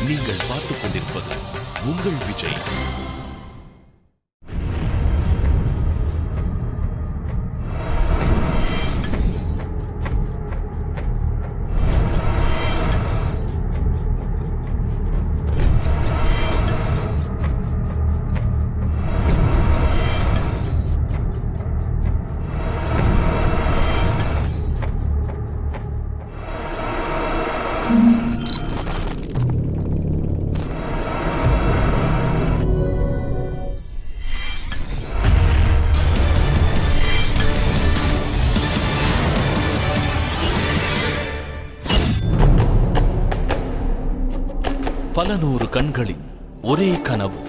நீங்கள் பார்த்துக் கொண்டிருப்பது உங்கள் விஜய் பல நூறு கண்களின் ஒரே கனவு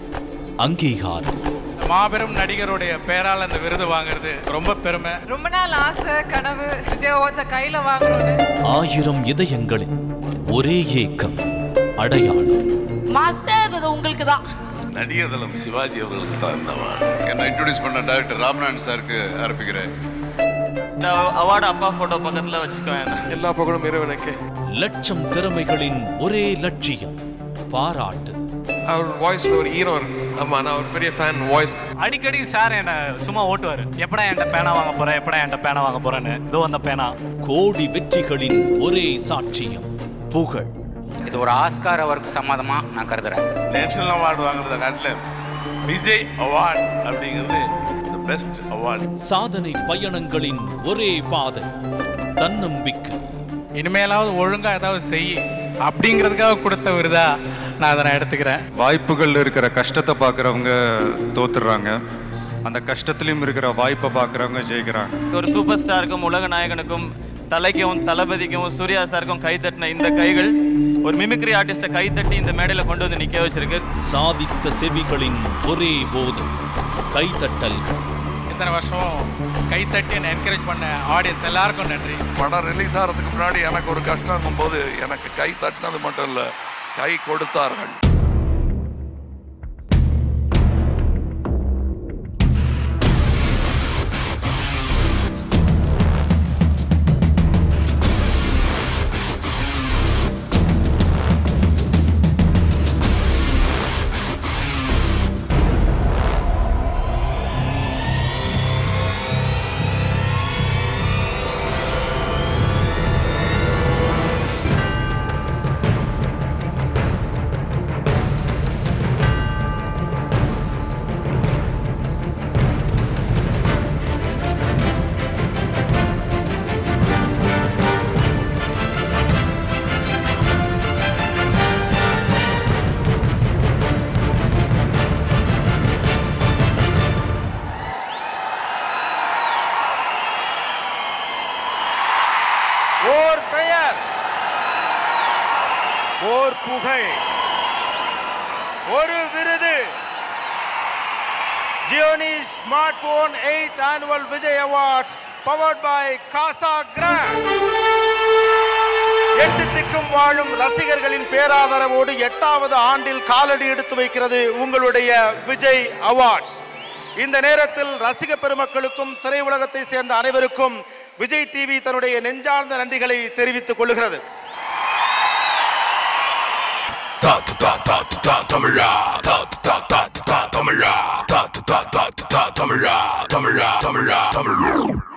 அங்கீகாரம் மாபெரும் நடிகருடைய பெயரால் அந்த விருது வாங்குறது ரொம்ப பெருமை ரொம்ப நாள் ஆசை கனவு விஜய் அவார்ட்ஸை கையில் வாங்கணும்னு ஆயிரம் இதயங்களின் ஒரே ஏக்கம் அடையாளம் மாஸ்டர் அது உங்களுக்கு தான் நடிகர் தலம் சிவாஜி அவர்களுக்கு தான் இந்த award. என்னை இன்ட்ரோடியூஸ் பண்ண டைரக்டர் ராமநாதன் சாருக்கு ஆரம்பிக்கிறேன் இந்த அவார்டு அப்பா போட்டோ பக்கத்துல வச்சுக்கோங்க எல்லா புகழும் இறைவனுக்கு லட்சம் திறமைகளின் ஒரே லட்சியம் பாராட்டு அவர் வாய்ஸ்ல ஒரு ஹீரோ ஆமா நான் ஒரு பெரிய ஃபேன் வாய்ஸ் அடிக்கடி சார் என்ன சும்மா ஓட்டுவார் எப்படா என்கிட்ட பேனா வாங்க போற எப்படா என்கிட்ட பேனா வாங்க போறேன்னு இதோ அந்த பேனா கோடி வெற்றிகளின் ஒரே சாட்சியம் புகழ் இது ஒரு ஆஸ்கார் அவருக்கு சம்மதமா நான் கருதுறேன் நேஷனல் அவார்டு வாங்குறத காட்டில விஜய் அவார்ட் அப்படிங்கிறது தி பெஸ்ட் அவார்ட் சாதனை பயணங்களின் ஒரே பாதை தன்னம்பிக்கை இனிமேலாவது ஒழுங்கா ஏதாவது செய் அப்படிங்கிறதுக்காக கொடுத்த விருதா நான் அதை நான் எடுத்துக்கிறேன் வாய்ப்புகள் இருக்கிற கஷ்டத்தை பார்க்குறவங்க தோத்துடுறாங்க அந்த கஷ்டத்துலையும் இருக்கிற வாய்ப்பை பார்க்குறவங்க ஜெயிக்கிறாங்க ஒரு சூப்பர் ஸ்டாருக்கும் உலக நாயகனுக்கும் தலைக்கும் தளபதிக்கும் சூர்யா சாருக்கும் கை தட்டின இந்த கைகள் ஒரு மிமிக்ரி ஆர்டிஸ்ட்டை கை தட்டி இந்த மேடையில் கொண்டு வந்து நிற்க வச்சிருக்கு சாதித்த செவிகளின் ஒரே போது கைத்தட்டல் இத்தனை வருஷம் கைத்தட்டி என்னை என்கரேஜ் பண்ண ஆடியன்ஸ் எல்லாருக்கும் நன்றி படம் ரிலீஸ் ஆகிறதுக்கு முன்னாடி எனக்கு ஒரு கஷ்டம் போது எனக்கு கை தட்டினது மட்டும் இல்லை கை கொடுத்தார்கள் ஓர் பெயர் ஓர் புகழ் ஒரு விருது Gionee smartphone eight annual Vijay awards powered by Casa Grande எட்டு திக்கும் வாழும் ரசிகர்களின் பேராதரவோடு எட்டாவது ஆண்டில் காலடி எடுத்து வைக்கிறது உங்களுடைய விஜய் அவார்ட்ஸ் இந்த நேரத்தில் ரசிக பெருமக்களுக்கும் திரையுலகத்தை சேர்ந்த அனைவருக்கும் விஜய் டிவி தன்னுடைய நெஞ்சார்ந்த நன்றிகளை தெரிவித்துக் கொள்ளுகிறது தமிழா தமிழா தமிழா தமிழா தமிழா தமிழா தமிழ்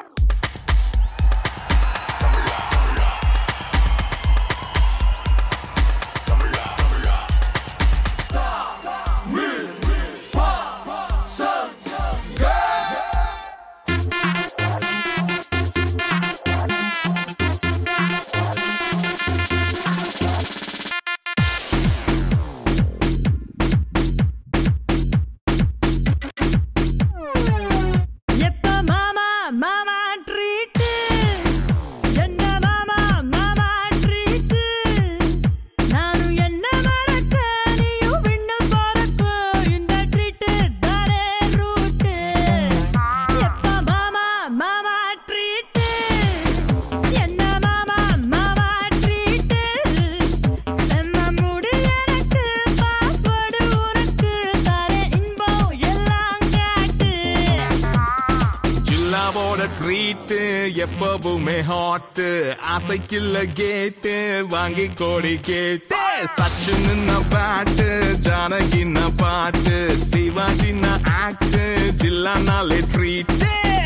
எப்ப மாமா மாமா ட்ரீட் என்ன மாமா மாமா ட்ரீட் நானும் என்ன மறக்க நீயும் விண்ணு போறக்கு இந்த ட்ரீட் தானே ரூட் எப்ப மாமா மாமா ட்ரீட் என்ன மாமா மாமா ட்ரீட் செம்ம முடி எனக்கு பாஸ்வேர்டு உனக்கு தரே இன்பம் எல்லாம் காட்டு ஜில்லாவோட ட்ரீட்டு எப்பவுமே ஹாட் ஆசைக்குள்ள கேட்டு வாங்கி கோடி கேட்டு சச்சின் பேட்டு ஜானகி பாட்டு சிவாஜி ஆக்ட் ஜில்லானாலே ட்ரீட்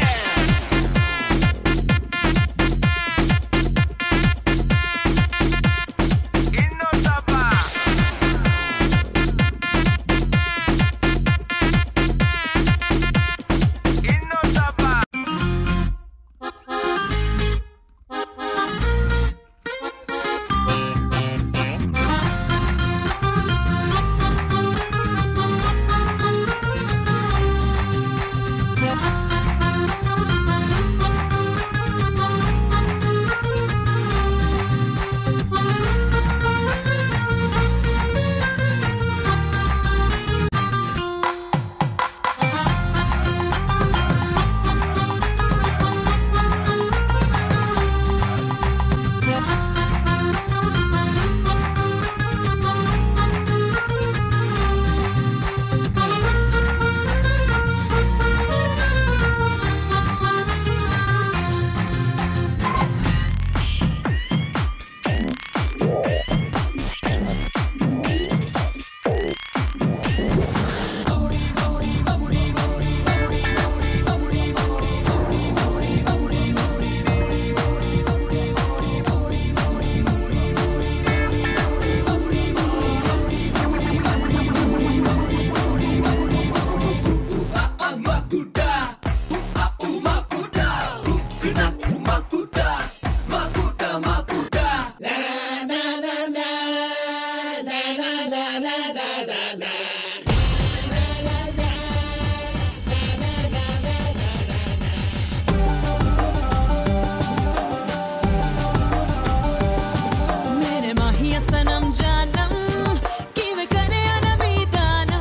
मेरे माहिया सनम जानम किवे करे अनमीदानम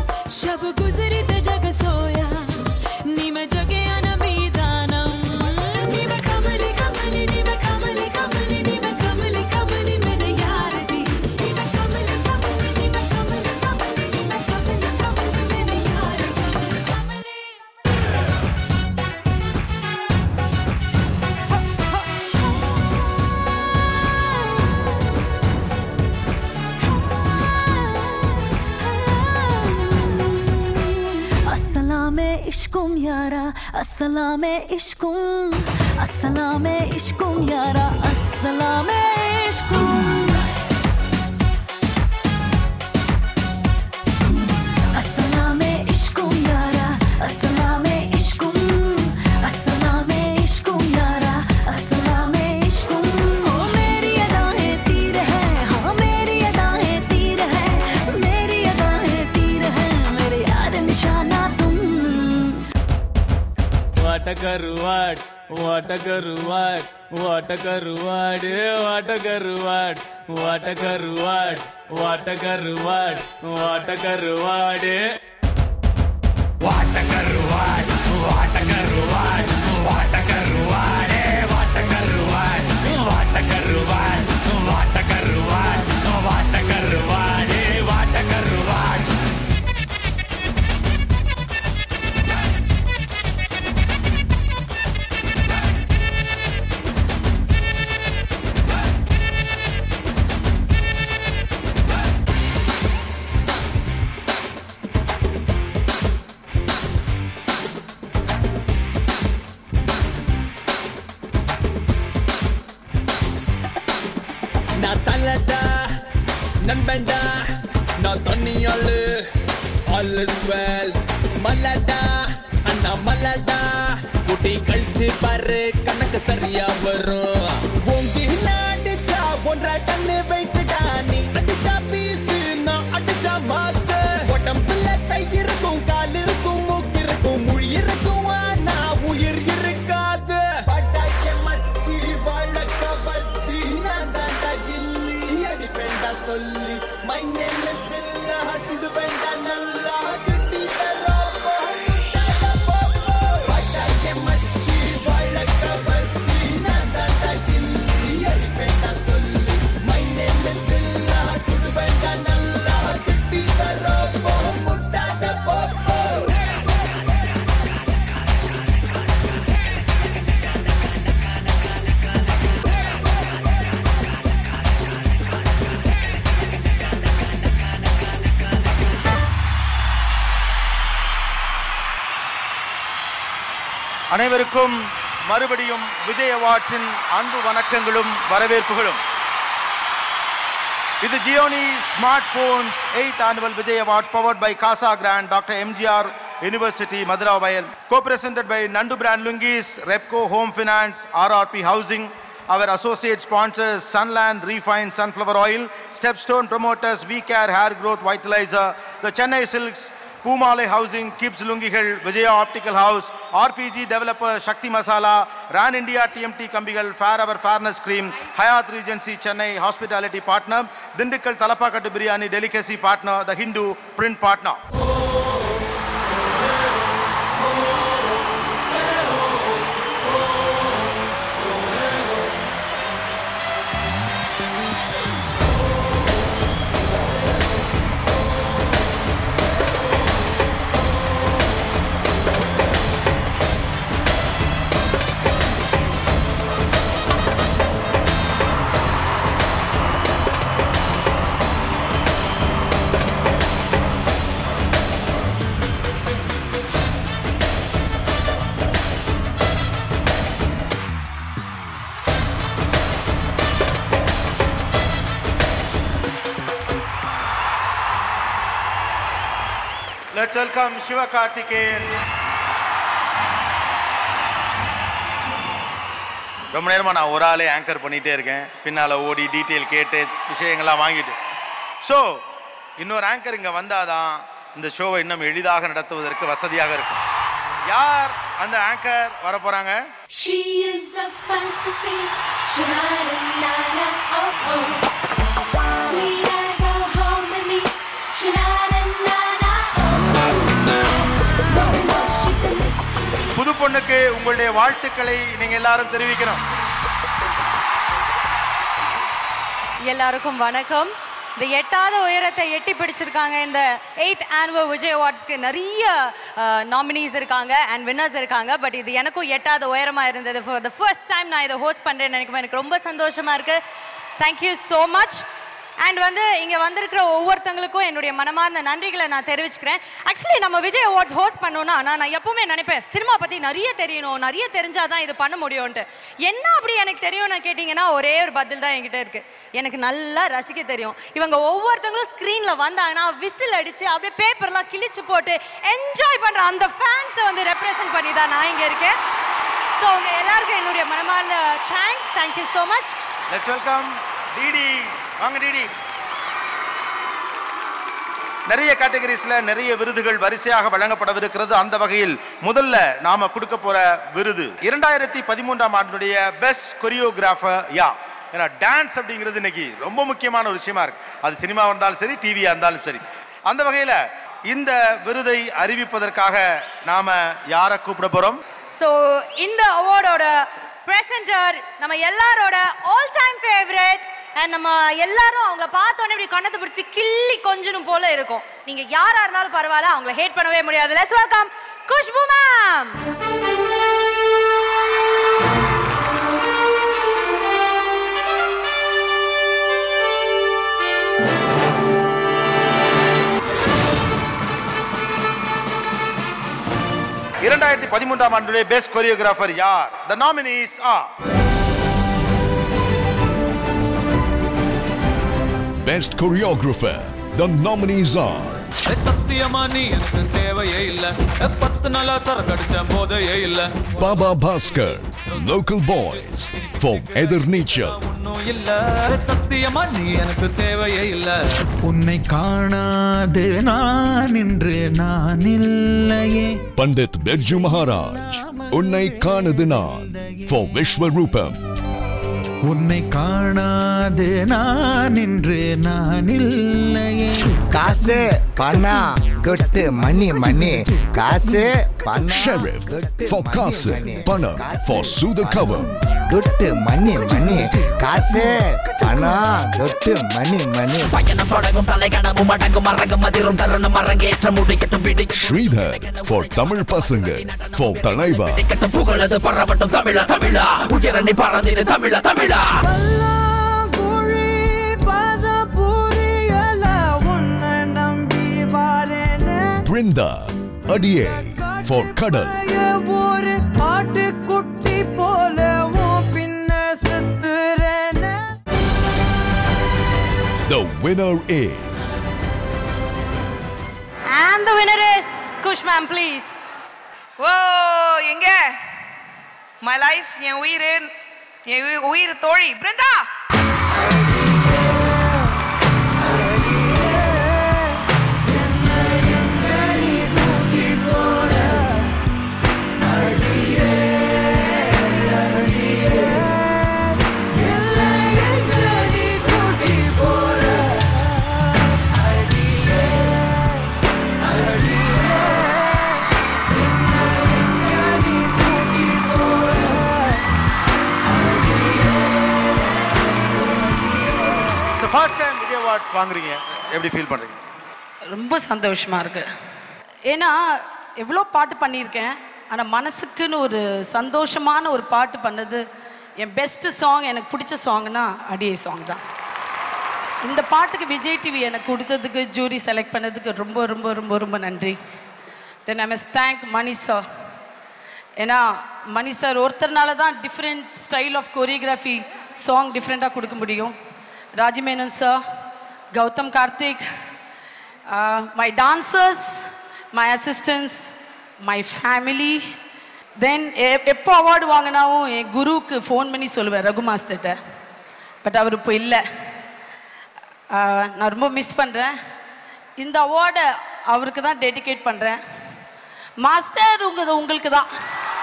शब गुजरी ते जग सोया नीमे जगे अनमीदानम नीमे कमली कमली नीमे कमली कमली नीमे कमली कमली मेरे यार दी नीमे कमली कमली नीमे कमली कमली नीमे कमली कमली मेरे यार दी अस्सलामे इश्कुम यारा अस्सलामे इश्कुम अस्सलामे इश्कुम यारा अस्सलामे इश्कुम अस्सलामे इश्कुम यारा अस्सलामे इश्कुम अस्सलामे इश्कुम यारा अस्सलामे इश्कुम ओ मेरी अदाएं तीर है हाँ मेरी अदाएं तीर है मेरी अदाएं तीर है मेरे यार निशाना तुम வாட்ட கருவாட் வாட்ட கருவாட் வாட்ட கருவாடு வாட்ட கருவாட் வாட்ட கருவாட் வாட்ட கருவாட் வாட்ட கருவாடு வாட்ட கருவாட் வாட்ட கருவாட் வாட்ட கருவாடே வாட்ட கருவாட் வாட்ட கருவாட் வாட்ட கருவாட் வாட்ட கருவாடே வாட்ட கருவாட் நான் தள்ளடா நண்பன்டா நான் தண்ணியாளு ஆல் இஸ் வெல் மல்லடா அண்ணா மல்லடா குட்டி கழிச்சு பாரு கணக்கு சரியா வரும் ஓங்கி அடிச்சா ஒன்றரை கண்ணு வைக்கடா நீ அடிச்சா பீசு நான் அடிச்சா மாசு உடம்புல கை இருக்கும் கால் இருக்கும் மூக்கு இருக்கும் மொழி இருக்கும் ஆனா உயிர் இருக்காது பட்டாக்க மச்சி வழக்க பச்சி நான் தாண்டா கில்லி அடிப்பேண்டா சொல்லி மை நேம் இஸ் பில்லா சுடு வேண்டா நல்லா சுட்டி தரோப்போ பட்டாக்க மச்சி வழக்க பச்சி நான் தாண்டா கில்லி அடிப்பேண்டா சொல்லி மை நேம் இஸ் பில்லா சுடு வேண்டா நல்லா சுட்டி தரோப்போ முட்டாத போப்போ அனைவருக்கும் மறுபடியும் விஜய் அவார்ட்ஸின் அன்பு வணக்கங்களும் வரவேற்புகளும் இது Gionee smart smartphones eight annual Vijay awards powered by Casa Grande doctor MGR university Maduravoyal co presented by Nandu brand lungis Repco home finance RRP housing our associate sponsors Sunland Refined Sunflower Oil, Stepstone Promoters, V-Care Hair Growth Vitalizer, the Chennai Silks, Pumale Housing, Kips Lungigal, Vijaya Optical House, RPG Developer Shakti Masala, Ran India TMT Kambigal, Fair Fairness Cream, Hayat Regency Chennai Hospitality Partner, Dindikal Talapakattu Biryani Delicacy Partner, The Hindu Print Partner. Let's welcome Shiva Karthikeyan. ரொம்ப நேரமாக நான் ஒரு ஆளே anchor பண்ணிகிட்டே இருக்கேன் பின்னால் ஓடி detail கேட்டு விஷயங்கள்லாம் வாங்கிட்டு ஸோ இன்னொரு ஆங்கர் இங்கே வந்தாதான் இந்த ஷோவை இன்னும் எளிதாக நடத்துவதற்கு வசதியாக இருக்கும் யார் அந்த ஆங்கர் வர போகிறாங்க She is a fantasy. Sha-na-na-na-na, oh oh. Sweet as a harmony. Sha-na-na-na-na, oh oh. No one knows she's a mystery. புது பொண்ணுக்கு உங்களுடைய வாழ்த்துக்களை நீங்கள் எல்லாரும் தெரிவிக்கணும் எல்லாருக்கும் வணக்கம் இந்த எட்டாவது உயரத்தை எட்டி பிடிச்சிருக்காங்க இந்த எயித் ஆனுவல் விஜய் அவார்ட்ஸ்க்கு நிறைய நாமினிஸ் இருக்காங்க அண்ட் வின்னர்ஸ் இருக்காங்க பட் இது எனக்கும் எட்டாவது உயரமா இருந்தது ஃபார் த ஃபர்ஸ்ட் டைம் நான் இதை ஹோஸ்ட் பண்றேன்னு நினைக்கும் எனக்கு ரொம்ப சந்தோஷமா இருக்கு தேங்க்யூ ஸோ மச் அண்ட் வந்து இங்கே வந்திருக்கிற ஒவ்வொருத்தங்களுக்கும் என்னுடைய மனமார்ந்த நன்றிகளை நான் தெரிவிச்சுக்கிறேன் ஆக்சுவலி நம்ம விஜய் அவார்ட்ஸ் ஹோஸ்ட் பண்ணோம்னா நான் நான் எப்பவுமே நினைப்பேன் சினிமா பற்றி நிறைய தெரியணும் நிறைய தெரிஞ்சாதான் இது பண்ண முடியும்ன்ட்டு என்ன அப்படி எனக்கு தெரியும்னு கேட்டிங்கன்னா ஒரே ஒரு பதில் தான் என்கிட்ட இருக்கு எனக்கு நல்லா ரசிக்க தெரியும் இவங்க ஒவ்வொருத்தங்களும் ஸ்க்ரீனில் வந்தாங்கன்னா விசில் அடித்து அப்படியே பேப்பர்லாம் கிழிச்சு போட்டு என்ஜாய் பண்ணுற அந்த ஃபேன்ஸை வந்து ரெப்ரசன்ட் பண்ணி தான் நான் இங்கே இருக்கேன் ஸோ உங்க எல்லாருக்கும் என்னுடைய மனமார்ந்த thanks thank you so much let's welcome DD வாங்க டிடி நிறைய கேட்டகரிஸ்ல நிறைய விருதுகள் வரிசையாக வழங்கப்படவிருக்கிறது அந்த வகையில் முதல்ல நாம கொடுக்க போற விருது இரண்டாயிரத்தி பதிமூன்றாம் ஆண்டுடைய பெஸ்ட் கொரியோகிராஃபர் யா ஏன்னா டான்ஸ் அப்படிங்கிறது இன்னைக்கு ரொம்ப முக்கியமான ஒரு விஷயமா இருக்கு அது சினிமா இருந்தாலும் சரி டிவியா இருந்தாலும் சரி அந்த வகையில இந்த விருதை அறிவிப்பதற்காக நாம யாரை கூப்பிட போறோம் ஸோ இந்த அவார்டோட பிரசன்டர் நம்ம எல்லாரோட ஆல் டைம் ஃபேவரட் அண்ட் நம்ம எல்லாரும் அவங்கள பார்த்தோன்னே இப்படி கண்ணத்தை பிடிச்சி கிள்ளி கொஞ்சணும் போல இருக்கும் நீங்க யாரா இருந்தாலும் பரவாயில்ல அவங்கள ஹேட் பண்ணவே முடியாது லெட்ஸ் வெல்கம் குஷ்பு மேம் இரண்டாயிரத்தி பதிமூன்றாம் ஆண்டுடைய பெஸ்ட் கொரியோகிராஃபர் யார் the nominees ah Best Choreographer. The nominees are சத்தியமா நீ எனக்கு தேவையே இல்ல பத்து நாளா சரக்கு அடிச்ச போதையே இல்ல Baba Bhaskar, Local Boys, for Ether Nature, ஒன்னும் இல்ல சத்தியமா நீ எனக்கு தேவையே இல்ல உன்னை காணாது நான் இன்று நான் இல்லையே Pandit Birju Maharaj, Unnai Kanadinan, for Vishwarupam, உன்னை காணாது நான் இன்று நான் இல்லையே காசு பணம் கொட்டு மணி மணி காசு பணம் Sheriff, for Kase, Panam, for Sudha Kavam, கொட்டு மணி மணி காசு பணம் கொட்டு மணி மணி பயணம் தொடங்கும் தலைகணமும் அடங்கும் மறங்கும் அதிரும் தருணம் அரங்கேற்ற முடிக்கட்டும் பிடிக்கட்டும் Sridhar, for Tamil Pasanga, for Talaiva, புகழது பரவட்டும் தமிழா தமிழா உயரணி பறந்திடு தமிழா தமிழா Brinda, Adiye, for கடல் ஒரு ஆட்டுக்குட்டி போல உன் பின்ன சுத்துறேன்னு The winner is And the winner is Kush ma'am, please. ஓ எங்க மை லைஃப் என் உயிர் என் உயி- உயிர் தோழி Brinda first time Vijay awards வாங்குறீங்க எப்படி ஃபீல் பண்றீங்க ரொம்ப சந்தோஷமா இருக்கு ஏன்னா எவ்வளோ பாட்டு பண்ணியிருக்கேன் ஆனால் மனசுக்குன்னு ஒரு சந்தோஷமான ஒரு பாட்டு பண்ணது என் பெஸ்ட் சாங் எனக்கு பிடிச்ச சாங்னா அடியே சாங் தான் இந்த பாட்டுக்கு விஜய் டிவி எனக்கு கொடுத்ததுக்கு ஜூரி செலக்ட் பண்ணதுக்கு ரொம்ப ரொம்ப ரொம்ப ரொம்ப நன்றி தென் ஐ மஸ் தேங்க் மணி சார் ஏன்னா மணி சார் ஒருத்தர்னால தான் different style of choreography song டிஃப்ரெண்ட்டாக கொடுக்க முடியும் Rajamenon sir Gautham Karthik my dancers my assistants my family then எப்போ அவார்டு வாங்கினாவும் என் குருவுக்கு ஃபோன் பண்ணி சொல்லுவேன் ரகு மாஸ்டர்கிட்ட பட் அவர் இப்போ இல்லை நான் ரொம்ப மிஸ் பண்ணுறேன் இந்த அவார்டை அவருக்கு தான் டெடிகேட் பண்ணுறேன் மாஸ்டர் உங்க உங்களுக்கு தான்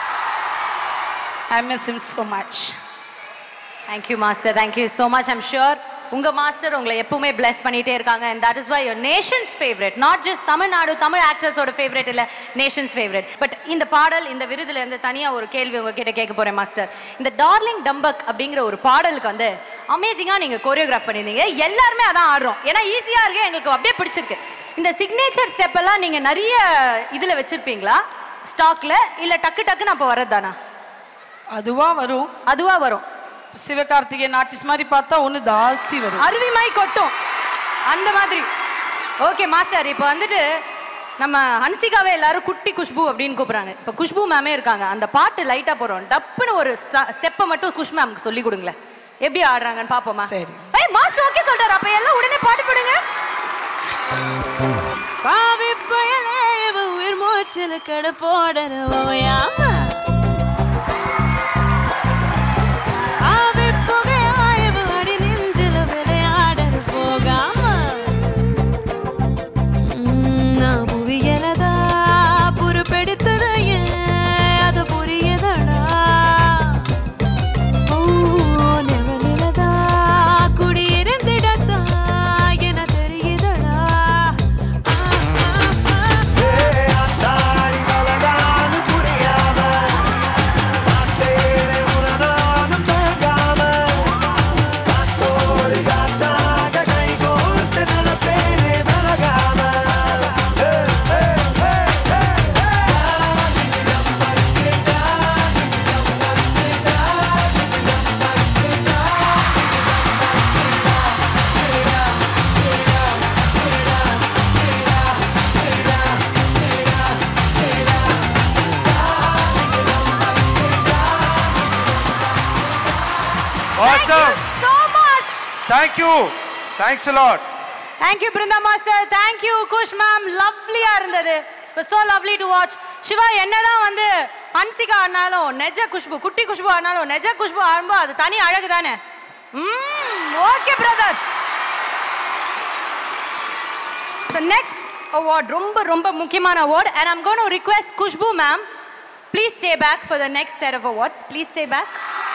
I miss him so much Thank you, Master. Thank you so much. I'm sure உங்க மாஸ்டர் உங்களை எப்பவுமே bless பண்ணிட்டே இருக்காங்க and that is why your nation's favorite not just Tamil Nadu Tamil ஆக்டர்ஸோட favourite இல்ல நேஷன்ஸ் ஃபேவரட் பட் இந்த பாடல் இந்த விருதுல இருந்து தனியா ஒரு கேள்வி உங்ககிட்ட கேட்க போறேன் மாஸ்டர் இந்த டார்லிங் டம்பக் அப்படிங்கிற ஒரு பாடலுக்கு வந்து அமேசிங்கா நீங்க கோரியோகிராஃப் பண்ணியிருந்தீங்க எல்லாருமே அதான் ஆடுறோம் ஏன்னா ஈஸியா இருக்கு எங்களுக்கு அப்படியே பிடிச்சிருக்கு இந்த சிக்னேச்சர் ஸ்டெப் எல்லாம் நீங்க நிறைய இதுல வச்சிருப்பீங்களா ஸ்டாக்ல இல்ல டக்கு டக்குன்னு அப்போ வரதானா அதுவா வரும் அதுவா வரும் சிவகார்த்திகேயன் ஆர்டிஸ்ட் மாதிரி பார்த்தா ஒன்று ஜாஸ்தி வரும் அருவிமாய் கொட்டும் அந்த மாதிரி ஓகே மாஸ்டர் இப்போ வந்துட்டு நம்ம ஹன்சிகாவை எல்லாரும் குட்டி குஷ்பு அப்படின்னு கூப்பிடுறாங்க இப்போ குஷ்பு மேமே இருக்காங்க அந்த பாட்டு லைட்டா போறோம் டப்புன்னு ஒரு ஸ்டெப்பை மட்டும் குஷ் மேம்க்கு சொல்லி கொடுங்களேன் எப்படி ஆடுறாங்கன்னு பாப்போமா சரி ஏய் மாஸ்டர் ஓகே சொல்றாரு அப்ப எல்லாம் உடனே பாட்டு போடுங்க பாவி புயலே இவ உயிர் மூச்சில் கட போடற ஓயாம ஆவி புகையா இவ அடி நெஞ்சில விளையாடற போகாம உம், நான் புவியலதா புறப்பெடுத்தது ஏன் அது புரியதடா ஓ நிழலிலதா குடியிருந்திடத்தா என தெரியுதடா Awesome. so much Thank you. Thanks a lot. Thank you Brinda master Thank you Khush ma'am லவ்லியா இருந்தது so lovely to watch Siva என்னதான் வந்து ஹன்சிகா ஆனாலும் நெஜ குஷ்பு குட்டி குஷ்பு ஆனாலும் நெஜ குஷ்பு ஆடும்போது அது தனி அழகு தானே okay brother so next award ரொம்ப ரொம்ப முக்கியமான award and I'm gonna request Khushbu ma'am please stay back for the next set of awards please stay back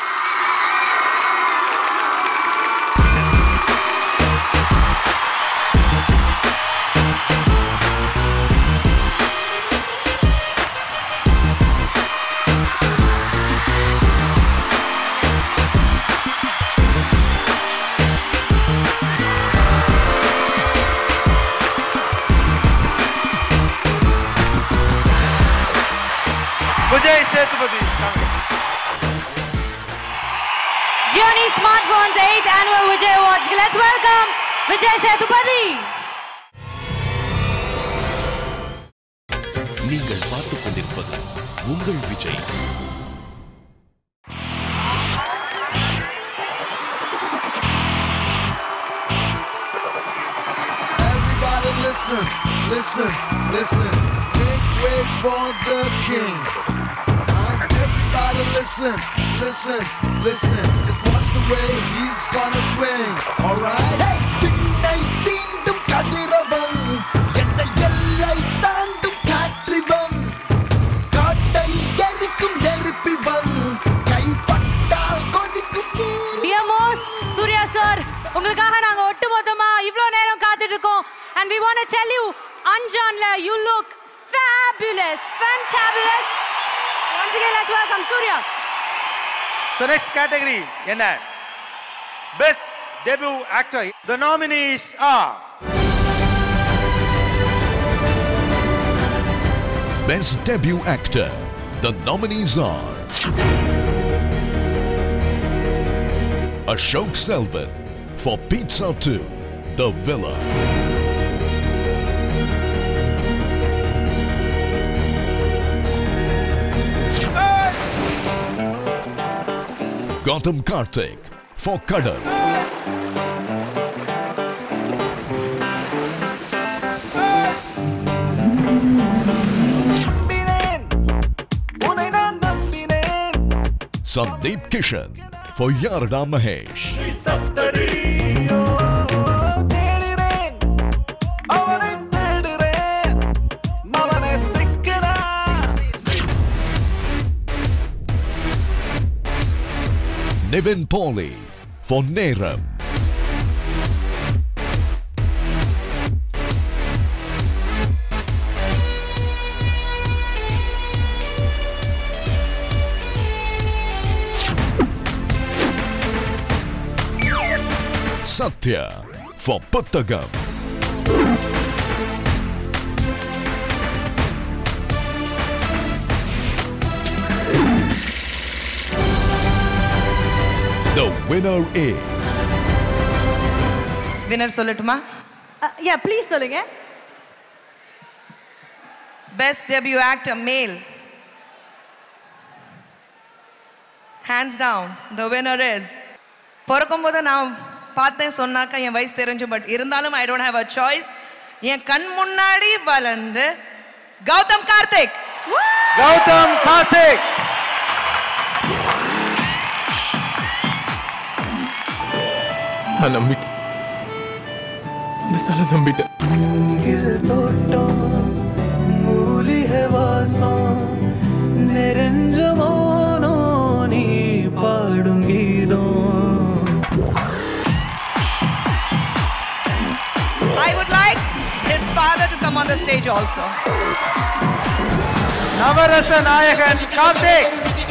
Vijay Sethupathi. Journey Smartphones 8th Annual Vijay Awards. Let's welcome Vijay Sethupathi. நீங்கள் பார்த்துக் கொண்டிருப்பது உங்கள் Vijay Everybody listen, listen, listen. Make way for the king. Alright, everybody listen, listen, listen. Just watch the way he's gonna swing. Alright? பின்னை தீண்டும் கதிரவன் என்னை எல்லை தாண்டும் காற்றிவன் காட்டை எரிக்கும் நெருப்பிவன் கைப்பட்டால் கொதிக்கும் நீர் டியர் மோஸ்ட் சூர்யா சார் உங்களுக்காக நாங்க ஒட்டுமொத்தமா இவ்ளோ நேரம் காத்துட்டு இருக்கோம் and we want to tell you அஞ்சான்ல you look fabulous fantabulous once again let's welcome Surya So next category என்ன Best Debut Actor. The nominees are Best Debut Actor. The nominees are Ashok Selvan for Pizza 2, The Villa. Gautam Karthik for Kadal. உன்னை நான் நம்பினேன் Sandeep Kishan for Yarada Mahesh. சத்தடியோ தேடுறேன் அவனை தேடுறேன் அவனை சிக்கனா Nivin Pauly for Neram. Satya for Puttagam. The winner is winner சொல்லட்டுமா yeah please சொல்லுங்க best debut actor male hands down the winner is பிறக்கும்போது நான் பார்த்தேன் சொன்னாக்கா என் வயசு தெரிஞ்சு பட் இருந்தாலும் I don't have a choice என் கண் முன்னாடி வளர்ந்து கௌதம் கார்த்திக் கௌதம் கார்த்திக் நான் நம்பிட்டேன் இந்த தலை நம்பிட்டேன் தோட்டம் மூலிகை வாசம் நெருஞ்ச மோனோ நீ பாடும் கீதம் I would like his father to come on the stage also. நவரச நாயகன் Karthik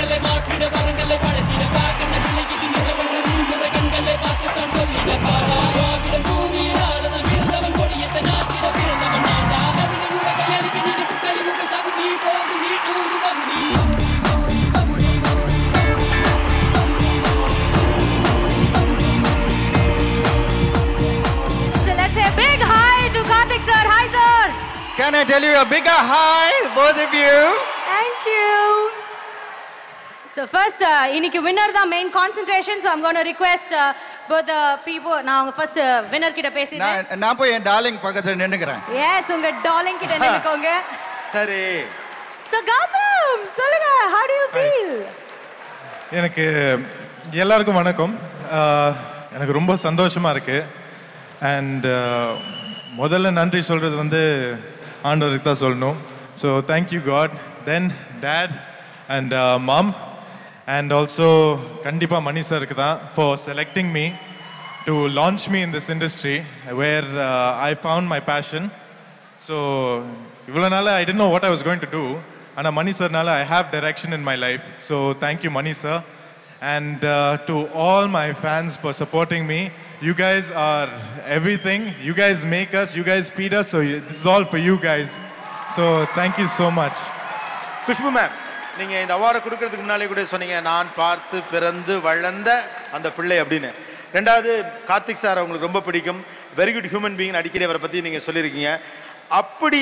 So let's say a big hi to Karthik sir. Hi sir. Can I tell you a bigger hi, both of you? Thank you. So first, uh, இன்னைக்கு winner தான் main concentration so I'm gonna request both the people நான் அவங்க first winner கிட்ட பேசிட்டேன் நான் நான் போய் என் darling பக்கத்துல நின்னுக்கிறேன் எஸ் உங்க டார்லிங் கிட்ட நினைக்கோங்க சரி ஸோ கௌதம் சொல்லுங்க how do you feel எனக்கு எல்லாருக்கும் வணக்கம் ஆஹ், எனக்கு ரொம்ப சந்தோஷமாக இருக்குது அண்ட் முதல்ல நன்றி சொல்கிறது வந்து ஆண்டவருக்கு தான் சொல்லணும் so thank you god then dad and mom and also கண்டிப்பாக மணி சருக்கு தான் for selecting me to launch me in this industry where I found my passion so இவ்வளோ நாள் I didn't know what I was going to do ஆனால் மணி சார்னால I have direction in my life so thank you Mani sir and to all my fans for supporting me you guys are everything you guys make us you guys feed us so this is all for you guys so thank you so much Khushbu ma'am நீங்க இந்த அவார்டை கொடுக்கறதுக்கு முன்னாலே கூட சொன்னீங்க நான் பார்த்து பிறந்து வளர்ந்த அந்த பிள்ளை அப்படின்னு ரெண்டாவது கார்த்திக் சார் உங்களுக்கு ரொம்ப பிடிக்கும் வெரி குட் ஹியூமன் பீயிங் அடிக்கடி அவரை பத்தி நீங்க சொல்லியிருக்கீங்க அப்படி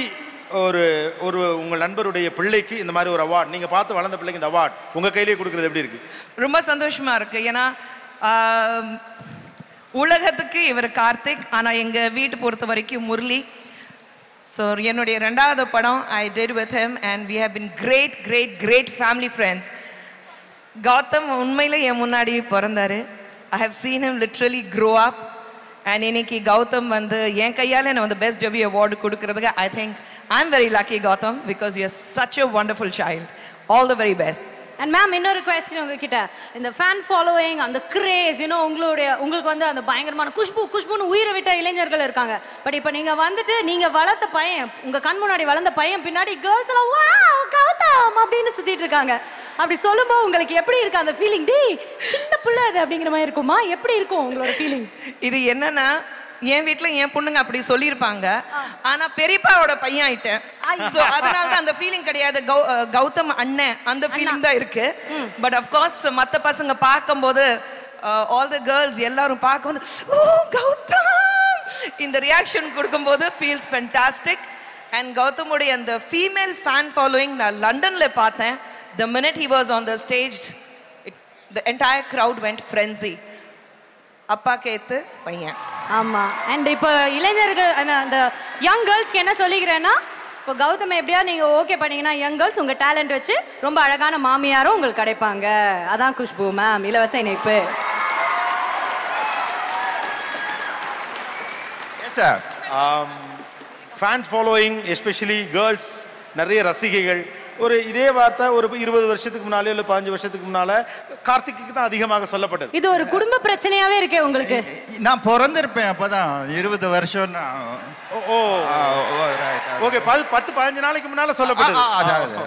ஒரு ஒரு உங்கள் நண்பருடைய பிள்ளைக்கு இந்த மாதிரி ஒரு அவார்ட் நீங்கள் பார்த்து வளர்ந்த பிள்ளைக்கு இந்த அவார்ட் உங்கள் கையிலேயே கொடுக்குறது எப்படி இருக்கு ரொம்ப சந்தோஷமா இருக்கு ஏன்னா ஆம், உலகத்துக்கு இவர் கார்த்திக் ஆனா எங்க வீட்டு பொறுத்த வரைக்கும் முரளி ஸோ என்னுடைய ரெண்டாவது படம் I did with him and we have been great great great family friends Gautham உண்மையில என் முன்னாடி பிறந்தாரு I have seen him literally grow up and இன்னைக்கு கௌதம் வந்து என் கையால் என்ன வந்து பெஸ்ட் டெபியூ அவார்டு கொடுக்கறதுக்கு I think I am very lucky Gautham because you such a wonderful child all the very best and ma'am இன்னொரு கொஸ்டின் உங்ககிட்ட இந்த ஃபேன் ஃபாலோயிங் அந்த கிரேஸ் யூனோ உங்களுடைய உங்களுக்கு வந்து அந்த பயங்கரமான குஷ்பு குஷ்புன்னு உயிரை விட்ட இளைஞர்கள் இருக்காங்க பட் இப்போ நீங்க வந்துட்டு நீங்க வளர்த்த பையன் உங்க கண் முன்னாடி வளர்ந்த பையன் பின்னாடி கேர்ள்ஸ் எல்லாம் வாவ் கௌதம் அப்படின்னு சுத்திட்டு இருக்காங்க அப்படி சொல்லும்போது உங்களுக்கு எப்படி இருக்கு அந்த ஃபீலிங் டேய் சின்ன பிள்ளை அது அப்படிங்கிற மாதிரி இருக்குமா எப்படி இருக்கும் உங்களோட ஃபீலிங் இது என்னன்னா என் வீட்ல என் பொண்ணுங்க அப்படி சொல்லியிருப்பாங்க ஆனா பெரியப்பாவோட பையன் ஆயிட்டேன் ஸோ அதனால தான் அந்த ஃபீலிங் கிடையாது கௌ- அஹ் கௌதம் அண்ணன் அந்த ஃபீலிங் தான் இருக்கு பட் அஃப்கோர்ஸ் மற்ற பசங்க பார்க்கும்போது ஆல் த கேர்ள்ஸ் எல்லாரும் பார்க்கும்போது ஓ கௌதம் இந்த ரியாக்ஷன் கொடுக்கும்போது ஃபீல்ஸ் ஃபென்டாஸ்டிக் அண்ட் கௌதமுடைய அந்த ஃபீமேல் ஃபேன் ஃபாலோயிங் நான் லண்டன்ல பார்த்தேன் the minute he was on the stage the entire crowd went frenzy அப்பா கேத்து பையன் ஆமா அண்ட் இப்போ இளைஞர்கள் அந்த அந்த யங் கேர்ள்ஸ்க்கு என்ன சொல்லிக்கிறேன்னா இப்போ கௌதம் எப்படியா நீங்க ஓகே பண்ணீங்கன்னா யங் கேர்ள்ஸ் உங்க டேலண்ட் வச்சு ரொம்ப அழகான மாமியாரும் உங்களுக்கு கிடைப்பாங்க அதான் குஷ்பு மேம் இலவச இணைப்பு sir fan following especially girls நிறைய ரசிகைகள் ஒரு இதே வார்த்தை ஒரு இருபது வருஷத்துக்கு முன்னாலே இல்லை பதினஞ்சு வருஷத்துக்கு முன்னால கார்த்திக்கு தான் அதிகமாக சொல்லப்பட்டது இது ஒரு குடும்ப பிரச்சனையாவே இருக்கே உங்களுக்கு நான் பிறந்திருப்பேன் அப்பதான் இருபது வருஷம் ஓ ஓகே பத்து பத்து பதினஞ்சு நாளைக்கு முன்னால சொல்லப்பட்டது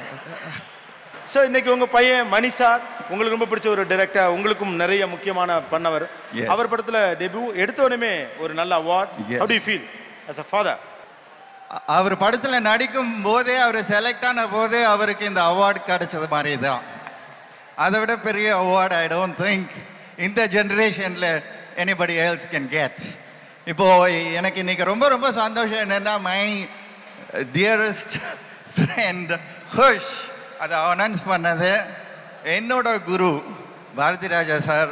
ஸோ இன்னைக்கு உங்க பையன் மணி சார் உங்களுக்கு ரொம்ப பிடிச்ச ஒரு டைரக்டர் உங்களுக்கும் நிறைய முக்கியமான பண்ணவர் Yes. அவர் படத்துல டெபியூ எடுத்த உடனே ஒரு நல்ல award Yes. How to feel as a father அவர் படத்துல நடிக்கும் போதே அவர் செலக்ட் ஆன போதே அவருக்கு இந்த அவார்டு கிடைச்சது மாதிரி தான் அதை விட பெரிய அவார்டு ஐ டோன்ட் திங்க் இந்த ஜென்ரேஷன்ல எனிபடி எல்ஸ் கேன் கெட் இப்போ எனக்கு இன்னைக்கு ரொம்ப ரொம்ப சந்தோஷம் என்னன்னா மை டியரஸ்ட் ஃப்ரெண்ட் ஹுஷ் அதை அனௌன்ஸ் பண்ணது என்னோட குரு பாரதி ராஜா சார்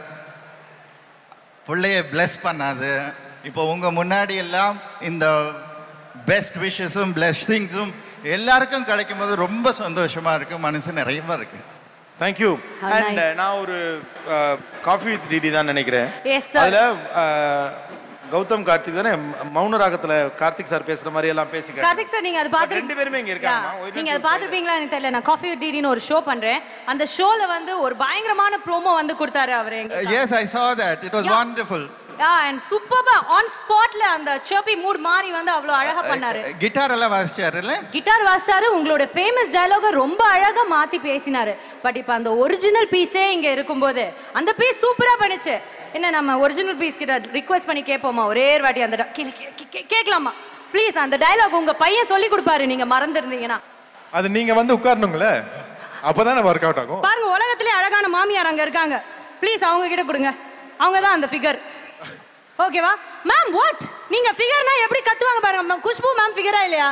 பிள்ளைய bless பண்ணாது இப்போ உங்க முன்னாடி எல்லாம் இந்த பெஸ்ட் விஷஸும் பிளெஸ்ஸிங்ஸும் எல்லாருக்கும் கிடைக்கும் போது ரொம்ப சந்தோஷமா இருக்கு மனசு நிறையவா இருக்கு தேங்க்யூ How அண்ட் nice. நான் ஒரு காஃபி வித் டிடி தான் நினைக்கிறேன் Yes, sir. அதுல அஹ், கௌதம் கார்த்திக் தானே மௌன ராகத்துல கார்த்திக் சார் பேசுற மாதிரி எல்லாம் பேசி காட்டு. கார்த்திக் சார் நீங்க அது பார்த்து ரெண்டு பேருமே இங்க இருக்காங்கம்மா. ஒரு நீங்க அதை பார்த்துருப்பீங்களா எனக்கு தெரியல நான் காஃபி டிடின்னு ஒரு ஷோ பண்றேன் அந்த ஷோல வந்து ஒரு பயங்கரமான ப்ரோமோ வந்து கொடுத்தாரு அவரு yes I saw that it was Yeah. wonderful yeah and சூப்பர்பா ஆன் ஸ்பாட்ல அந்த சர்பி மூட் மாறி வந்து அவ்வளவு அழகா பண்ணாரு கிட்டார் எல்லாம் வாசிச்சாருல்ல கிட்டார் வாசிச்சாரு உங்களோட ஃபேமஸ் டயலாக ரொம்ப அழகா மாத்தி பேசினாரு பட் இப்போ அந்த ஒரிஜினல் பீஸே இங்க இருக்கும்போது அந்த பீஸ் சூப்பரா பண்ணுச்சு என்ன நம்ம ஒரிஜினல் பீஸ் கிட்ட ரிக்வெஸ்ட் பண்ணி கேட்போமா ஒரே ஒரு வாட்டி அந்த di- கே- கே- கே- கேட்கலாமா ப்ளீஸ் அந்த டயலாக் உங்க பையன் சொல்லி கொடுப்பாரு நீங்க மறந்துருந்தீங்கன்னா அது நீங்க வந்து உட்காரணுங்களே அப்பதானே ஒர்க் அவுட் ஆகும் பாருங்க உலகத்திலே அழகான மாமியார் அங்க இருக்காங்க ப்ளீஸ் அவங்க கிட்ட கொடுங்க அவங்க தான் அந்த ஃபிகர் ஓகேவா மேம் வாட் நீங்க ஃபிகர்னா எப்படி கத்துவாங்க பாருங்க ma'am. குஷ்பு மேம் ஃபிகரா இல்லையா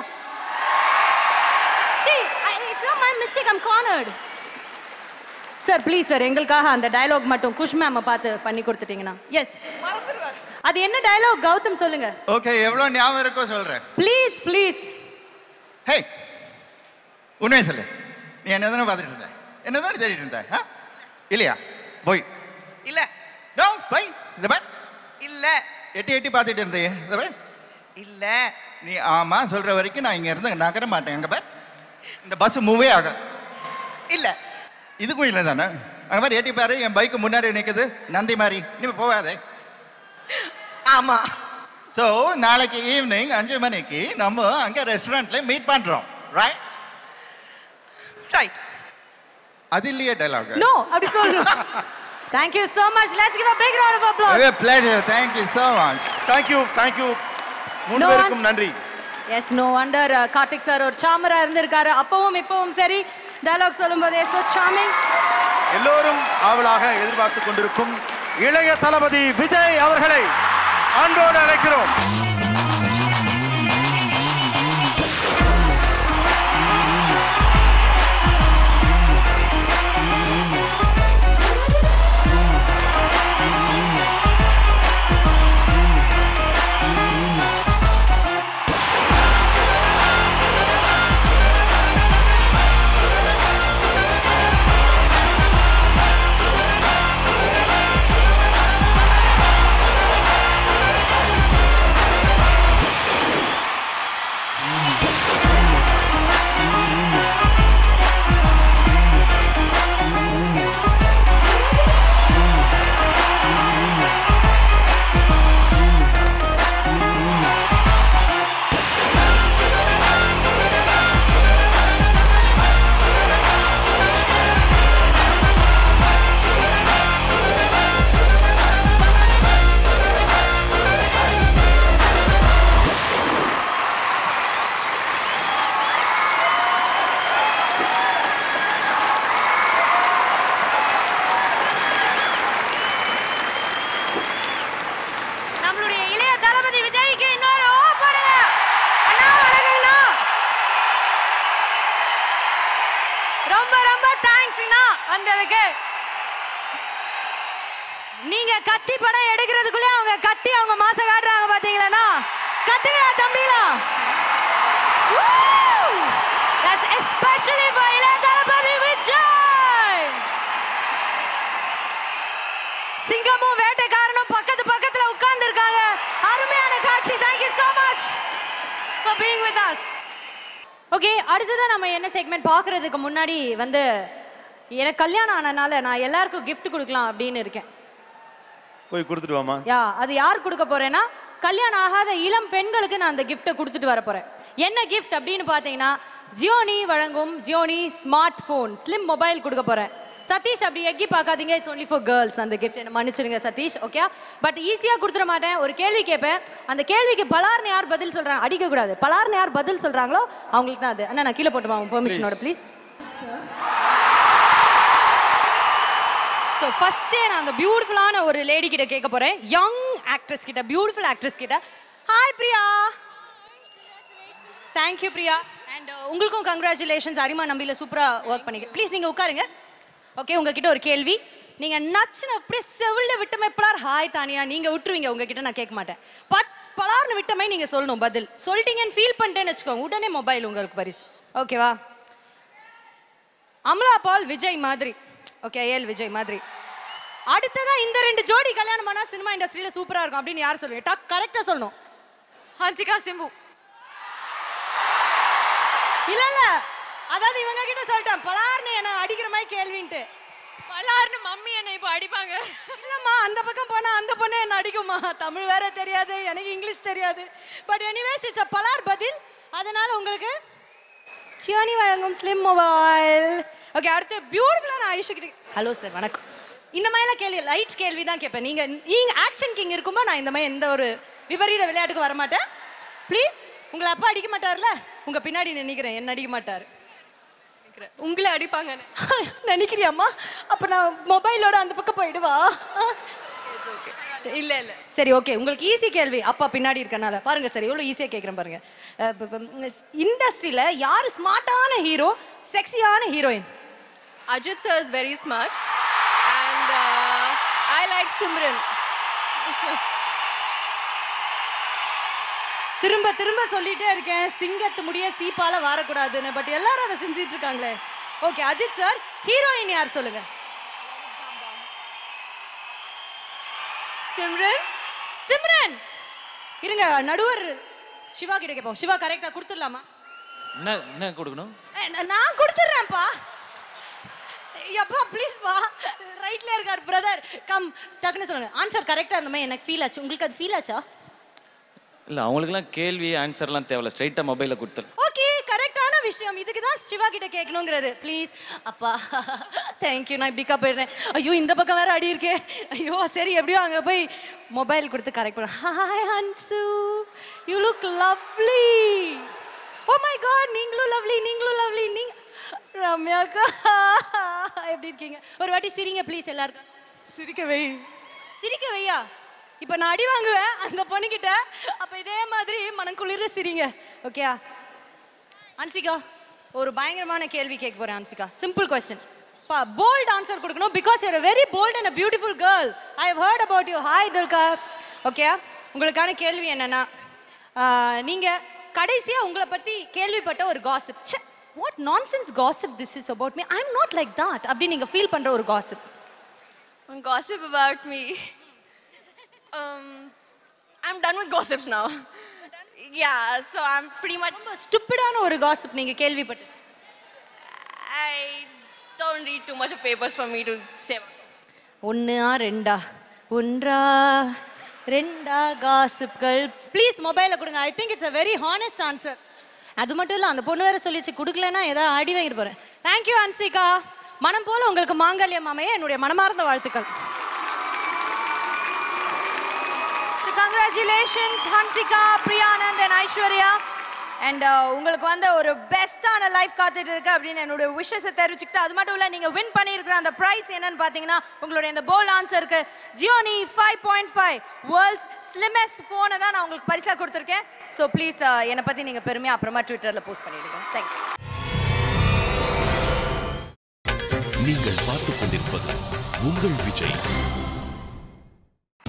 see I, it's not my mistake i'm cornered sir please sir எங்களுக்காக அந்த டயலாக் மட்டும் குஷ் மேம் பார்த்து பண்ணி கொடுத்துட்டீங்கன்னா எஸ் அது என்ன டயலாக் கௌதம் சொல்லுங்க ஓகே எவ்வளவு ஞாபகம் இருக்கோ சொல்றேன் ப்ளீஸ் ப்ளீஸ் ஹே உண்மையை சொல்லு நீ என்ன தானே பார்த்துட்டு இருந்த என்ன தானே தேடிட்டு இருந்த ஆ? இல்லையா போய் இல்ல நோ போய் இந்த பார் இல்ல எட்டி எட்டி பார்த்துட்டு இருந்தே இந்த பார் இல்ல நீ ஆமா சொல்ற வரைக்கும் நான் இங்க இருந்து நகர மாட்டேன் அங்க பார் இந்த பஸ் மூவே ஆகும் இல்ல இதுக்கும் இல்லை தானே அங்க மாதிரி எட்டி பாரு என் பைக்கு முன்னாடி நிக்குது நந்தி மாதிரி நீ போகாதே ஆமா ஸோ நாளைக்கு ஈவினிங் அஞ்சு மணிக்கு நம்ம அங்க ரெஸ்டாரண்ட்ல மீட் பண்றோம் ரைட் ரைட் அது இல்லையே டைலாக் நோ அப்படி சொல்லுங்க thank you so much let's give a big round of applause pleasure thank you so much thank you thank you மூணு No பேருக்கும் நன்றி yes no wonder Karthik sir ஒரு சாமரா இருந்திருக்காரு அப்பவும் இப்பவும் சரி டயலாக் சொல்லும்போதே so charming எல்லோரும் ஆவலாக எதிர்பார்த்து கொண்டிருக்கும் இளைய தளபதி விஜய் அவர்களை அன்போடு அழைக்கிறோம் கத்தி படம் எடுக்கிறதுக்குள்ளே அவங்க கத்தி அவங்க மாசம் காட்டுறாங்க பாத்தீங்களா கத்துக்கடா தம்பிலா That's especially for இளைய தளபதி விஜய் சிங்கமும் வேட்டைக்காரனும் பக்கத்து பக்கத்துல உட்கார்ந்து இருக்காங்க அருமையான காட்சி thank you so much for being with us okay அடுத்ததான் நம்ம என்ன செக்மெண்ட் பார்க்கறதுக்கு முன்னாடி வந்து எனக்கு கல்யாணம் ஆனனால நான் எல்லாருக்கும் gift கொடுக்கலாம் அப்படின்னு இருக்கேன் போய் கொடுத்துட்டு வாமா யா அது யார் கொடுக்க போறேன்னா கல்யாணம் ஆகாத இளம் பெண்களுக்கு நான் அந்த கிஃப்ட்டை கொடுத்துட்டு வர போறேன் என்ன கிஃப்ட் அப்படின்னு பார்த்தீங்கன்னா ஜியோனி வழங்கும் Gionee smartphone slim mobile கொடுக்க போறேன் சதீஷ் அப்படி எக்கி பார்க்காதீங்க இட்ஸ் ஒன்லி ஃபார் கேர்ள்ஸ் அந்த கிஃப்ட் என்ன மன்னிச்சிடுங்க சதீஷ் ஓகே பட் ஈஸியாக கொடுத்துட மாட்டேன் ஒரு கேள்வி கேட்பேன் அந்த கேள்விக்கு பலார்னு யார் பதில் சொல்றாங்க அடிக்கக்கூடாது பலார்னு யார் பதில் சொல்றாங்களோ அவங்களுக்கு தான் அது அண்ணா நான் கீழே போட்டுமா பெர்மிஷனோட ப்ளீஸ் ஸோ ஃபஸ்ட்டே நான் அந்த பியூட்டிஃபுல்லான ஒரு லேடி கிட்ட கேட்க போகிறேன் யங் ஆக்ட்ரஸ் கிட்ட பியூட்டிஃபுல் ஆக்ட்ரஸ் கிட்ட hi Priya thank you Priya and உங்களுக்கும் கங்க்ராச்சுலேஷன்ஸ் அரிமா நம்பியில் சூப்பராக ஒர்க் பண்ணிக்க ப்ளீஸ் நீங்கள் உட்காருங்க ஓகே உங்ககிட்ட ஒரு கேள்வி நீங்கள் நச்சுன்னு அப்படியே செவில்ல விட்டமே பலார் ஹாய் தானியா நீங்கள் விட்டுருவீங்க உங்ககிட்ட நான் கேட்க மாட்டேன் பட் பலார்னு விட்டமே நீங்கள் சொல்லணும் பதில் சொல்லிட்டீங்கன்னு ஃபீல் பண்ணிட்டேன்னு வச்சுக்கோங்க உடனே மொபைல் உங்களுக்கு பரிசு ஓகேவா அமலா பால் விஜய் மாதிரி ஓகே ஏல் விஜய் மாதிரி அடுத்ததா இந்த ரெண்டு ஜோடி கல்யாணம் பண்ணா சினிமா இண்டஸ்ட்ரியில சூப்பரா இருக்கும் அப்படின்னு யார் சொல்லுவீங்க டக் கரெக்டா சொல்லணும் ஹன்சிகா சிம்பு இல்ல இல்ல அதாவது இவங்க கிட்ட சொல்லிட்டேன் பலார்னு என்ன அடிக்கிற மாதிரி கேள்வின்ட்டு பலார்னு மம்மி என்ன இப்போ அடிப்பாங்க இல்லம்மா அந்த பக்கம் போனா அந்த பொண்ணு என்ன அடிக்குமா தமிழ் வேற தெரியாது எனக்கு இங்கிலீஷ் தெரியாது பட் எனிவேஸ் இட்ஸ் அ பலார் பதில் அதனால உங்களுக்கு சியானி வழங்கும் ஸ்லிம் மொபைல் ஓகே அடுத்து பியூட்டிஃபுல்லான ஆயுஷ் கிட்ட ஹலோ சார் வணக்கம் இந்த மாதிரிலாம் கேள்வி லைட் கேள்வி தான் கேட்பேன் நீங்க நீங்க ஆக்ஷன் கிங் இருக்கும்போது நான் இந்த மாதிரி எந்த ஒரு விபரீத விளையாட்டுக்கு வர மாட்டேன் ப்ளீஸ் உங்களை அப்பா அடிக்க மாட்டார்ல உங்க பின்னாடி நினைக்கிறேன் என்ன அடிக்க மாட்டார் உங்களை அடிப்பாங்க நினைக்கிறியாம்மா அப்ப நான் மொபைலோட அந்த பக்கம் போயிடுவா இல்ல இல்ல சரி ஓகே உங்களுக்கு ஈஸி கேள்வி அப்பா பின்னாடி இருக்கனால பாருங்க சரி எவ்வளவு ஈஸியா கேக்குறேன் பாருங்க இண்டஸ்ட்ரியில யார் ஸ்மார்ட்டான ஹீரோ செக்ஸியான heroine Ajit sir is very smart and uh, I like Simran. திரும்ப திரும்ப சொல்லிட்டே இருக்கேன் சிங்கத்து முடிய சீப்பால வரக்கூடாதுன்னு பட் எல்லாரும் அதை செஞ்சிட்டு இருக்காங்களே ஓகே அஜித் சார் ஹீரோயின் யார் சொல்லுங்க சிம்ரன் சிம்ரன் இருங்க நடுவர் சிவா கிட்ட கேட்போம் சிவா கரெக்டா கொடுத்துடலாமா என்ன என்ன கொடுக்கணும் ஏ, நா- நான் கொடுத்துட்றேன்ப்பா எப்பா ப்ளீஸ் பா ரைட்ல இருக்கார் பிரதர் கம் டக்குன்னு சொல்லுங்க ஆன்சர் கரெக்டா அந்த மாதிரி எனக்கு ஃபீல் ஆச்சு உங்களுக்கு அது ஃபீல் ஆச்சா இல்லை அவங்களுக்குலாம் கேள்வி ஆன்சர்லாம் தேவையில்ல ஸ்ட்ரைட்டாக மொபைலில் கொடுத்துரு ஓகே கரெக்டான விஷயம் இதுக்கு தான் சிவா கிட்ட கேட்கணுங்கிறது ப்ளீஸ் அப்பா தேங்க்யூ நான் இப்படிக்கா போயிடுறேன் ஐயோ இந்த பக்கம் வேற அடி இருக்கே ஐயோ சரி எப்படியோ அங்கே போய் மொபைல் கொடுத்து கரெக்ட் பண்ண hi Hansu you look lovely oh my God நீங்களும் லவ்லி நீங்களும் லவ்லி நீங்க ரம்யாக்கா எப்படி இருக்கீங்க ஒரு வாட்டி சிரிங்க ப்ளீஸ் எல்லாருக்கும் சிரிக்க வை சிரிக்க வையா இப்போ நான் அடி வாங்குவேன் அந்த பொண்ணுகிட்ட அப்போ இதே மாதிரி மனக்குளிர சிரிங்க ஓகேயா அன்சிகா ஒரு பயங்கரமான கேள்வி கேட்க போறேன் அன்சிகா சிம்பிள் கொஸ்டின் பா போல்ட் ஆன்சர் கொடுக்கணும் because your very bold and beautiful girl I have heard about you hi Dulquer okay உங்களுக்கான கேள்வி என்னன்னா ஆஹ், நீங்க கடைசியா உங்களை பத்தி கேள்விப்பட்ட ஒரு gossip what nonsense gossip this is about me I am not like that அப்படி நீங்க ஃபீல் பண்ற ஒரு gossip Gossip about me. um, I'm done with gossips now. Yeah, so I'm pretty much. ஸ்டூப்பிடான ஒரு காசிப் நீங்க கேள்விப்பட்டு I don't read too much of papers for me to say. about ஒன்றா ரெண்டா ஒன்றா ரெண்டா காசிப்கள் ப்ளீஸ் மொபைலில் கொடுங்க I think it's a very honest answer அது மட்டும் இல்லை அந்த பொண்ணு வேற சொல்லிச்சு கொடுக்கலன்னா ஏதாவது ஆடி வாங்கிட்டு போகிறேன் தேங்க்யூ அன்சிகா மனம் போல உங்களுக்கு மாங்கல்யம் அமைய என்னுடைய மனமார்ந்த வாழ்த்துக்கள் so congratulations Hansika Priyanand and Aishwarya and உங்களுக்கு வந்து ஒரு பெஸ்ட்டான லைஃப் காத்துட்டு இருக்கு அப்படின்னு என்னோட விஷஸை தெரிவிச்சுக்கிட்டு அது மட்டும் இல்லை நீங்கள் வின் பண்ணியிருக்கிற அந்த ப்ரைஸ் என்னன்னு பார்த்தீங்கன்னா உங்களுடைய இந்த போல் ஆன்சருக்கு Gionee five point five world's slimmest ஃபோனை தான் நான் உங்களுக்கு பரிசாக கொடுத்துருக்கேன் ஸோ ப்ளீஸ் என்னை பற்றி நீங்கள் பெருமையாக அப்புறமா ட்விட்டரில் போஸ்ட் பண்ணிடுங்க தேங்க்ஸ் நீங்கள் பார்த்துக் கொண்டிருப்பது உங்கள் விஜய்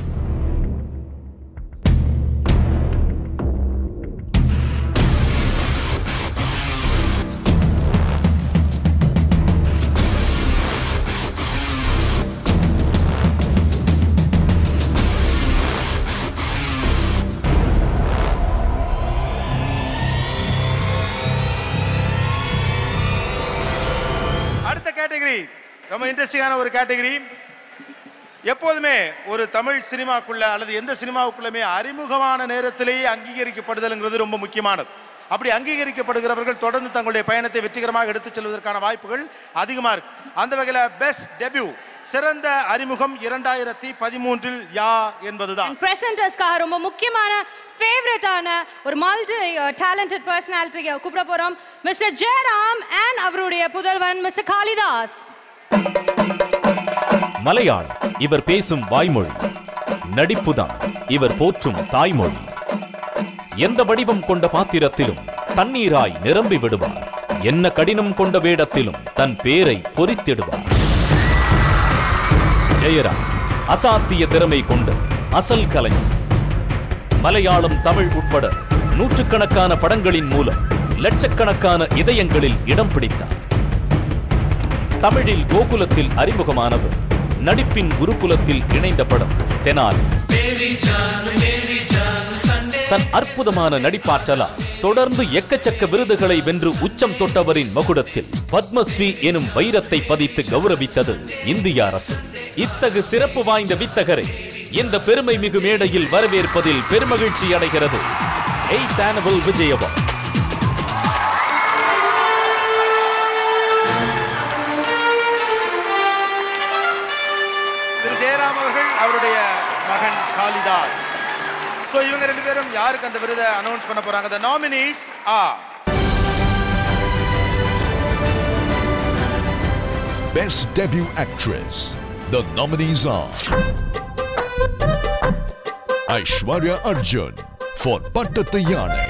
ரொம்ப இன்ட்ரெஸ்டிங்கான ஒரு கேட்டகரி எப்போதுமே ஒரு தமிழ் சினிமாக்குள்ள அல்லது எந்த சினிமாவுக்குள்ளுமே அறிமுகமான நேரத்திலேயே அங்கீகரிக்கப்படுதல்ங்கிறது ரொம்ப முக்கியமானது அப்படி அங்கீகரிக்கப்படுகிறவர்கள் தொடர்ந்து தங்களுடைய பயணத்தை வெற்றிகரமாக எடுத்துச் செல்வதற்கான வாய்ப்புகள் அதிகமாக இருக்கு அந்த வகையில் பெஸ்ட் டெபியூ சிறந்த அறிமுகம் இரண்டாயிரத்தி பதிமூன்றில் யா என்பதுதான் பிரசன்டர்ஸ்க்காக ரொம்ப முக்கியமான ஃபேவரட்டான ஒரு மல்டி டேலண்டட் பர்சனாலிட்டியை கூப்பிட போறோம் மிஸ்டர் ஜெயராம் அண்ட் அவருடைய புதல்வன் மிஸ்டர் காளிதாஸ் மலையாளம் இவர் பேசும் வாய்மொழி நடிப்புதான் இவர் போற்றும் தாய்மொழி எந்த வடிவம் கொண்ட பாத்திரத்திலும் தண்ணீராய் நிரம்பி விடுவார் என்ன கடினம் கொண்ட வேடத்திலும் தன் பேரை பொறித்திடுவார் ஜெயராம் அசாத்திய திறமை கொண்ட அசல் கலைஞர் மலையாளம் தமிழ் உட்பட நூற்றுக்கணக்கான படங்களின் மூலம் லட்சக்கணக்கான இதயங்களில் இடம் பிடித்தார் தமிழில் கோகுலத்தில் அறிமுகமானவர் நடிப்பின் குருகுலத்தில் இணைந்த படம் தெனாலி தன் அற்புதமான நடிப்பாற்றலால் தொடர்ந்து எக்கச்சக்க விருதுகளை வென்று உச்சம் தொட்டவரின் மகுடத்தில் பத்மஸ்ரீ எனும் வைரத்தை பதித்து கௌரவித்தது இந்திய அரசு இத்தகு சிறப்பு வாய்ந்த வித்தகரை இந்த பெருமை மிகு மேடையில் வரவேற்பதில் பெருமகிழ்ச்சி அடைகிறது எய்த் ஆனுவல் விஜய் அவார்ட் திரு ஜெயராம் அவர்கள் அவருடைய மகன் காளிதாஸ் ஸோ இவங்க ரெண்டு பேரும் யாருக்கு அந்த விருதை அனௌன்ஸ் பண்ண போறாங்க the nominees are Best Debut Actress. The nominees are Aishwarya Arjun for Pattattu Yanai.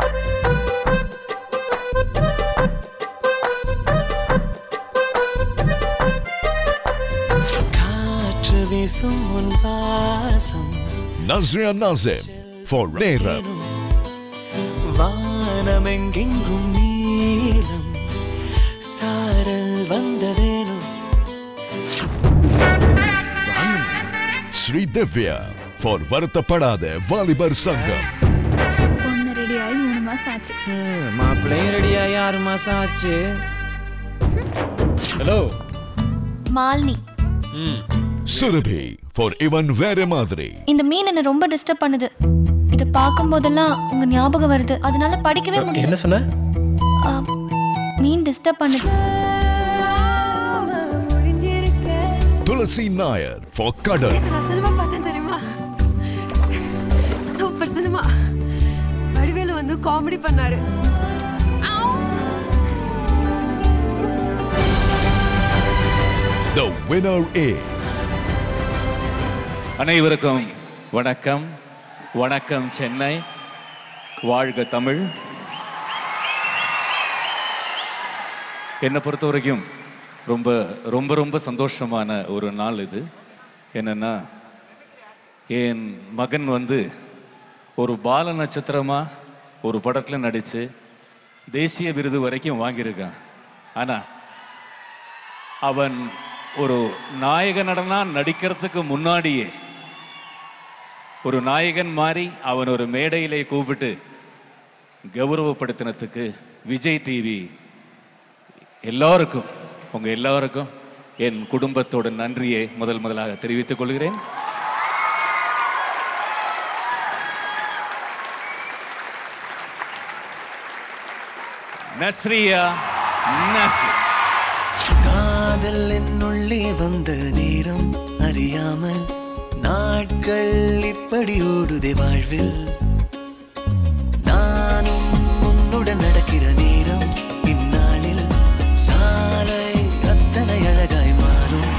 காற்று வீசும் உன் வாசம் Nazria Nazim for Neram. வானமெங்கெங்கும் நீலம் சாரல் வந்ததேனோ Sri Divya for Vartapadada Valibar Sangam. பொண்ணு ரெடி ஆகி மூணு மாசம் ஆச்சு மாப்பிள்ளையும் ரெடியாகி ஆறு மாசம் ஆச்சு hello Malini Surabhi for Ivan Veremadri. இந்த மீன் என்ன ரொம்ப டிஸ்டர்ப் பண்ணுது இத பார்க்கும் போதெல்லாம் உங்க ஞாபகம் வருது அதனால படிக்கவே முடியல என்ன சொன்ன ஆ, மீன் டிஸ்டர்ப் பண்ணுது Tulasi Nair for Kadal. நான் சினிமா பார்த்தேன் தெரியுமா சூப்பர் சினிமா வடிவேலு வந்து காமெடி பண்ணாரு The winner is அனைவருக்கும் வணக்கம் வணக்கம் சென்னை வாழ்க தமிழ் என்னை பொறுத்த வரைக்கும் ரொம்ப ரொம்ப ரொம்ப சந்தோஷமான ஒரு நாள் இது என்னென்னா என் மகன் வந்து ஒரு பால நட்சத்திரமா ஒரு படத்தில் நடித்து தேசிய விருது வரைக்கும் வாங்கியிருக்கான் ஆனால் அவன் ஒரு நாயக நடனா நடிக்கிறதுக்கு முன்னாடியே ஒரு நாயகன் மாதிரி அவன் ஒரு மேடையிலே கூப்பிட்டு கௌரவப்படுத்தினதுக்கு விஜய் டிவி எல்லாருக்கும் உங்க எல்லாருக்கும் என் குடும்பத்தோட நன்றியை முதல் முதலாக தெரிவித்துக் கொள்கிறேன் நஸ்ரியா நஸ்ரி காதல் என்னுள்ளே வந்த நேரம் அறியாமல் நாட்கள் இப்படி ஓடுதே வாழ்வில் நானும் உன்னுடன் நடக்கிற நேரம் இந்நாளில் சாலை அத்தனை அழகாய் மாறும்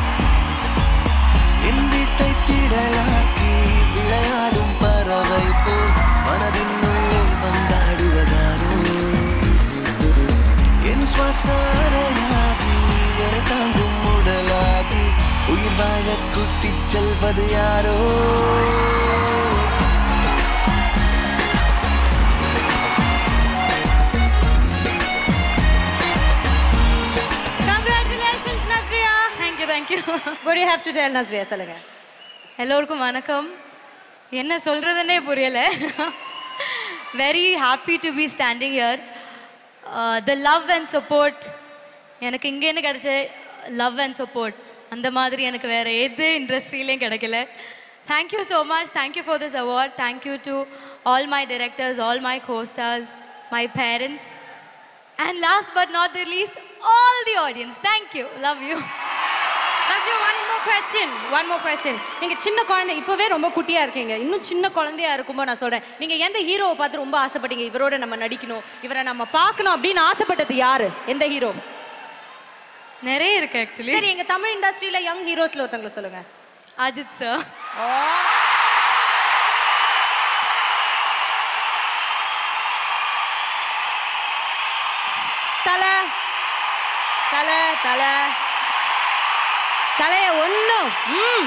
என் வீட்டை திடலாக்கி விளையாடும் பறவை போல் மனதின் உள்ளே வந்தாடுவதாரோ என் சுவாசாரையாகி என தாங்கும் உடலாகி உயிர் வாழ கூட்டிச் செல்வது யாரோ Congratulations, Nazria. Thank you, thank you. What do you have to tell Nazria? சொல்லுங்க எல்லோருக்கும் வணக்கம் என்ன சொல்றதுன்னே புரியல very happy to be standing here the love and support எனக்கு இங்கேருந்து கிடைச்ச லவ் அண்ட் சப்போர்ட் அந்த மாதிரி எனக்கு வேற எது இண்டஸ்ட்ரியிலையும் கிடைக்கல thank you so much thank you for this award thank you to all my directors all my costars my parents and last but not the least all the audience thank you love you one more question one more question நீங்க சின்ன குழந்தை இப்பவே ரொம்ப குட்டியா இருக்கீங்க இன்னும் சின்ன குழந்தையா இருக்கும்போது நான் சொல்றேன் நீங்க எந்த ஹீரோவை பார்த்து ரொம்ப ஆசைப்பட்டீங்க இவரோட நம்ம நடிக்கணும் இவரை நம்ம பார்க்கணும் அப்படின்னு ஆசைப்பட்டது யாரு எந்த ஹீரோ நிறைய இருக்கு ஆக்சுவலி சரி எங்க தமிழ் இண்டஸ்ட்ரியில யங் ஹீரோஸ்ல ஒருத்தவங்கள சொல்லுங்க அஜித் சார் தலை தலை தலை தலைய ஒண்ணு ம்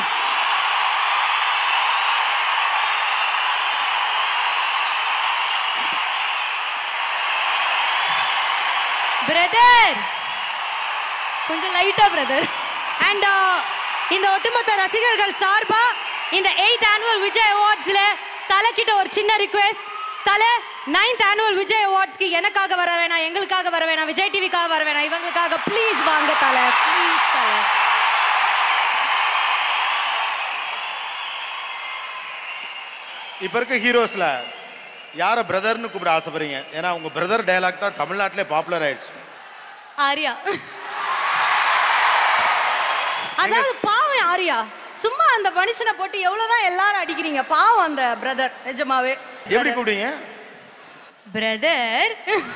பிரதர் கொஞ்சம் லைட்டா பிரதர் அண்ட் இந்த ஒட்டுமொத்த ரசிகர்கள் சார்பா இந்த எயித் ஆனுவல் விஜய் அவார்ட்ஸ்ல தலை கிட்ட ஒரு சின்ன ரிக்வெஸ்ட் தலை நைன்த் ஆனுவல் விஜய் அவார்ட்ஸ்க்கு எனக்காக வர வேணாம் எங்களுக்காக வர வேணாம் விஜய் டிவிக்காக வர வேணாம் இவங்களுக்காக ப்ளீஸ் வாங்க தலை ப்ளீஸ் தலை இப்போ இருக்க ஹீரோஸில் யாரை பிரதர்னு கூப்பிட ஆசைப்படுறீங்க ஏன்னா உங்க பிரதர் டயலாக் தான் தமிழ்நாட்டிலே பாப்புலர் ஆயிடுச்சு ஆர்யா அதாவது பாவம் ஆரியா சும்மா அந்த மனுஷனை போட்டு எவ்வளவுதான் எல்லாரும் அடிக்கிறீங்க பாவம் அந்த பிரதர் நிஜமாவே எப்படி கூப்பிடுவீங்க brother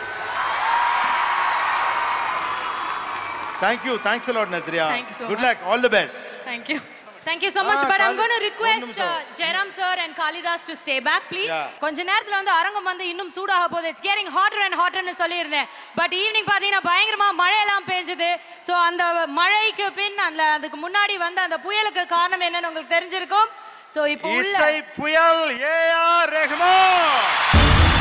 thank you thanks lot Nazriya Thank you so good much. Luck all the best thank you Thank you so much. Ah, but I'm Kali- going to ஒரு request uh, நிமிஷம். Jairam sir and Kalidas to stay back, please. Yeah. கொஞ்ச நேரத்துல வந்து அரங்கம் வந்து இன்னும் சூடாக போகுது இட்ஸ் கேரிங் ஹாட்டர் அண்ட் ஹாட்டர்னு சொல்லியிருந்தேன் பட் ஈவினிங் பார்த்தீங்கன்னா பயங்கரமா மழையெல்லாம் பெஞ்சுது ஸோ அந்த மழைக்கு பின் அந்த அதுக்கு முன்னாடி வந்து அந்த புயலுக்கு காரணம் என்னன்னு உங்களுக்கு தெரிஞ்சிருக்கும் ஸோ இப்போ உள்ள இசை புயல் ஏ ஆர் ரஹ்மான்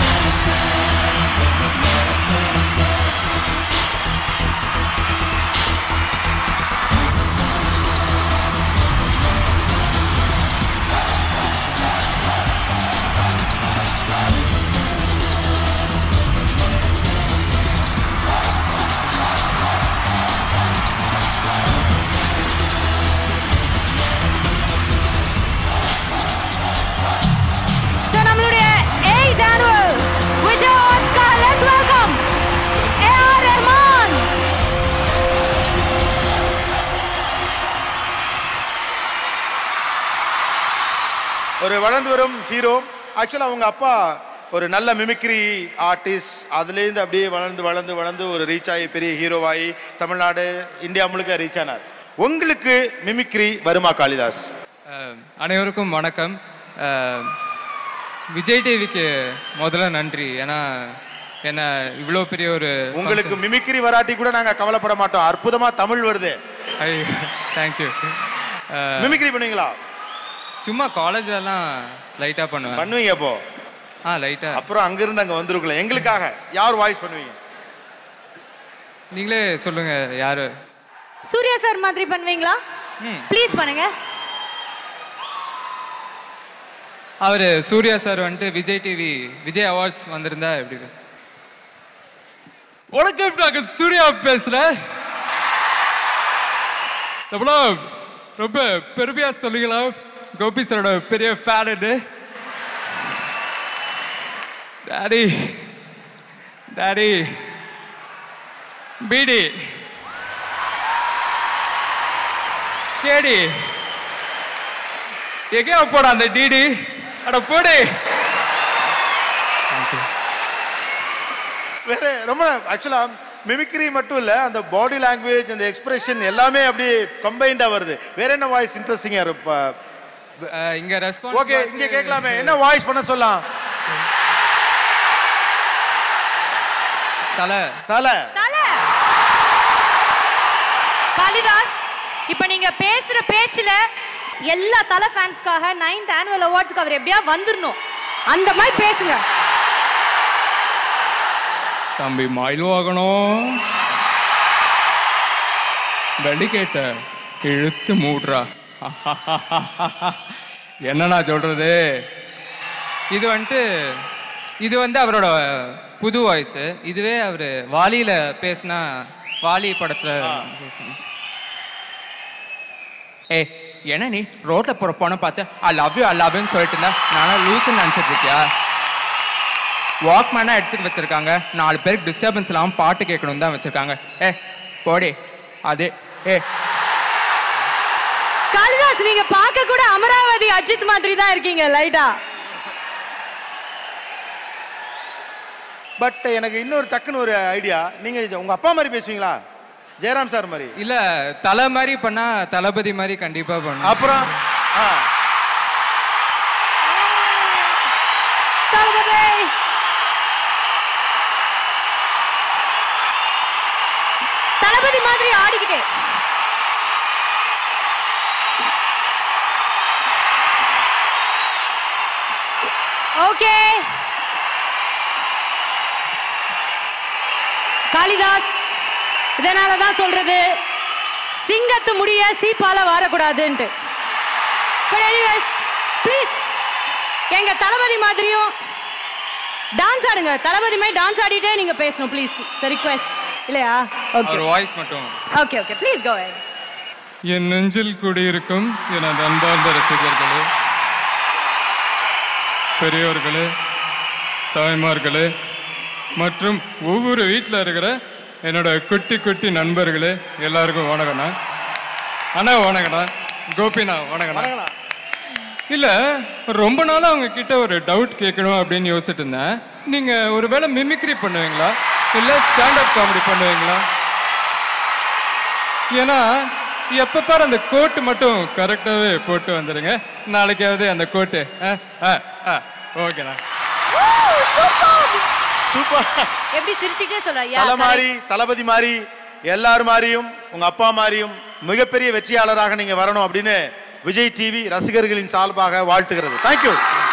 ஸோ நம்மளுடைய eighth annual Vijay Oscar let's welcome AR Rahman ஒரு வளர்ந்து வரும் ஹீரோ ஆக்சுவலாக அவங்க அப்பா ஒரு நல்ல மிமிக்ரி ஆர்டிஸ்ட் அதுலேருந்து அப்படியே வளர்ந்து வளர்ந்து வளர்ந்து ஒரு ரீச் ஆகி பெரிய ஹீரோவாகி தமிழ்நாடு இந்தியா முழுக்க ரீச் ஆனார் உங்களுக்கு மிமிக்ரி வருமா காளிதாஸ் அஹ், அனைவருக்கும் வணக்கம் அஹ், விஜய் டிவிக்கு முதல்ல நன்றி ஏன்னா என்ன இவ்வளோ பெரிய ஒரு உங்களுக்கு மிமிக்ரி வராட்டி கூட நாங்க கவலைப்பட மாட்டோம் அற்புதமா தமிழ் வருது ஐயோ தேங்க்யூ மிமிக்ரி பண்ணுவீங்களா சும்மா காலேஜ்லலாம் லைட்டாக பண்ணுவேன் பண்ணுவீங்க அப்போ ஆ லைட்டாக அப்புறம் அங்கிருந்து அங்க வந்துருக்கல எங்களுக்காக யார் வாய்ஸ் பண்ணுவீங்க நீங்களே சொல்லுங்க யாரு சூர்யா சார் மாதிரி பண்ணுவீங்களா ப்ளீஸ் பண்ணுங்க அவர் சூர்யா சார் வந்துட்டு விஜய் டிவி விஜய் அவார்ட்ஸ் வந்திருந்தா எப்படி பேச வணக்கம் நாங்கள் சூர்யா பேசுகிறேன் எவ்வளோ ரொம்ப பெருமையாக சொல்லுங்களா கோபி சாரோட பெரிய ஃபேனு டாடி டாடி பீடி கேடி எங்கேயா போட அந்த டிடி அட போடு வேற ரொம்ப ஆக்சுவலா மிமிக்ரி மட்டும் இல்ல அந்த பாடி லாங்குவேஜ் அந்த எக்ஸ்பிரஷன் எல்லாமே அப்படியே கம்பைண்டா வருது வேற என்ன வாய்ஸ் இன்ட்ரெஸ்டிங்கா இருப்பா இங்க ரெஸ்பான்ஸ் ஓகே இங்க கேட்கலாமே என்ன வாய்ஸ் பண்ண சொல்லலாம் தலை தலை தலை காளிதாஸ் இப்போ நீங்க பேசுற பேச்சுல எல்லா தலை ஃபேன்ஸ்க்காக நைன்த் ஆனுவல் அவார்ட்ஸ்க்கு அவர் எப்படியா வந்துடணும் அந்த மாதிரி பேசுங்க தம்பி மயில் வாகனம் வெள்ளிக்கேட்ட இழுத்து மூடுறா என்னண்ணா சொல்றது இது வந்துட்டு இது வந்து அவரோட புது வாய்ஸ் இதுவே அவர் வாலியில பேசினா வாலி படத்துல பேசணும் ஏ என்ன நீ ரோட்ல போற பொண்ணை பார்த்து I love you I love யூன்னு சொல்லிட்டு இருந்தா நானும் லூசுன்னு நினச்சிட்டு இருக்கியா வாக்மேனாக எடுத்துட்டு வச்சிருக்காங்க நாலு பேருக்கு டிஸ்டர்பன்ஸ் இல்லாமல் பாட்டு கேட்கணும் தான் வச்சிருக்காங்க ஏ போடி அது ஏ காளிதாஸ் நீங்க பார்க்க கூட அமராவதி அஜித் மாதிரி தான் இருக்கீங்க லைட்டா பட் எனக்கு இன்னொரு டக்குன்னு ஒரு ஐடியா நீங்க உங்க அப்பா மாதிரி பேசுவீங்களா ஜெயராம் சார் மாதிரி இல்ல தலை மாதிரி பண்ணா தளபதி மாதிரி கண்டிப்பா பண்ணும் அப்புறம் ஆ தளபதி தளபதி மாதிரி ஆடிக்கிட்டே ஓகே காளிதாஸ் இதனால தான் சொல்றது சிங்கத்து முடிய சீப்பால வாரக்கூடாதுன்ட்டு பட் எனிவேஸ் ப்ளீஸ் எங்க தளபதி மாதிரியும் டான்ஸ் ஆடுங்க தளபதி மாதிரி டான்ஸ் ஆடிட்டே நீங்க பேசணும் ப்ளீஸ் ரிக்வெஸ்ட் இல்லையா ஓகே ஒரு வாய்ஸ் மட்டும் okay okay please go ahead என் நெஞ்சில் குடியிருக்கும் எனது அன்பார்ந்த ரசிகர்களே பெரியோர்களே தாய்மார்களே மற்றும் ஒவ்வொரு வீட்டில் இருக்கிற என்னோட குட்டி குட்டி நண்பர்களே எல்லாருக்கும் வணக்கண்ணா அண்ணா வணக்கண்ணா கோபிண்ணா வணக்கண்ணா இல்லை ரொம்ப நாளாக அவங்க கிட்ட ஒரு டவுட் கேட்கணும் அப்படின்னு யோசிச்சுட்டு இருந்தேன் நீங்கள் ஒருவேளை மிமிக்ரி பண்ணுவீங்களா இல்லை ஸ்டாண்டப் காமெடி பண்ணுவீங்களா ஏன்னா எப்போ பாரு அந்த கோட்டு மட்டும் கரெக்டாகவே போட்டு வந்துடுங்க நாளைக்காவது அந்த கோட்டு ஆ ஆ ஆ ஓகேண்ணா சூப்பர் எப்படி சிரிச்சுட்டே சொல்ற தலை மாதிரி தளபதி மாதிரி எல்லாரும் மாதிரியும் உங்க அப்பா மாதிரியும் மிகப்பெரிய வெற்றியாளராக நீங்க வரணும் அப்படின்னு விஜய் டிவி ரசிகர்களின் சார்பாக வாழ்த்துகிறது தேங்க்யூ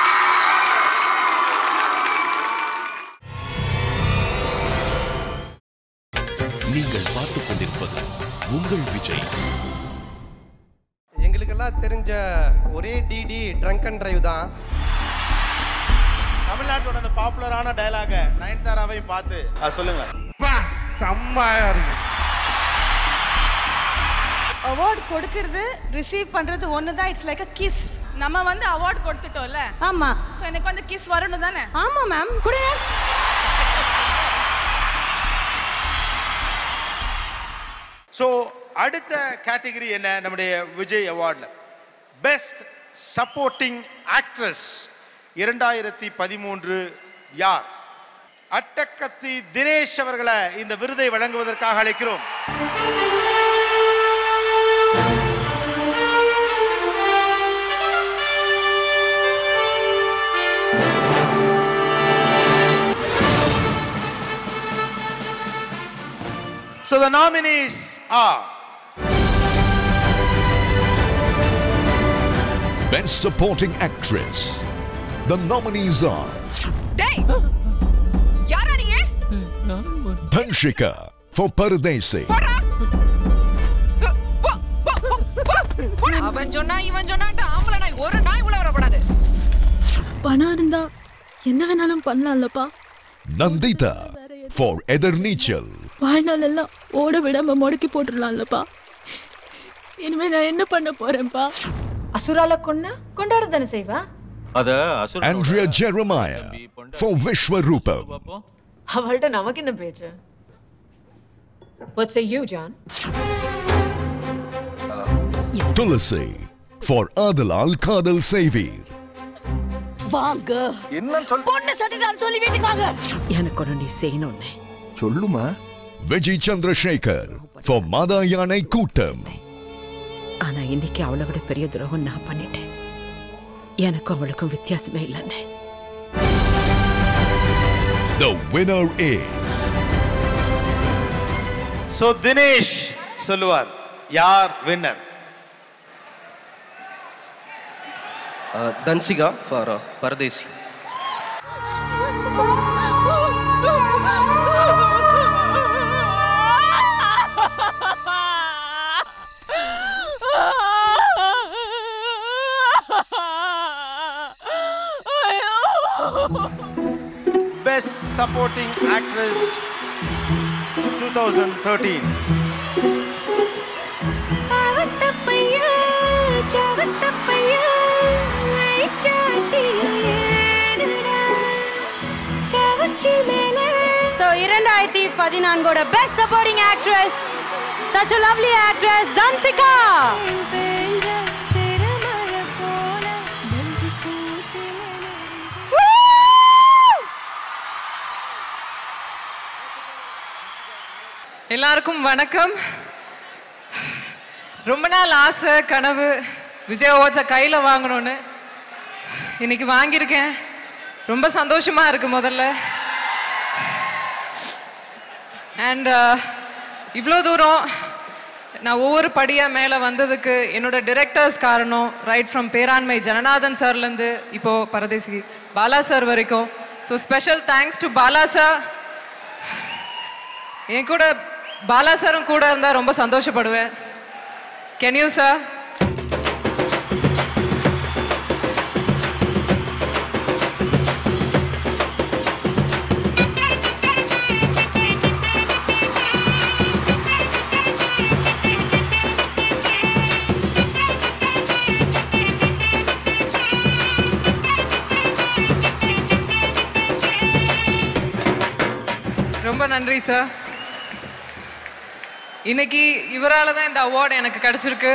நீங்கள் பார்த்துக் கொண்டிருப்பது உங்கள் விஜய் எங்களுக்கெல்லாம் தெரிஞ்ச ஒரே டிடி ட்ரங்க் அண்ட் டிரைவ் தான் தமிழ்நாட்டோட அந்த பாப்புலரான டயலாக நயன்தாராவையும் பார்த்து அது சொல்லுங்க செம்மையா இருக்கு அவார்ட் கொடுக்கறது ரிசீவ் பண்றது ஒன்று தான் இட்ஸ் லைக் அ கிஸ் நம்ம வந்து அவார்ட் கொடுத்துட்டோம்ல ஆமா ஸோ எனக்கு வந்து கிஸ் வரணும் தானே ஆமா மேம் கொடுங்க ஸோ அடுத்த கேட்டகரி என்ன நம்முடைய விஜய் அவார்டில் பெஸ்ட் சப்போர்ட்டிங் ஆக்ட்ரஸ் இரண்டாயிரத்தி பதிமூன்று யார் அட்டக்கத்தி தினேஷ் அவர்களை இந்த விருதை வழங்குவதற்காக அழைக்கிறோம் So the nominees are Best Supporting Actress. The nominees are டேய் யாரா நீ Dhanshika for Paradesi, அவன் சொன்னா இவன் சொன்னான்ட்டு ஆம்பளை நாய் ஒரு நாய் உள்ள வரக்கூடாது பணம் இருந்தா என்ன வேணாலும் பண்ணலாம்லப்பா Nandita for Edarnichal, வாழ்நாள் எல்லாம் ஓட விடாம முடக்கி போட்டுடலாம்லப்பா இனிமே நான் என்ன பண்ண போறேன்ப்பா அசுரால கொன்ன கொண்டாட தானே செய்வா அத Andrea Jeremiah for Vishwarupam, அவள்கிட்ட நமக்கு என்ன பேச்சு What say you, John? Tulasi for Adalal Kadal Savir, வாங்க என்ன பொண்ணு சட்டிட்டான்னு சொல்லி வீட்டுக்கு வாங்க எனக்கு ஒன்று நீ செய்யணும்னு சொல்லுமா Vijay Chandrasekhar for Madayanai Kootam, ஆனா இன்னைக்கு அவளை விட பெரிய துரோகம் நான் பண்ணிட்டேன் எனக்கும் அவளுக்கும் வித்தியாசமே இல்லைன்னு The winner is so Dinesh சொல்லுவார் யார் winner Dhansika for Paradesi best supporting actress two thousand thirteen so இரண்டாயிரத்தி பதினான்கோட best supporting actress such a lovely actress Dhansika எல்லாருக்கும் வணக்கம் ரொம்ப நாள் ஆசை கனவு விஜய் அவார்ட்ஸை கையில் வாங்கணும்னு இன்னைக்கு வாங்கியிருக்கேன் ரொம்ப சந்தோஷமா இருக்கு முதல்ல அண்ட் இவ்வளோ தூரம் நான் ஒவ்வொரு படியாக மேலே வந்ததுக்கு என்னோட டிரெக்டர்ஸ் காரணம் ரைட் ஃப்ரம் பேராண்மை ஜனநாதன் சார்லேருந்து இப்போது பரதேசி பாலா சார் வரைக்கும் so special thanks to Bala sir என் கூட பாலா சாரும் கூட இருந்தால் ரொம்ப சந்தோஷப்படுவேன் கேன் யூ சார் ரொம்ப நன்றி சார் இன்னைக்கு இவரால தான் இந்த அவார்டு எனக்கு கிடைச்சிருக்கு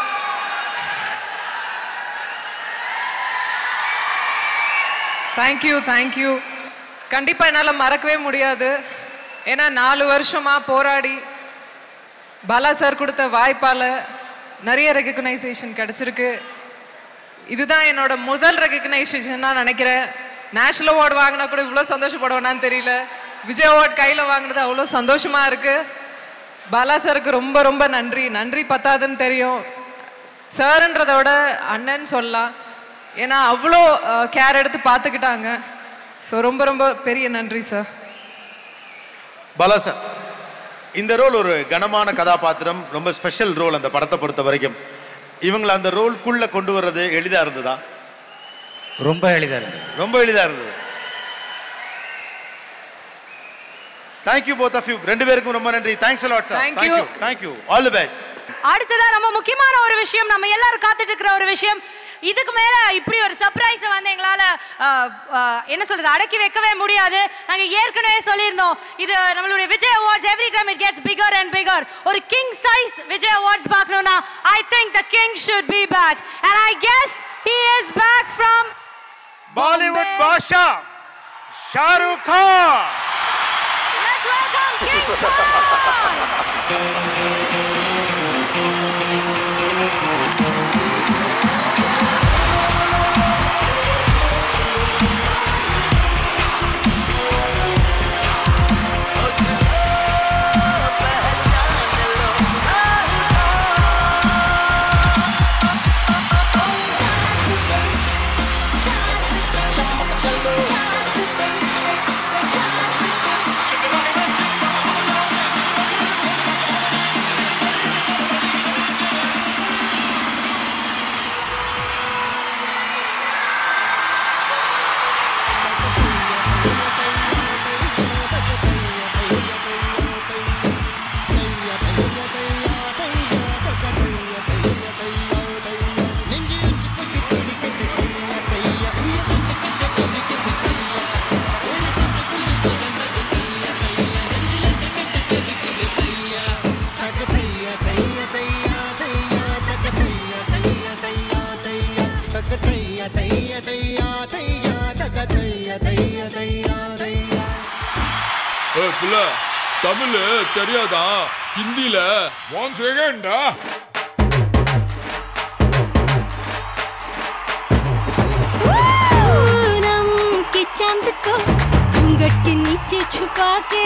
தேங்க்யூ தேங்க்யூ கண்டிப்பாக என்னால் மறக்கவே முடியாது ஏன்னா நாலு வருஷமாக போராடி பாலா சார் கொடுத்த வாய்ப்பால் நிறைய ரெகக்னைசேஷன் கிடைச்சிருக்கு இதுதான் என்னோட முதல் ரெகக்னைசேஷன் நான் நினைக்கிறேன் நேஷனல் அவார்டு வாங்கினா கூட இவ்வளோ சந்தோஷப்படுவேனான்னு தெரியல விஜய் அவார்டு கையில் வாங்கினது அவ்வளோ சந்தோஷமா இருக்கு பாலா சாருக்கு ரொம்ப ரொம்ப நன்றி நன்றி பத்தாதுன்னு தெரியும் சார்ன்றதை விட அண்ணன் சொல்லலாம் ஏன்னா அவ்வளோ கேர் எடுத்து பார்த்துக்கிட்டாங்க ஸோ ரொம்ப ரொம்ப பெரிய நன்றி சார் பாலா சார் இந்த ரோல் ஒரு கனமான கதாபாத்திரம் ரொம்ப ஸ்பெஷல் ரோல் அந்த படத்தை பொறுத்த வரைக்கும் இவங்களை அந்த ரோல்குள்ள கொண்டு வர்றது எளிதா இருந்ததா ரொம்ப எளிதாக இருந்தது ரொம்ப எளிதா இருந்தது தேங்க்யூ போத் ஆஃப் யூ ரெண்டு பேருக்கும் ரொம்ப நன்றி thanks a lot sir Thank you. Thank you thank you all the best அடுத்ததா ரொம்ப முக்கியமான ஒரு விஷயம் நம்ம எல்லாரும் காத்துட்டு இருக்கிற ஒரு விஷயம் இதுக்கு மேல இப்படி ஒரு சர்ப்ரைஸ் வந்து எங்களால அஹ், அஹ், என்ன சொல்றது அடக்கி வைக்கவே முடியாது நாங்க ஏற்கனவே சொல்லியிருந்தோம் இது நம்மளுடைய Vijay awards every time it gets bigger and bigger ஒரு கிங் சைஸ் விஜய் அவார்ட்ஸ் பார்க்கணும்னா I think the king should be back and I guess he is back from Bollywood Baasha Shahrukh Khan let's welcome king ஏய் புள்ள தமிழ் தெரியாதா ஹிந்தில ஒன் செகண்டா पूनम के चांद को घूंघट के नीचे छुपा के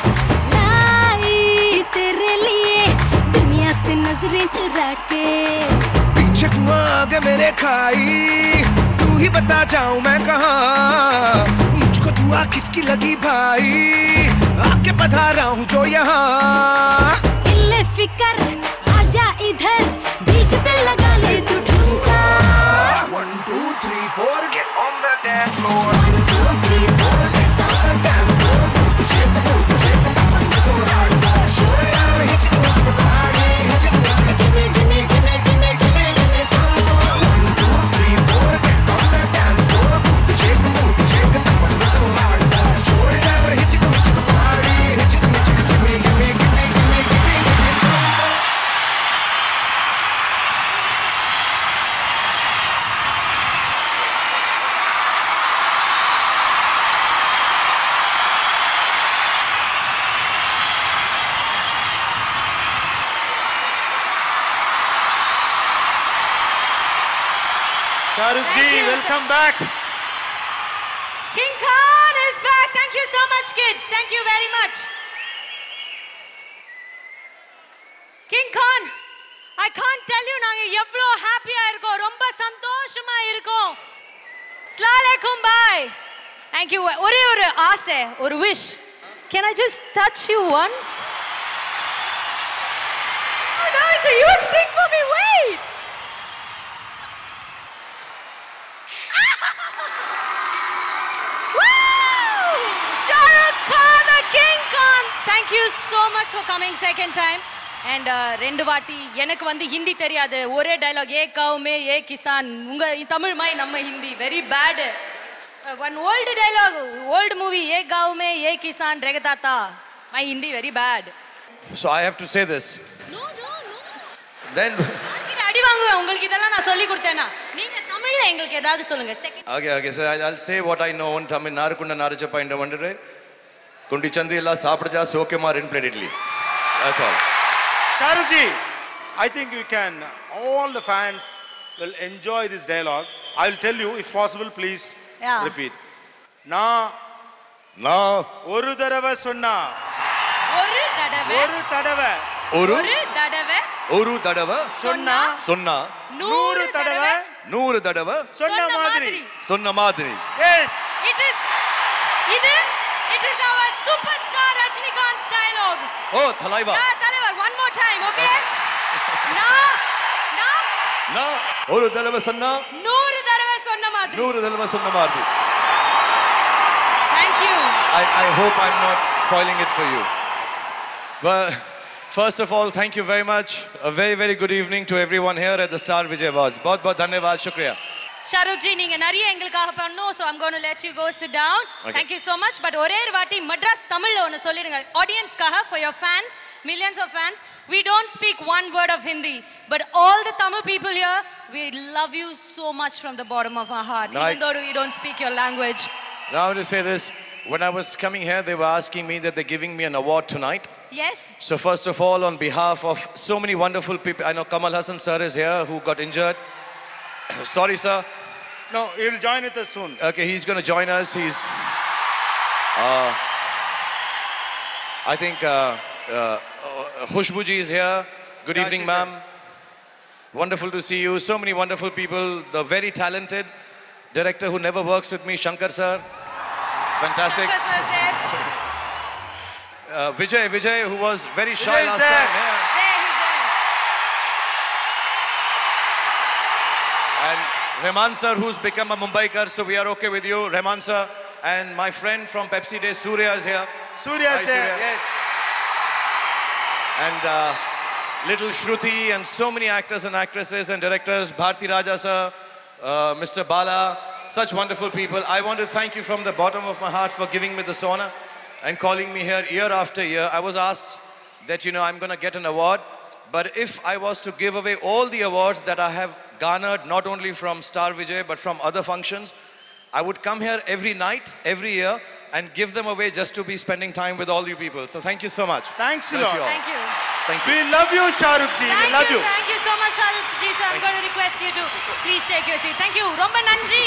लाई तेरे लिए दुनिया से नजरें चुरा के पीछे क्यों आगे मेरे खाई तू ही बता जाऊं मैं कहा मुझको दुआ किसकी लगी भाई आके पधारा हूँ जो यहाँ इल्ले फिकर आजा इधर बीट पे लगा ले तू ठुमका One, two, three, four, get on the dance floor. One, two, three, four, get on the dance floor. Shake the booty, shake the top and go hard. Show down, hit it, hit the party, hit it, hit it, gimme, gimme, gimme, gimme, gimme, gimme some Shahrukh ji, welcome back. King Khan is back. Thank you so much, kids. Thank you very much. King Khan, I can't tell you நாங்க எவ்வளோ ஹாப்பியா இருக்கோம் ரொம்ப சந்தோஷமா இருக்கோம் ஸ்லாலேக்கும் bye thank you ஒரே ஒரு ஆசை ஒரு wish can I just touch you once No, it's a huge thing for me. Wait. Woo! Shah Rukh Khan, the King Khan. Thank you so much for coming second time. And ரெண்டு வாட்டி எனக்கு வந்து ஹிந்தி தெரியாது ஒரே dialogue ஏ கவுமே ஏ கிசான் உங்க தமிழ் மாதிரி நம்ம Hindi very bad one old dialogue old movie ஏ கவுமே ஏ கிசான் ரெகதாத்தா my Hindi very bad So I have to say this. Then, அடி வாங்குவேன் உங்களுக்கு இதெல்லாம் நான் சொல்லி கொடுத்தேனா நீங்க தமிழ்ல எங்களுக்கு ஏதாவது சொல்லுங்க second okay, okay, so I'll, I'll say what I know in Tamil. Narukunda Narachappa in Vandare. Kundi Chandi illa sapdaja sokemar in plate idli. That's all. Shahrukh ji, I think we can, all the fans will enjoy this dialogue. I will tell you, if possible, please Yeah. repeat. நான் நான் ஒரு தடவை சொன்னா ஒரு தடவை ஒரு தடவை ஒரு ஒரு தடவை ஒரு தடவை சொன்னா சொன்னா நூறு தடவை நூறு தடவை சொன்ன மாதிரி சொன்ன மாதிரி எஸ் இட் இஸ் இது இட் இஸ் அவர் super star Rajinikanth dialogue oh தலைவா தலைவர் ஒன் மோர் டைம் ஓகே நான் நான் நான் ஒரு தடவை சொன்னா நூறு தடவை சொன்ன மாதிரி நூறு தடவை சொன்ன மாதிரி Thank you. I, I hope I'm not spoiling it for you. Well, first of all, thank you very much. A very, very good evening to everyone here at the Star Vijay Awards. बहुत बहुत धन्यवाद शुक्रिया Shahrukh G நீங்க நிறைய எங்களுக்காக பண்ணோம் so i'm going to let you go sit down Okay. thank you so much but ஒரே ஒரு வாட்டி மட்ராஸ் தமிழ்ல ஒன்னு சொல்லிடுங்க ஆடியன்ஸ்க்காக for your fans millions of fans we don't speak one word of hindi but all the tamil people here we love you so much from the bottom of our heart Right. even though we don't speak your language Now I want to say this. When I was coming here, they were asking me that they're giving me an award tonight. yes So first of all, on behalf of so many wonderful people, I know Kamal Hassan sir is here who got injured. Sorry, sir. No, he'll join with us soon. Okay, he's going to join us. He's, uh, I think, uh, uh, Khushbuji is here. Good Yeah, evening, she's ma'am. Wonderful to see you. So many wonderful people. The very talented director who never works with me, Shankar sir. Fantastic. Shankar sir is there Uh, Vijay, Vijay, who was very shy Vijay is last there. time. Yeah. there he's there And Rahman sir, who's become a Mumbaikar, so we are okay with you, Rahman sir. And my friend from Pepsi Day, Surya is here. Surya Hi, is there, Surya. yes. And uh, little Shruti and so many actors and actresses and directors, Bharti Raja sir, uh, Mr. Bala, such wonderful people. I want to thank you from the bottom of my heart for giving me this honor and calling me here year after year. I was asked that, you know, I'm going to get an award. But if I was to give away all the awards that I have garnered, not only from Star Vijay, but from other functions, I would come here every night, every year, and give them away just to be spending time with all you people. So thank you so much. Thanks a Bless lot. you all. thank you Thank you. We love you, Shahrukh ji. We Thank love you, you. thank you so much, Shahrukh ji. So I'm going to request you to please take your seat. Thank you. ரொம்ப நன்றி.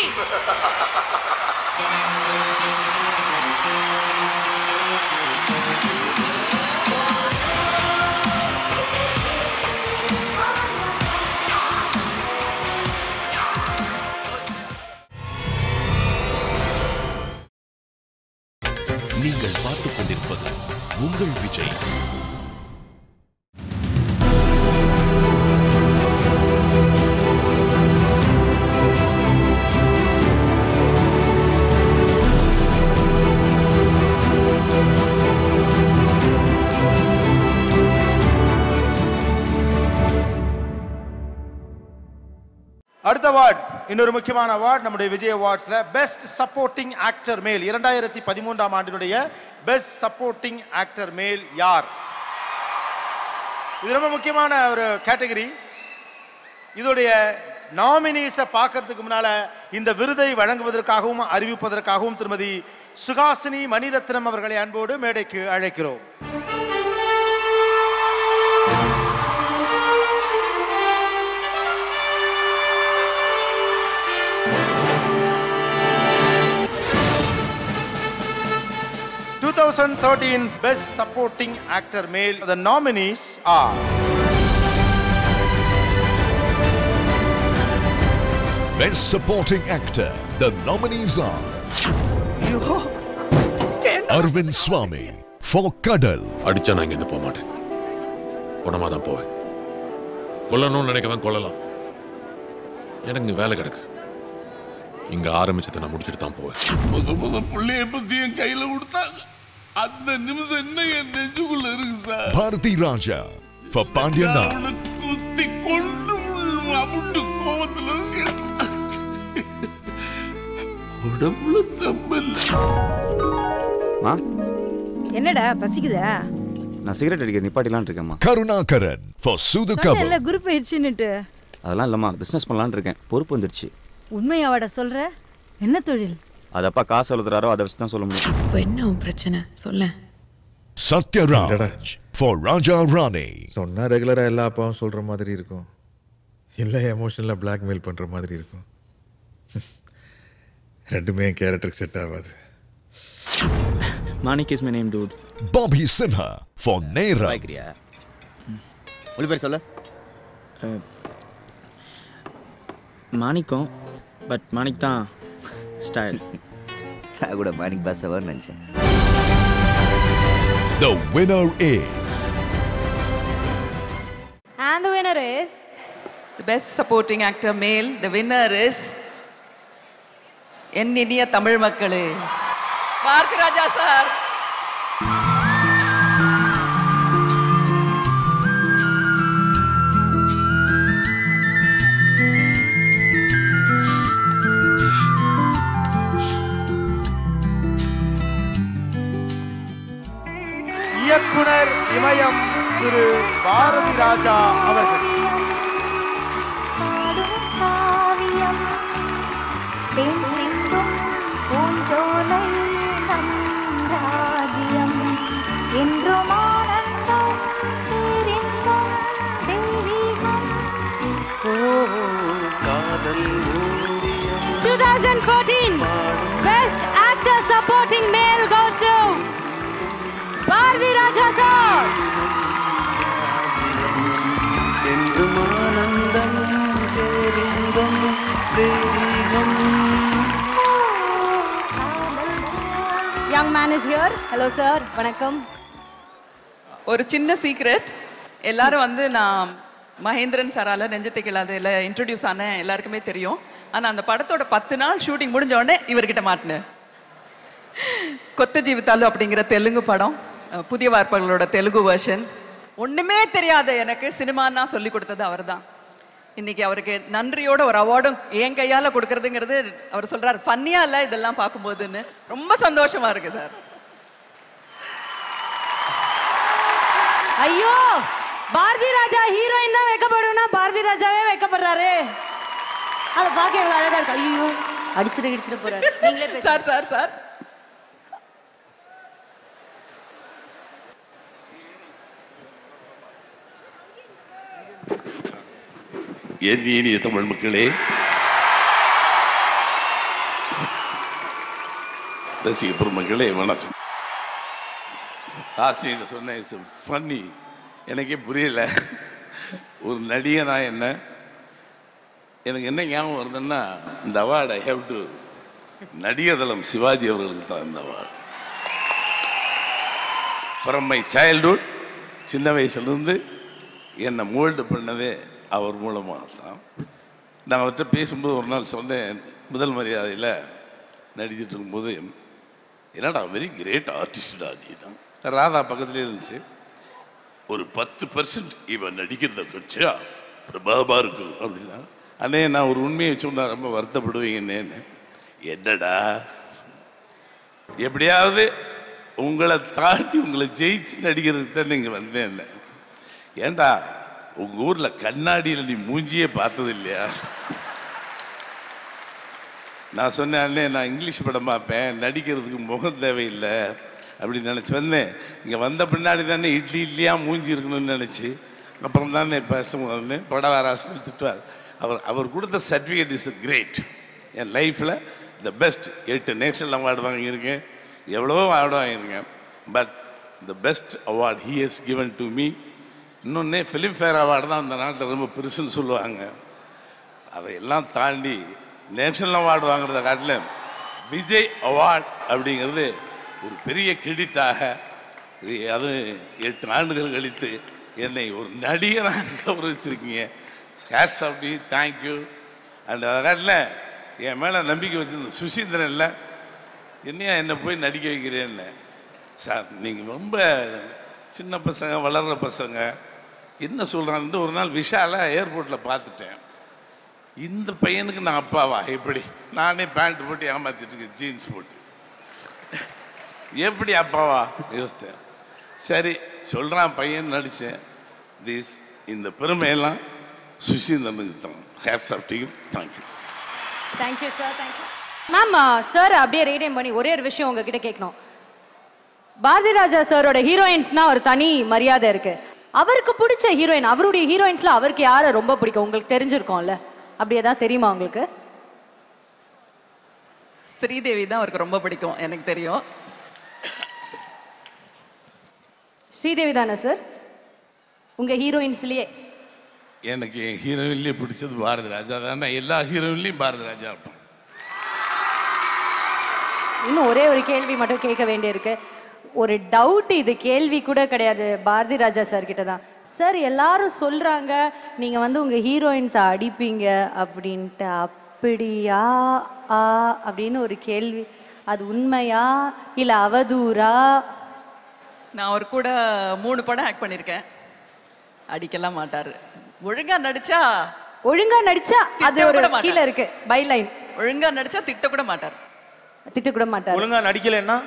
நீங்கள் பார்த்துக் கொண்டிருப்பது உங்கள் விஜய் அடுத்த award இன்னொரு முக்கியமான award நம்முடைய விஜய் அவார்ட்ஸ்ல பெஸ்ட் சப்போர்ட்டிங் ஆக்டர் மேல் இரண்டாயிரத்தி பதிமூன்றாம் ஆண்டினுடைய பெஸ்ட் சப்போர்ட்டிங் ஆக்டர் மேல் யார் இது ரொம்ப முக்கியமான ஒரு கேட்டகரி இதோடைய நாமினீஸை பார்க்கறதுக்கு முன்னால இந்த விருதை வழங்குவதற்காகவும் அறிவிப்பதற்காகவும் திருமதி சுகாசினி மணிரத்னம் அவர்களை அன்போடு மேடைக்கு அழைக்கிறோம் 2013 Best Supporting Actor Male. The nominees are Best Supporting Actor. The nominees are Arvind Swamy for Kadal. அடிச்சா நான் இங்கேருந்து போக மாட்டேன் குணமாக தான் போவேன் கொல்லணும்னு நினைக்கவன் கொல்லலாம் எனக்கு இங்கே வேலை கிடக்கு இங்கே ஆரம்பிச்சதை நான் முடிச்சுட்டு தான் போவேன் முத முத பிள்ளைய பத்தி என் கையில கொடுத்தாங்க அந்த நிமிஷம் என்ன என் நெஞ்சுக்குள்ள இருக்கு sir Bharati Raja for Pandyana. அவனை குத்தி கொண்டு அமுட்டு கோவத்துல இருக்கு உடம்புல தம்பில்ல மா என்னடா பசிக்குதா நான் சிகரெட் அடிக்க நிப்பாட்டிலான் இருக்கேம்மா Karunakaran for Sudha Cover. சொன்னேன்ல குரூப் ஆயிடுச்சுன்னுட்டு அதெல்லாம் இல்லைம்மா பிஸ்னஸ் பண்ணலான்னு இருக்கேன் பொறுப்பு வந்துருச்சு உண்மையாவாட சொல்ற என்ன தொழில் அது அப்பா காசு எழுதுறாரோ அதை வச்சு தான் சொல்ல முடியும் இப்போ என்ன உன் பிரச்சனை சொல்ல Satyaraj for Raja Rani. சொன்னா ரெகுலராக எல்லா அப்பாவும் சொல்கிற மாதிரி இருக்கும் இல்லை எமோஷனலாக பிளாக்மெயில் பண்ணுற மாதிரி இருக்கும் ரெண்டுமே என் கேரக்டருக்கு செட் ஆகாது Manik is my name dude Bobby Sinha for Nera. வாய்க்கிறியா மொழி பேர் சொல்ல மாணிக்கம் பட் மாணிக் தான் ஸ்டைல் நான் கூட மாணிக் பாஸ் அவர் நினச்சேன் The winner is And the winner is The best supporting actor male, the winner is என் இனிய தமிழ் மக்களே பாரதி ராஜா சார் இயக்குனர் இமயம் திரு பாரதி ராஜா அவர்கள் காவியம் தேன் சிந்தும் பூஞ்சோலை நம் ராஜ்யம் என்றும் ஆனந்தம் பேரின்பம் தெய்வீகம் 2014 Best Actor Supporting Male goes to Bharati Raja sir. என்றும் ஆனந்தம் பேரின்பம் தெய்வீகம் Young man is here. Hello sir. வணக்கம் ஒரு சின்ன சீக்ரெட் எல்லாரும் வந்து நான் மகேந்திரன் சாரால நெஞ்சத்தை கிளாதையில் இன்ட்ரடியூஸ் ஆனேன் எல்லாருக்குமே தெரியும் ஆனால் அந்த படத்தோட பத்து நாள் ஷூட்டிங் முடிஞ்ச உடனே இவர்கிட்ட மாட்டினேன் கொத்த ஜீவித்தாலு அப்படிங்கிற தெலுங்கு படம் அஹ், புதிய வார்ப்புகளோட தெலுங்கு வெர்ஷன் ஒண்ணுமே தெரியாத எனக்கு சினிமான்னா சொல்லி கொடுத்தது அவர்தான் இன்னைக்கு அவருக்கு நன்றியோட ஒரு அவார்டும் என் கையால கொடுக்கறதுங்கிறது அவர் சொல்றாரு ஃபன்னியா இல்ல இதெல்லாம் பார்க்கும்போதுன்னு ரொம்ப சந்தோஷமா இருக்கு சார் ஐயோ பாரதி ராஜா ஹீரோயின் தான் வைக்கப்படும்னா பாரதி ராஜாவே வைக்கப்படுறாரு அதை பார்க்க எவ்வளவு அழகா இருக்கு ஐயோ அடிச்சிட கிடிச்சிட போறாரு நீங்களே பேசுங்க. சார் சார் சார் என் இனிய தமிழ் மக்களே ரசிக பெருமக்களே வணக்கம் ஆசிரியர் சொன்ன இட்ஸ் ஃபன்னி எனக்கே புரியல ஒரு நடிகனா என்ன எனக்கு என்ன ஞாபகம் வருதுன்னா இந்த அவார்டு ஐ ஹேவ் டு நடிகதளம் சிவாஜி அவர்களுக்கு தான் இந்த அவார்டு ஃப்ரம் மை சைல்ட்ஹுட் சின்ன வயசுலேருந்து என்னை மோல்டு பண்ணதே அவர் மூலமாக தான் நான் அவர்கிட்ட பேசும்போது ஒரு நாள் சொன்னேன் முதல் மரியாதையில் நடிச்சிட்டு இருக்கும்போது என்னடா வெரி கிரேட் ஆர்டிஸ்டா நீ தான் ராதா பக்கத்துலேயே இருந்துச்சு ஒரு பத்து பர்சன்ட் இவன் நடிக்கிறத கட்சியா பிரபாபா இருக்கும் அப்படின்னா அண்ணே நான் ஒரு உண்மையை சொன்னா ரொம்ப வருத்தப்படுவீங்கன்னு என்னடா எப்படியாவது உங்களை தாண்டி உங்களை ஜெயிச்சு நடிக்கிறதுக்கு தான் நீங்கள் வந்தேன் ஏண்டா உங்கள் ஊரில் கண்ணாடியில் நீ மூஞ்சியே பார்த்தது இல்லையா நான் சொன்னேன் அண்ணே நான் இங்கிலீஷ் படம் பார்ப்பேன் நடிக்கிறதுக்கு முகம் தேவையில்லை அப்படின்னு நினச்சி வந்தேன் இங்கே வந்த பின்னாடி தானே இட்லி இட்லியாக மூஞ்சி இருக்கணும்னு நினச்சி அப்புறம் தானே பேசும்போது படம் வாராசன் திட்டுவார் அவர் அவர் கொடுத்த சர்டிஃபிகேட் இஸ் கிரேட் என் லைஃப்பில் த பெஸ்ட் எட்டு நேஷனல் அவார்டு வாங்கியிருக்கேன் எவ்வளவோ அவார்டு வாங்கியிருக்கேன் but the best award he has given to me இன்னொன்னே ஃபிலிம்ஃபேர் அவார்டு தான் அந்த நாட்டில் ரொம்ப பெருசுன்னு சொல்லுவாங்க அதையெல்லாம் தாண்டி நேஷனல் அவார்டு வாங்குறத காட்டிலும் விஜய் அவார்ட் அப்படிங்கிறது ஒரு பெரிய கிரெடிட்டாக இது அது எட்டு ஆண்டுகள் கழித்து என்னை ஒரு நடிகராக கௌரவிச்சிருக்கீங்க ஹேட்ஸ் அப்படி தேங்க்யூ அண்ட் அதை காட்டில் என் மேலே நம்பிக்கை வச்சிருந்த சுசீந்திரன் இல்லை என்னையா என்னை போய் நடிக்க வைக்கிறேன்னு சார் நீங்கள் ரொம்ப சின்ன பசங்க வளர்கிற பசங்க என்ன சொல்கிறான்னு ஒரு நாள் விஷாலை ஏர்போர்ட்டில் பார்த்துட்டேன் இந்த பையனுக்கு நான் அப்பாவா எப்படி நானே பேண்ட் போட்டு ஏமாத்திட்டு இருக்கேன் ஜீன்ஸ் போட்டு எப்படி அப்பாவா யோசித்தேன் சரி சொல்கிறான் பையன் நடித்தேன் திஸ் இந்த பெருமையெல்லாம் சுசீந்திரனுக்கு தான் ஹேர் சாப்பிட்டீங்க thank you thank you sir thank you ma'am sir அப்படியே ரேடியம் பண்ணி ஒரே ஒரு விஷயம் உங்ககிட்ட கேட்கணும் பாரதி ராஜா சாரோட ஹீரோயின்ஸ்னா ஒரு தனி மரியாதை இருக்கு அவருக்கு பிடிச்ச ஹீரோயின் அவருடைய ஹீரோயின்ஸ்ல அவருக்கு யாரை ரொம்ப பிடிக்கும் உங்களுக்கு தெரிஞ்சிருக்கோம்ல அப்படி ஏதாவது தெரியுமா உங்களுக்கு ஸ்ரீதேவி தான் அவருக்கு ரொம்ப பிடிக்கும் எனக்கு தெரியும் ஸ்ரீதேவி தானே சார் உங்க ஹீரோயின்ஸ்லயே எனக்கு என் ஹீரோயின்லேயே பிடிச்சது பாரதி ராஜா தானே எல்லா ஹீரோயின்லேயும் பாரதி ராஜா இருப்பான் இன்னும் ஒரே ஒரு கேள்வி மட்டும் கேட்க வேண்டியிருக்கு ஒரு டவுட் இது கேள்வி கூட கிடையாது பாரதி ராஜா சார் கிட்ட தான் சார் எல்லாரும் சொல்றாங்க நீங்க வந்து உங்க ஹீரோயின்ஸை அடிப்பீங்க அப்படின்ட்டு அப்படியா ஆ அப்படின்னு ஒரு கேள்வி அது உண்மையா இல்ல அவதூறா நான் அவர் கூட மூணு படம் ஆக்ட் பண்ணியிருக்கேன் அடிக்கலாம் மாட்டாரு ஒழுங்கா நடிச்சா ஒழுங்கா நடிச்சா அது திட்ட ஒரு கூட மாட்டார். கீழே இருக்கு பைலைன் ஒழுங்கா நடிச்சா திட்ட கூட மாட்டார் திட்ட கூட மாட்டார் ஒழுங்கா நடிக்கலைன்னா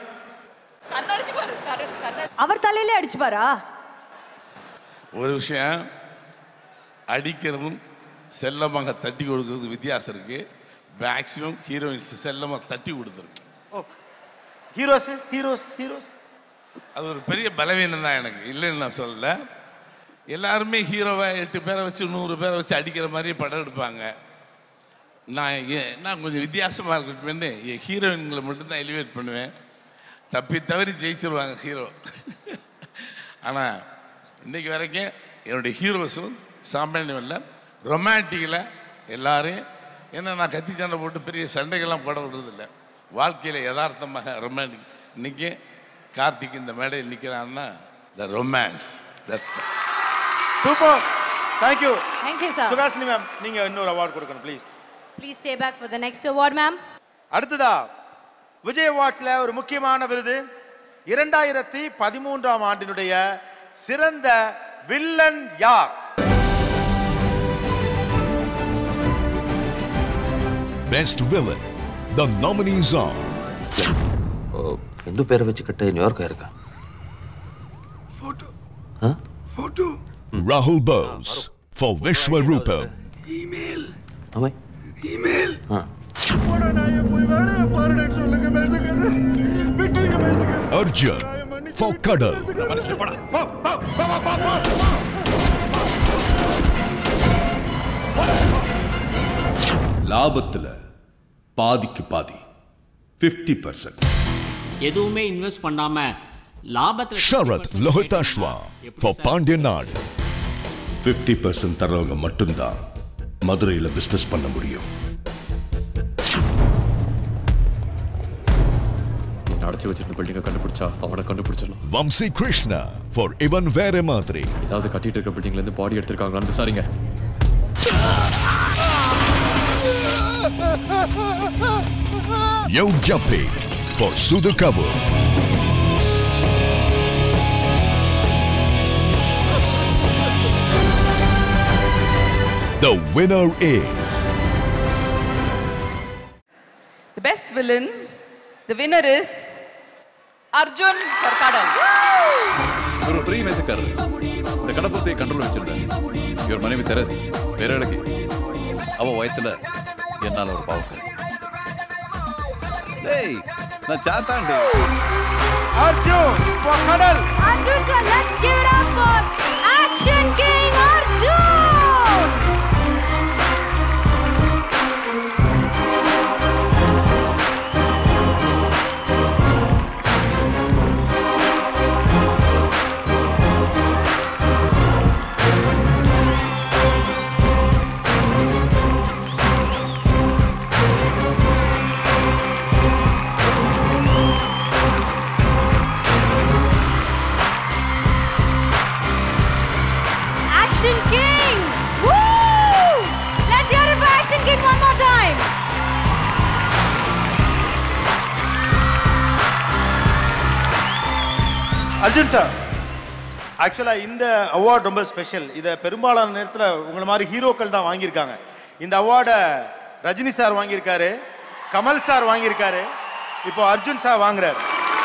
அவர் தலையிலே அடிச்சுப்பாரா ஒரு விஷயம் அடிக்கிறதும் செல்லமாக தட்டி கொடுக்கறதுக்கு வித்தியாசம் இருக்கு மேக்சிமம் ஹீரோயின்ஸ் செல்லமாக தட்டி கொடுத்துருக்கு ஹீரோஸ் ஹீரோஸ் ஹீரோஸ் அது ஒரு பெரிய பலவீனம் தான் எனக்கு இல்லைன்னு நான் சொல்லல எல்லாருமே ஹீரோவை எட்டு பேரை வச்சு நூறு பேரை வச்சு அடிக்கிற மாதிரி படம் எடுப்பாங்க நான் ஏன் நான் கொஞ்சம் வித்தியாசமாக இருக்கட்டும்னு என் ஹீரோயின்களை மட்டும்தான் எலிவேட் பண்ணுவேன் தப்பி தவறி ஜெயிச்சிருவாங்க ஹீரோ ஆனால் இன்னைக்கு வரைக்கும் என்னுடைய ஹீரோஸும் சாமானியம் இல்லை ரொமான்டிக்கில் எல்லாரையும் ஏன்னா நான் கத்தி சண்டை போட்டு பெரிய சண்டைகள்லாம் போட விடுறதில்ல வாழ்க்கையில் யதார்த்தமாக ரொமான்டிக் இன்னைக்கு கார்த்திக் இந்த மேடையில் நிற்கிறான்னா the romance that's super thank you thank you sir Suhasini ma'am நீங்க இன்னொரு அவார்ட் கொடுக்கணும் please please stay back for the next award ma'am அடுத்ததா விஜய் அவார்ட்ஸ்ல ஒரு முக்கியமான விருது இரண்டாயிரத்தி பதிமூன்றாம் ஆண்டினுடைய சிறந்த வில்லன் யார் Best Villain. The nominees are எந்த பேரை வச்சுக்கிட்டு நியூயார்க் இருக்கா Rahul Bose for Vishwarupam. அவன் Email. Arjun for Cuddle. லாபத்துல பாதிக்கு பாதி 50% பர்சன்ட் எதுவுமே இன்வெஸ்ட் பண்ணாம லாபத்துல Sharath Lohitashwa for Pandyanad. Fifty percent தர்றவங்க மட்டும்தான் மதுரையில் பிஸ்னஸ் பண்ண முடியும் அடைச்சி வச்சிருந்த பில்டிங்கை கண்டுபிடிச்சா அவனை கண்டுபிடிச்சிடலாம் Vamsi Krishna for Ivan Veremadri. ஏதாவது கட்டிட்டு இருக்க பில்டிங்ல இருந்து பாடி எடுத்திருக்காங்களான்னு விசாரிங்க Yo Jumpy for Sudhakavu. The winner is The best villain, the winner is Arjun for Kadal. ஒரு பெரிய மேசக்காரர் இந்த கடப்பத்தை கண்ட்ரோல் வச்சிருந்தார் இவர் மனைவி தெரஸ் வேற இடக்கு அவ வயத்துல என்னால ஒரு பாவம் சரி டேய் நான் சாத்தாண்டே Arjun for Kadal Arjun sir, let's give it up for Action King Arjun! Arjun sir ஆக்சுவலாக இந்த அவார்ட் ரொம்ப ஸ்பெஷல் இதை பெரும்பாலான நேரத்தில் உங்களை மாதிரி ஹீரோக்கள் தான் வாங்கியிருக்காங்க இந்த அவார்டை ரஜினி சார் வாங்கியிருக்காரு கமல் சார் வாங்கியிருக்காரு இப்போ அர்ஜுன் சார் வாங்குறாரு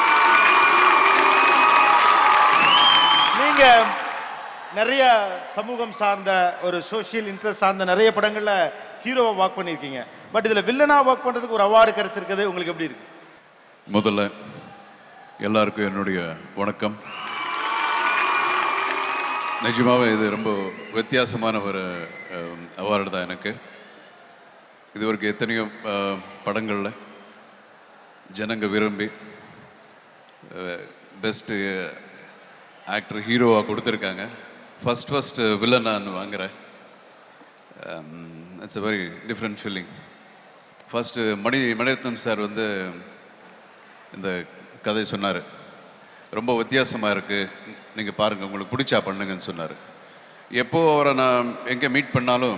நீங்க நிறைய சமூகம் சார்ந்த ஒரு சோஷியல் இன்ட்ரெஸ்ட் சார்ந்த நிறைய படங்கள்ல ஹீரோவை ஒர்க் பண்ணியிருக்கீங்க பட் இதுல வில்லனா ஒர்க் பண்றதுக்கு ஒரு அவார்டு கிடைச்சிருக்குது உங்களுக்கு எப்படி இருக்கு முதல்ல எல்லாருக்கும் என்னுடைய வணக்கம் நிஜமாவே இது ரொம்ப வித்தியாசமான ஒரு அவார்டு தான் எனக்கு இது வரைக்கும் எத்தனையோ படங்களில் ஜனங்க விரும்பி பெஸ்ட்டு ஆக்டர் ஹீரோவாக கொடுத்துருக்காங்க ஃபஸ்ட் ஃபஸ்ட் வில்லன் நான் வாங்குறேன் it's a very different feeling first Mani Maniratnam sir வந்து இந்த கதை சொன்னார் ரொம்ப வித்தியாசமாக இருக்குது நீங்கள் பாருங்கள் உங்களுக்கு பிடிச்சா பண்ணுங்கன்னு சொன்னார் எப்போ அவரை நான் எங்கே மீட் பண்ணாலும்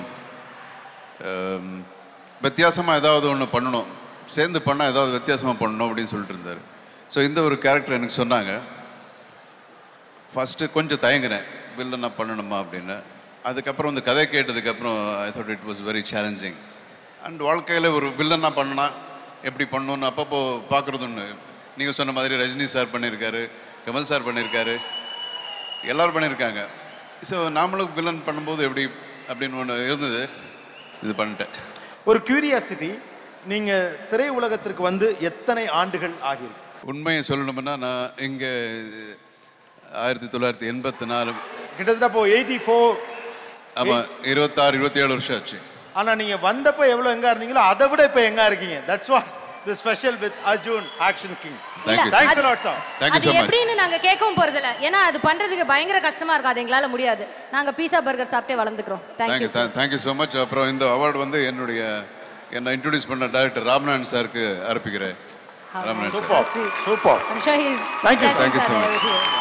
வித்தியாசமாக ஏதாவது ஒன்று பண்ணணும் சேர்ந்து பண்ணால் ஏதாவது வித்தியாசமாக பண்ணணும் அப்படின்னு சொல்லிட்டு இருந்தார் ஸோ இந்த ஒரு கேரக்டர் எனக்கு சொன்னாங்க ஃபஸ்ட்டு கொஞ்சம் தயங்கினேன் வில்ல நான் பண்ணணுமா அப்படின்னு அதுக்கப்புறம் இந்த கதை கேட்டதுக்கப்புறம் I thought it was very challenging and வாழ்க்கையில் ஒரு வில்லனா பண்ணனா எப்படி பண்ணணும்னு அப்பப்போ பார்க்குறது ஒன்று நீங்கள் சொன்ன மாதிரி ரஜினி சார் பண்ணியிருக்காரு கமல் சார் பண்ணியிருக்காரு எல்லோரும் பண்ணியிருக்காங்க ஸோ நாமளும் வில்லன் பண்ணும்போது எப்படி அப்படின்னு ஒன்று இருந்தது இது பண்ணிட்டேன் ஒரு கியூரியாசிட்டி நீங்க திரை உலகத்திற்கு வந்து எத்தனை ஆண்டுகள் ஆகியிருக்கு உண்மையை சொல்லணும்னா நான் இங்கே ஆயிரத்தி தொள்ளாயிரத்தி எண்பத்தி நாலு கிட்டத்தட்ட இப்போ எயிட்டி ஃபோர் ஆமாம் இருபத்தாறு இருபத்தி ஏழு வருஷம் ஆச்சு ஆனா நீங்க வந்தப்ப எவ்வளவு எங்க இருந்தீங்களோ அதை விட இப்ப எங்க இருக்கீங்க that's what the special with Arjun action king Thank you. Thanks lot sir thank you அது ஸோ மச் எப்படின்னு நாங்க கேட்கவும் போறதில்ல ஏன்னா அது பண்றதுக்கு பயங்கர கஷ்டமா இருக்கும் அது எங்களால முடியாது நாங்க பீஸா பர்கர் சாப்பிட்டே வளர்ந்துக்கிறோம் thank you thank you thank you so much அப்புறம் இந்த அவார்டு வந்து என்னுடைய என்னை இன்ட்ரடியூஸ் பண்ண டைரக்டர் ராம்நாதன் சாருக்கு அர்ப்பிக்கிறேன் Ramnathan sir super I'm sure he's Thank you. blessings Thank you so are much. there with you.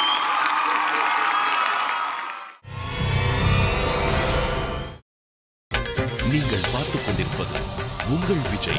நீங்கள் பார்த்துக் கொண்டிருப்பது உங்கள் விஜய்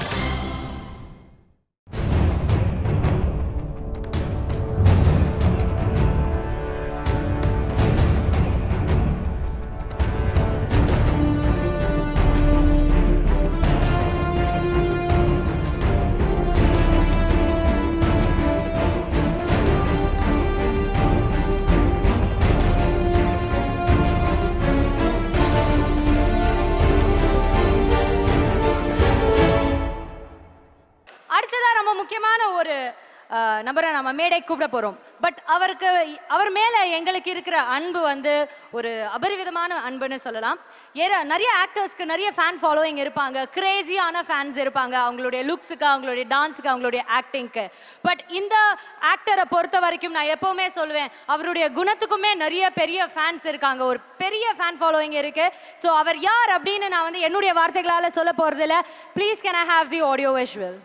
அடுத்ததா ரொம்ப முக்கியமான ஒரு அஹ், நபரை நம்ம மேடை கூப்பிட போறோம் பட் அவருக்கு அவர் மேல எங்களுக்கு இருக்கிற அன்பு வந்து ஒரு அபரிவிதமான அன்புன்னு சொல்லலாம் ஏற நிறைய ஆக்டர்ஸ்க்கு நிறைய ஃபேன் ஃபாலோயிங் இருப்பாங்க கிரேசியான ஃபேன்ஸ் இருப்பாங்க அவங்களுடைய லுக்ஸுக்கு அவங்களுடைய டான்ஸுக்கு அவங்களுடைய ஆக்டிங்க்கு பட் இந்த ஆக்டரை பொறுத்த வரைக்கும் நான் எப்பவுமே சொல்லுவேன் அவருடைய குணத்துக்குமே நிறைய பெரிய ஃபேன்ஸ் இருக்காங்க ஒரு பெரிய ஃபேன் ஃபாலோயிங் இருக்கு ஸோ அவர் யார் அப்படின்னு நான் வந்து என்னுடைய வார்த்தைகளால சொல்ல போறதில்ல please can I have the audio visual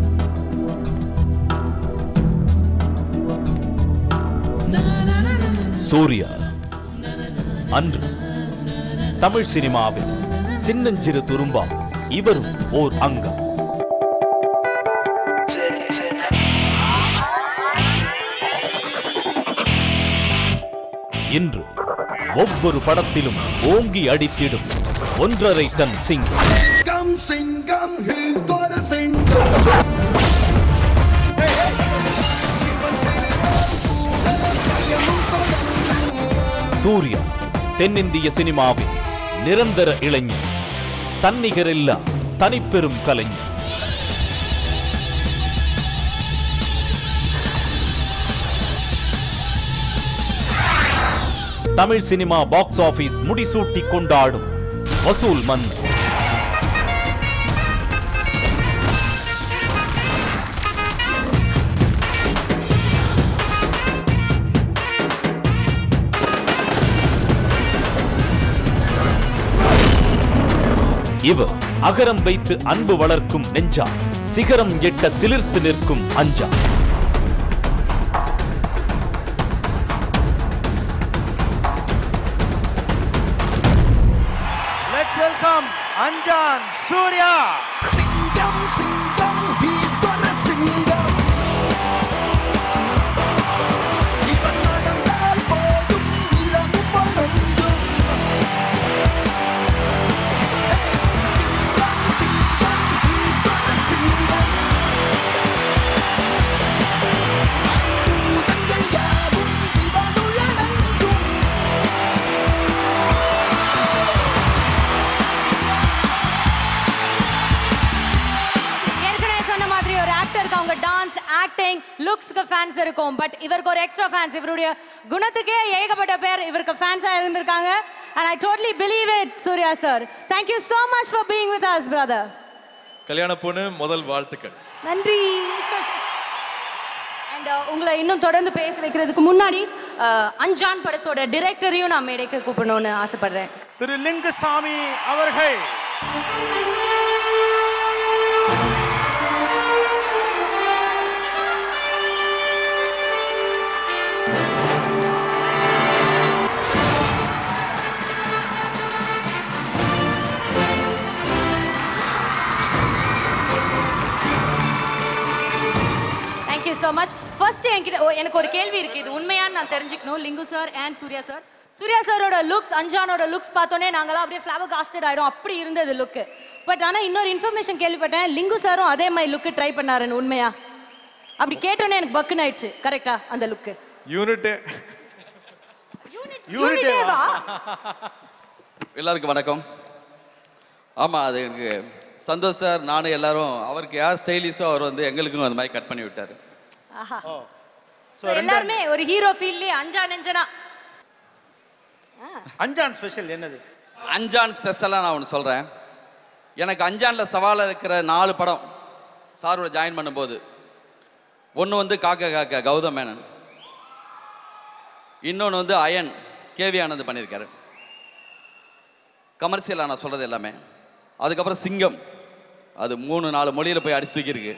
Suriya அன்று தமிழ் சினிமாவில் சின்னஞ்சிறு துரும்பா இவரும் ஓர் அங்கம் இன்று ஒவ்வொரு படத்திலும் ஓங்கி அடித்திடும் ஒன்றரை ton sing Come sing, come, he's gonna sing. Suriya தென்னிந்திய சினிமாவில் நிரந்தர இளைஞர் தன்னிகரில்லா தனிப்பெரும் கலைஞர் தமிழ் சினிமா பாக்ஸ் ஆபீஸ் முடிசூட்டி கொண்டாடும் வசூல் மன்னர் இவர் அகரம் வைத்து அன்பு வளர்க்கும் நெஞ்சா சிகரம் எட்ட சிலிர்த்து நிற்கும் அஞ்சா let's welcome Anjaan Suriya Singam, singam, he's gonna sing. Fans இருக்கும் பட் இவருக்கு ஒரு எக்ஸ்ட்ரா ஃபேன்ஸ் இவருடைய குணத்துக்கே ஏகப்பட்ட பேர் இவருக்கு ஃபேன்ஸாக இருந்திருக்காங்க and I totally believe it Suriya sir thank you so much for being with us brother கல்யாண பொண்ணு முதல் வாழ்த்துக்கள் நன்றி அண்ட் உங்களை இன்னும் தொடர்ந்து பேச வைக்கிறதுக்கு முன்னாடி uh, அஞ்சான் படத்தோட டிரெக்டரையும் நான் மேடைக்கு கூப்பிடணும்னு ஆசைப்படுறேன் திரு லிங்குசாமி அவர்கள் தேங்க்யூ ஸோ மச் ஃபர்ஸ்ட் என்கிட்ட ஓ, எனக்கு ஒரு கேள்வி இருக்கு இது உண்மையான்னு நான் தெரிஞ்சுக்கணும் Lingu sir and Suriya sir Suriya சாரோட லுக்ஸ் அஞ்சானோட லுக்ஸ் பார்த்தோன்னே நாங்களாம் அப்படியே ஃப்ளவர் காஸ்டட் ஆயிடும் அப்படி இருந்தது லுக்கு பட் ஆனால் இன்னொரு இன்ஃபர்மேஷன் கேள்விப்பட்டேன் லிங்கு சாரும் அதே மாதிரி லுக்கு ட்ரை பண்ணாருன்னு உண்மையா அப்படி கேட்டோன்னே எனக்கு பக்குன்னு ஆயிடுச்சு கரெக்டா அந்த லுக்கு யூனிட்டு யூனிட்டேவா எல்லாருக்கும் வணக்கம் ஆமாம் அது எனக்கு சந்தோஷ் சார் நானும் எல்லாரும் அவருக்கு யார் ஸ்டைலிஷோ அவர் வந்து எங்களுக்கும் அந்த மாதிரி கட் பண்ணி விட்டார் ஆஹா So, எல்லாருமே ஒரு ஹீரோ ஃபீல்ட்லயே அஞ்சா நெஞ்சனா அஞ்சான் ஸ்பெஷல் என்னது அஞ்சான் ஸ்பெஷலாக நான் ஒன்று சொல்கிறேன் எனக்கு அஞ்சானில் சவாலாக இருக்கிற நாலு படம் சாரோட ஜாயின் பண்ணும்போது ஒன்று வந்து காக்க காக்க கௌதம் மேனன் இன்னொன்று வந்து அயன் கேவி ஆனந்த் பண்ணியிருக்காரு கமர்ஷியலாக நான் சொல்கிறது எல்லாமே அதுக்கப்புறம் சிங்கம் அது மூணு நாலு மொழியில் போய் அடிச்சு தூக்கியிருக்கு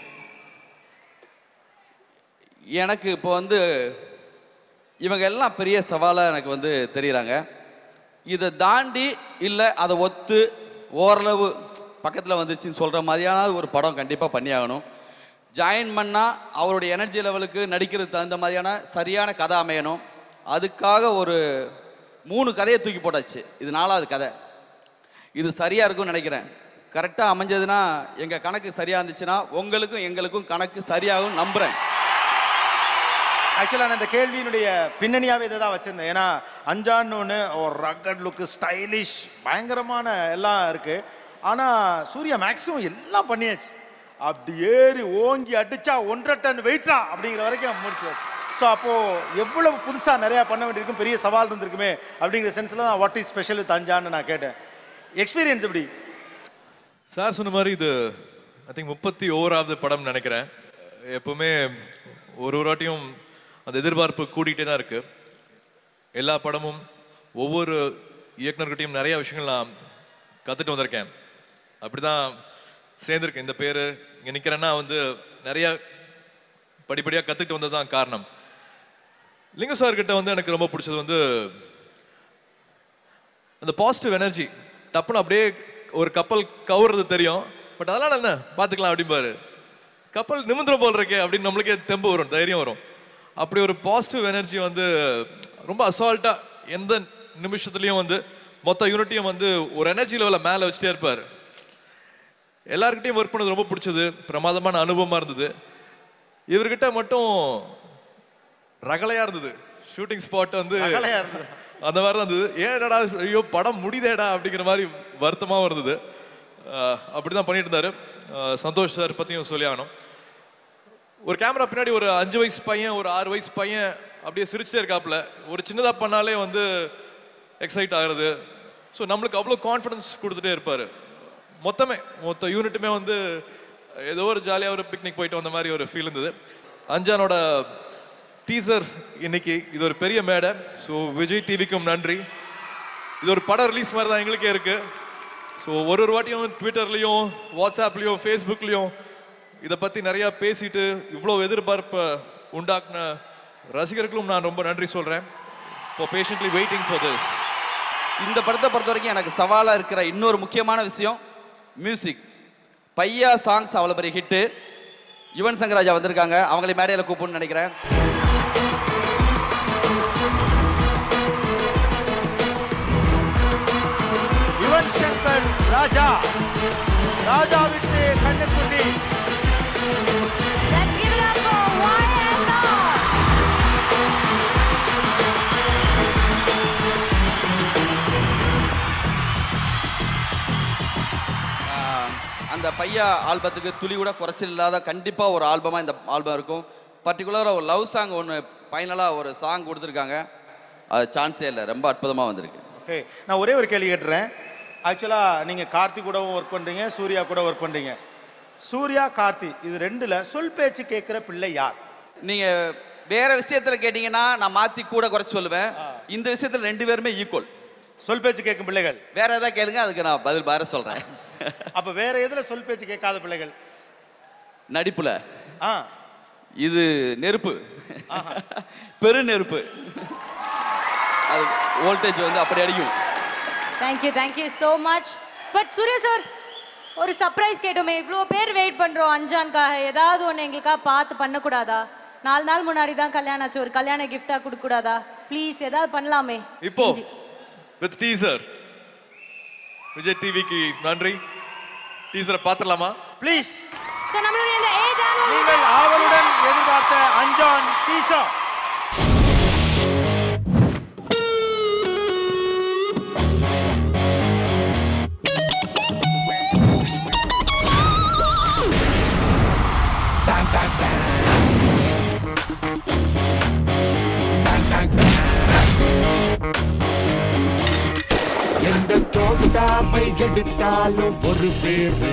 எனக்கு இப்போ வந்து இவங்க எல்லாம் பெரிய சவாலாக எனக்கு வந்து தெரியுறாங்க இதை தாண்டி இல்லை அதை ஒத்து ஓரளவு பக்கத்தில் வந்துச்சுன்னு சொல்கிற மாதிரியான ஒரு படம் கண்டிப்பாக பண்ணியாகணும் ஜாயின் பண்ணால் அவருடைய எனர்ஜி லெவலுக்கு நடிக்கிறது தகுந்த மாதிரியான சரியான கதை அமையணும் அதுக்காக ஒரு மூணு கதையை தூக்கி போட்டாச்சு இது நாலாவது கதை இது சரியாக இருக்கும்னு நினைக்கிறேன் கரெக்டாக அமைஞ்சதுன்னா எங்கள் கணக்கு சரியாக இருந்துச்சுன்னா உங்களுக்கும் எங்களுக்கும் கணக்கு சரியாகும் நம்புகிறேன் ஆக்சுவலாக நான் இந்த கேள்வியினுடைய பின்னணியாவே இதை தான் வச்சிருந்தேன் ஏன்னா அஞ்சான்னு ஒன்று ஒரு ரக்கட் லுக்கு ஸ்டைலிஷ் பயங்கரமான எல்லாம் இருக்கு ஆனால் சூர்யா மேக்ஸிமம் எல்லாம் பண்ணியாச்சு அப்படி ஏறி ஓங்கி அடிச்சா ஒன்றரை டன் வெயிட்ரா அப்படிங்கிற வரைக்கும் முடிச்சு ஸோ அப்போது எவ்வளவு புதுசாக நிறையா பண்ண வேண்டியிருக்கும் பெரிய சவால் இருந்திருக்குமே அப்படிங்கிற சென்ஸில் தான் வாட் இஸ் ஸ்பெஷல் வித் அஞ்சான்னு நான் கேட்டேன் எக்ஸ்பீரியன்ஸ் எப்படி சார் சொன்ன மாதிரி இது ஐ திங்க் முப்பத்தி ஓராவது படம் நினைக்கிறேன் எப்பவுமே ஒரு ஒரு வாட்டியும் அந்த எதிர்பார்ப்பு கூடிக்கிட்டே தான் இருக்கு எல்லா படமும் ஒவ்வொரு இயக்குனர்கிட்டையும் நிறைய விஷயங்கள் நான் கற்றுட்டு வந்திருக்கேன் அப்படி தான் சேர்ந்துருக்கேன் இந்த பேர் இங்கே நிற்கிறேன்னா வந்து நிறைய படிப்படியாக கற்றுக்கிட்டு வந்தது தான் காரணம் லிங்க சார் கிட்ட வந்து எனக்கு ரொம்ப பிடிச்சது வந்து அந்த பாசிட்டிவ் எனர்ஜி டப்புன்னு அப்படியே ஒரு கப்பல் கவுறது தெரியும் பட் அதெல்லாம் என்ன பார்த்துக்கலாம் அப்படிம்பாரு கப்பல் நிமிந்திரம் போல் இருக்கே அப்படின்னு நம்மளுக்கே தெம்பு வரும் தைரியம் வரும் அப்படி ஒரு பாசிட்டிவ் எனர்ஜி வந்து ரொம்ப அசால்ட்டாக எந்த நிமிஷத்துலையும் வந்து மொத்த யூனிட்டையும் வந்து ஒரு எனர்ஜி லெவலில் மேலே வச்சுட்டே இருப்பார் எல்லாருக்கிட்டையும் ஒர்க் பண்ணது ரொம்ப பிடிச்சது பிரமாதமான அனுபவமாக இருந்தது இவர்கிட்ட மட்டும் ரகலையாக இருந்தது ஷூட்டிங் ஸ்பாட் வந்து ரகளையா இருந்தது. அந்த மாதிரி தான் இருந்தது ஏடா ஐயோ படம் முடிதேடா அப்படிங்கிற மாதிரி வருத்தமாகவும் இருந்தது அஹ் அப்படி தான் பண்ணிட்டு இருந்தாரு அஹ் சந்தோஷ் சார் பற்றியும் சொல்லி ஆகணும் ஒரு கேமரா பின்னாடி ஒரு அஞ்சு வயசு பையன் ஒரு ஆறு வயசு பையன் அப்படியே சிரிச்சிட்டே இருக்காப்புல ஒரு சின்னதாக பண்ணாலே வந்து எக்ஸைட் ஆகுறது ஸோ நம்மளுக்கு அவ்வளோ கான்ஃபிடன்ஸ் கொடுத்துட்டே இருப்பார் மொத்தமே மொத்த யூனிட்டுமே வந்து ஏதோ ஒரு ஜாலியாக ஒரு பிக்னிக் போயிட்டு வந்த மாதிரி ஒரு ஃபீல் இருந்தது அஞ்சானோட டீசர் இன்னைக்கு இது ஒரு பெரிய மேடை ஸோ விஜய் டிவிக்கும் நன்றி இது ஒரு படம் ரிலீஸ் மாதிரி தான் எங்களுக்கே இருக்கு ஸோ ஒரு ஒரு வாட்டியும் ட்விட்டர்லேயும் வாட்ஸ்அப்லேயும் ஃபேஸ்புக்லேயும் இதை பற்றி நிறையா பேசிட்டு இவ்வளோ எதிர்பார்ப்பை உண்டாக்குன ரசிகர்களும் நான் ரொம்ப நன்றி சொல்கிறேன் for patiently waiting for this இந்த படத்தை பொறுத்த வரைக்கும் எனக்கு சவாலாக இருக்கிற இன்னொரு முக்கியமான விஷயம் மியூசிக் பையா சாங்ஸ் அவ்வளோ பெரிய ஹிட்டு யுவன் சங்கராஜா வந்திருக்காங்க அவங்களை மேடையில் கூப்பிடணும்னு நினைக்கிறேன் யுவன் சங்கர் ராஜா ராஜா விட்டு கண்ணுக்குட்டி ஆஹ், அந்த பையா ஆல்பத்துக்கு துளி கூட குறைச்சல் இல்லாத கண்டிப்பாக ஒரு ஆல்பமாக இந்த ஆல்பம் இருக்கும் பர்டிகுலராக ஒரு லவ் சாங் ஒன்று ஃபைனலாக ஒரு சாங் கொடுத்துருக்காங்க அது சான்ஸே இல்லை ரொம்ப அற்புதமாக வந்திருக்கு ஓகே நான் ஒரே ஒரு கேள்வி கேட்டுறேன் ஆக்சுவலாக நீங்கள் கார்த்தி கூடவும் ஒர்க் பண்ணுறீங்க சூர்யா கூட ஒர்க் பண்ணுறீங்க சூர்யா கார்த்தி இது ரெண்டுல சொல் பேச்சு கேட்குற பிள்ளை யார் நீங்கள் வேற விஷயத்தில் கேட்டிங்கன்னா நான் மாற்றி கூட குறைச்சி சொல்லுவேன் இந்த விஷயத்தில் ரெண்டு பேருமே ஈக்குவல் சொல் பேச்சு கேட்கும் பிள்ளைகள் வேற ஏதாவது கேளுங்க அதுக்கு நான் பதில் வேற சொல்கிறேன் அப்போ வேற எதுல சொல் பேச்சு கேட்காத பிள்ளைகள் நடிப்புல ஆ இது நெருப்பு பெரு நெருப்பு அது வோல்டேஜ் வந்து அப்படி அடிக்கும் thank you thank you so much but Suriya sir ஒரு சர்ப்ரைஸ் கேட்டோமே இவ்வளோ பேர் வெயிட் பண்ணுறோம் அஞ்சான்காக ஏதாவது ஒன்று எங்களுக்காக பார்த்து பண்ணக்கூடாதா நாலு நாள் முன்னாடி தான் கல்யாணம் ஆச்சு ஒரு கல்யாண கிஃப்டாக கொடுக்கக்கூடாதா ப்ளீஸ் ஏதாவது பண்ணலாமே இப்போ வித் டீசர் விஜய் டிவிக்கு நன்றி டீசரை பார்த்துடலாமா ப்ளீஸ் ஸோ நம்மளுடைய இந்த ஏஜ் நீங்கள் ஆவலுடன் எதிர்பார்த்த அஞ்சான் டீசா எந்த தோட்டாவை எடுத்தாலும் ஒரு பேரு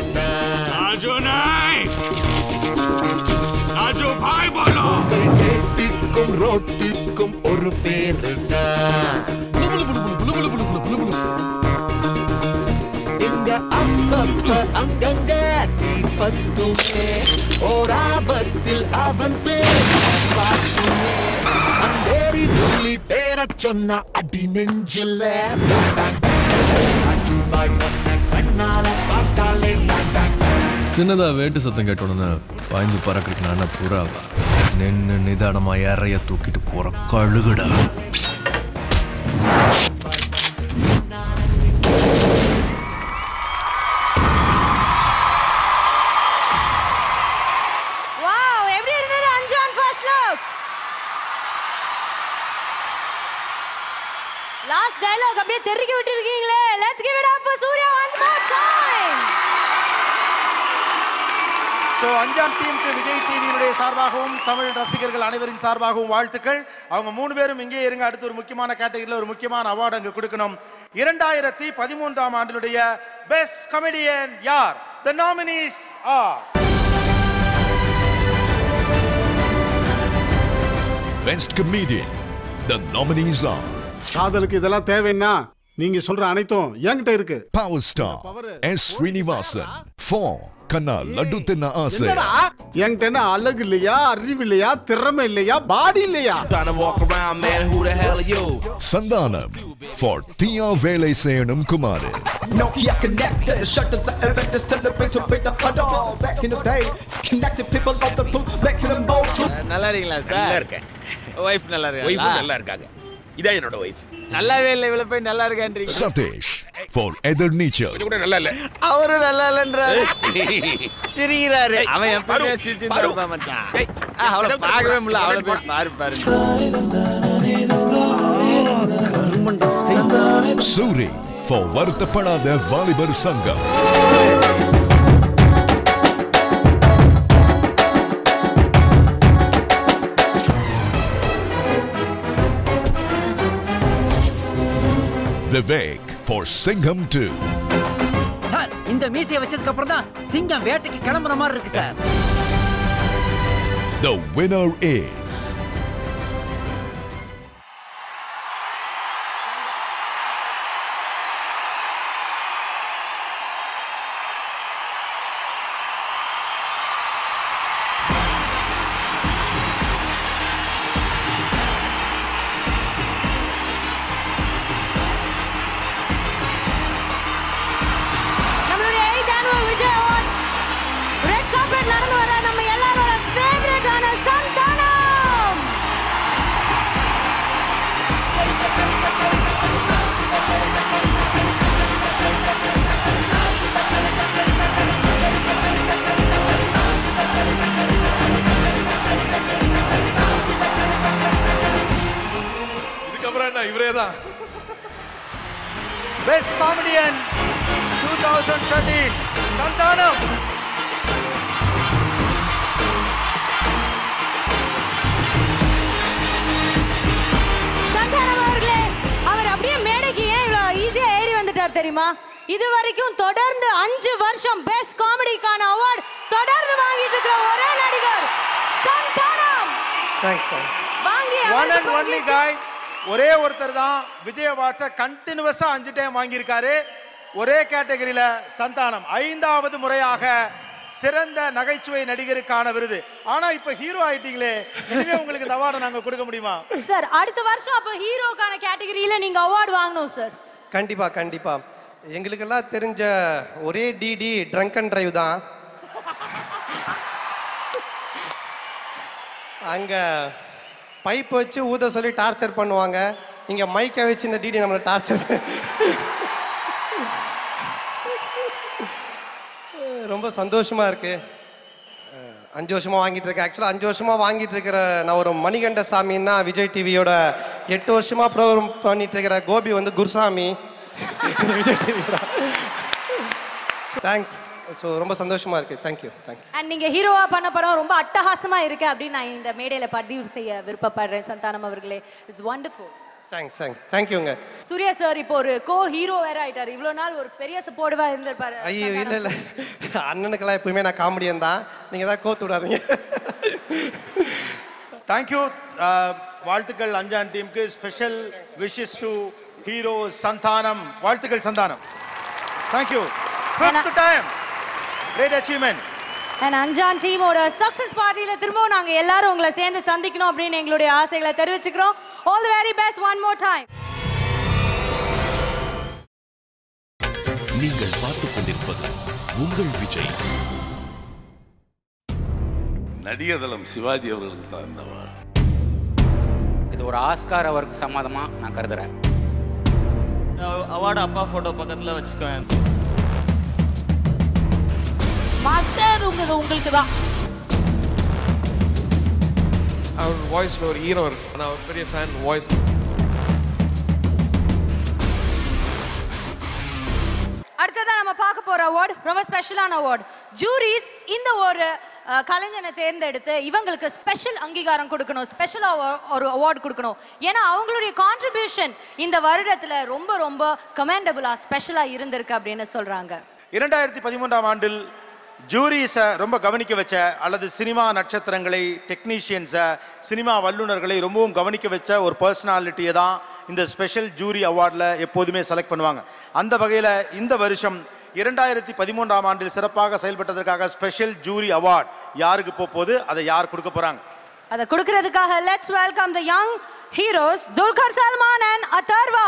ஏட்டிக்கும் ரோட்டிக்கும் ஒரு பேரு இங்க அப்பப்ப அங்கங்க தீப்பத்துமே ஓராபத்தில் அவன் பேர் பார்த்துமே அந்தேரி புள்ளி பேரச் சொன்ன அடி நெஞ்சில கண்ணால பார்த்தாலே சின்னதா வேட்டு சத்தம் கேட்டோன்னு பாய்ந்து பறக்கிறதுக்கு நான் புறாவா நின்னு நிதானமா இறைய தூக்கிட்டு போற கழுகுடா வாவ் எப்படி இருந்தது Anjaan first look last dialogue அப்படியே தெறிக்க விட்டுருக்கீங்களே let's give it up for Suriya once more time so Anjaan டீமுக்கு விஜய் டிவியினுடைய சார்பாகவும் தமிழ் ரசிகர்கள் அனைவரின் சார்பாகவும் வாழ்த்துக்கள் அவங்க மூணு பேரும் இங்கே இருங்க அடுத்து ஒரு முக்கியமான கேட்டகரியில் ஒரு முக்கியமான அவார்டு அங்கே கொடுக்கணும் இரண்டாயிரத்தி பதிமூன்றாம் ஆண்டினுடைய பெஸ்ட் கமெடியன் யார் the nominees are Best Comedian. The nominees are காதலுக்கு இதெல்லாம் தேவைன்னா நீங்க சொல்ற அனைத்தும் என்கிட்ட இருக்கு Power Star S. Srinivasan. 4. Kanna Laddu Tinna Ase. என்னடா என்கிட்ட என்ன அழகு இல்லையா அறிவு இல்லையா திறமை இல்லையா பாடி இல்லையா Sandanam. For Thea Vele Seyanum Kumare. Nokia connected, shut the elevators, celebrate to beat the huddle. Back in the day, connected people of the book, back in the boat. நல்லா இருக்கீங்களா சார் நல்லா இருக்கேன் ஒய்ஃப் நல்லா ஒய்ஃபும் இருக்கா நல்லா இருக்காங்க இதான் என்னோட ஒய்ஃப் நல்லாவே இல்லை இவ்வளவு போய் நல்லா இருக்கேன்றீங்க Satish. For Ether Nature. கூட நல்லா இல்ல அவரும் நல்லா இல்லைன்றாரு சிரிக்கிறாரு ஏய், அவன் எப்பவுமே பாரு, சிரிச்சு பாரு. இருப்பான் மச்சான் ஆ, அவளை பார்க்கவே முடியல அவளை போய் பாரு பாரு Suri. For Vartapada Valibar Sangam. Vivek. For Singham 2. Sir இந்த மீசையை வச்சதுக்கு அப்புறம் தான் சிங்கம் வேட்டைக்கு கிளம்புற மாதிரி இருக்கு சார் The winner is. நம்மளுடைய 8th annual Vijay awards red carpet நடந்து வர நம்ம எல்லாரோட ஃபேவரட்டான சந்தானம் இதுக்கப்புறம் என்ன இவரே தான் best comedian two thousand thirteen Santhanam யார் தெரியுமா இது வரைக்கும் தொடர்ந்து அஞ்சு வருஷம் பெஸ்ட் காமெடிக்கான அவார்ட் தொடர்ந்து வாங்கிட்டு இருக்கிற ஒரே நடிகர் சந்தானம் தேங்க்ஸ் சார் வாங்கி ஒன் அவருக்கு அண்ட் ஒன்லி பகிர்ச்சி. காய் ஒரே ஒருத்தர் தான் விஜய் அவார்ட்ஸை கண்டினியூஸா அஞ்சு டைம் வாங்கியிருக்காரு ஒரே கேட்டகரியில சந்தானம் ஐந்தாவது முறையாக சிறந்த நகைச்சுவை நடிகருக்கான விருது ஆனா இப்ப ஹீரோ ஆயிட்டீங்களே இனிமே உங்களுக்கு இந்த அவார்டை நாங்க கொடுக்க முடியுமா சார் அடுத்த வருஷம் அப்போ ஹீரோக்கான கேட்டகரியில நீங்க அவார்ட் வாங்கணும் சார் கண்டிப்பா கண்டிப்பா எங்களுக்கெல்லாம் தெரிஞ்ச ஒரே டிடி ட்ரங்க் அண்ட் டிரைவ் தான் அங்க பைப் வச்சு ஊத சொல்லி டார்ச்சர் பண்ணுவாங்க இங்க மைக்கை வச்சு இந்த டிடி நம்மளை டார்ச்சர் ரொம்ப சந்தோஷமா இருக்கு அஹ், அஞ்சு வருஷமா வாங்கிட்டு இருக்கேன் ஆக்சுவலாக அஞ்சு வருஷமா வாங்கிட்டு இருக்கிற நான் ஒரு மணிகண்ட சாமின்னா விஜய் டிவியோட எட்டு வருஷமா ப்ரோக்ராம் பண்ணிட்டு இருக்கிற கோபி வந்து குருசாமி விஜய் டிவியோட தேங்க்ஸ் ஸோ ரொம்ப சந்தோஷமா இருக்கு தேங்க்யூ தேங்க்ஸ் அண்ட் நீங்க ஹீரோவா பண்ண படம் ரொம்ப அட்டகாசமா இருக்கு அப்படின்னு நான் இந்த மேடையில பதிவு செய்ய விருப்பப்படுறேன் சந்தானம் அவர்களே இஸ் வண்டர்ஃபுல் தேங்க்ஸ் தேங்க்ஸ் தேங்க்யூங்க சூர்யா சார் இப்போ ஒரு கோ ஹீரோ வேற ஆயிட்டாரு இவ்வளவு நாள் ஒரு பெரிய சப்போர்ட்டிவா இருந்திருப்பாரு ஐயோ இல்லை இல்லை அண்ணனுக்கெல்லாம் எப்பவுமே நான் காமெடியன் தான் நீங்கள் தான் கோத்து விடாதீங்க தேங்க்யூ வாழ்த்துக்கள் அஞ்சான் டீமுக்கு special wishes to hero Santhanam வாழ்த்துக்கள் Santhanam thank you fifth time great achievement and Anjaan டீமோட சக்சஸ் பார்ட்டியில திரும்பவும் நாங்க எல்லாரும் உங்களை சேர்ந்து சந்திக்கணும் அப்படின்னு எங்களுடைய ஆசைகளை தெரிவிச்சுக்கிறோம் all the very best one more time நீங்கள் பார்த்துக் கொண்டிருப்பது உங்கள் விஜய் நடிகதளம் சிவாஜி அவர்களுக்கு தான் இந்த award. இது ஒரு ஆஸ்கார் அவருக்கு சம்மதமா நான் கருதுறேன் அவார்டு அப்பா ஃபோட்டோ பக்கத்தில் வச்சுக்குவேன் மாஸ்டர் உங்க உங்களுக்கு தான் அவர் வாய்ஸில் ஒரு ஹீரோ இருக்கு நான் ஒரு பெரிய ஃபேன் வாய்ஸ் அடுத்ததா நம்ம பார்க்க போற அவார்ட் ரொம்ப ஸ்பெஷலான அவார்ட் ஜூரிஸ் இந்த ஒரு அஹ், கலைஞனை தேர்ந்தெடுத்து இவங்களுக்கு ஸ்பெஷல் அங்கீகாரம் கொடுக்கணும் ஸ்பெஷல் ஒரு அவார்ட் கொடுக்கணும் ஏன்னா அவங்களுடைய கான்ட்ரிபியூஷன் இந்த வருடத்துல ரொம்ப ரொம்ப கமெண்டபுளா ஸ்பெஷலா இருந்திருக்கு அப்படின்னு சொல்றாங்க இரண்டாயிரத்தி பதிமூன்றாம் ஆண்டில் ஜூரிஸை ரொம்ப கவனிக்க வச்ச அல்லது சினிமா நட்சத்திரங்களை டெக்னீஷியன்ஸை சினிமா வல்லுநர்களை ரொம்பவும் கவனிக்க வச்ச ஒரு பர்சனாலிட்டியை தான் இந்த ஸ்பெஷல் ஜூரி அவார்டில் எப்போதுமே செலக்ட் பண்ணுவாங்க அந்த வகையில் இந்த வருஷம் இரண்டாயிரத்தி பதிமூன்றாம் ஆண்டில் சிறப்பாக செயல்பட்டதற்காக ஸ்பெஷல் ஜூரி அவார்ட் யாருக்கு போக போகுது அதை யார் கொடுக்க போகிறாங்க அதை கொடுக்கறதுக்காக let's welcome the young heroes Dulquer Salmaan and Atharvaa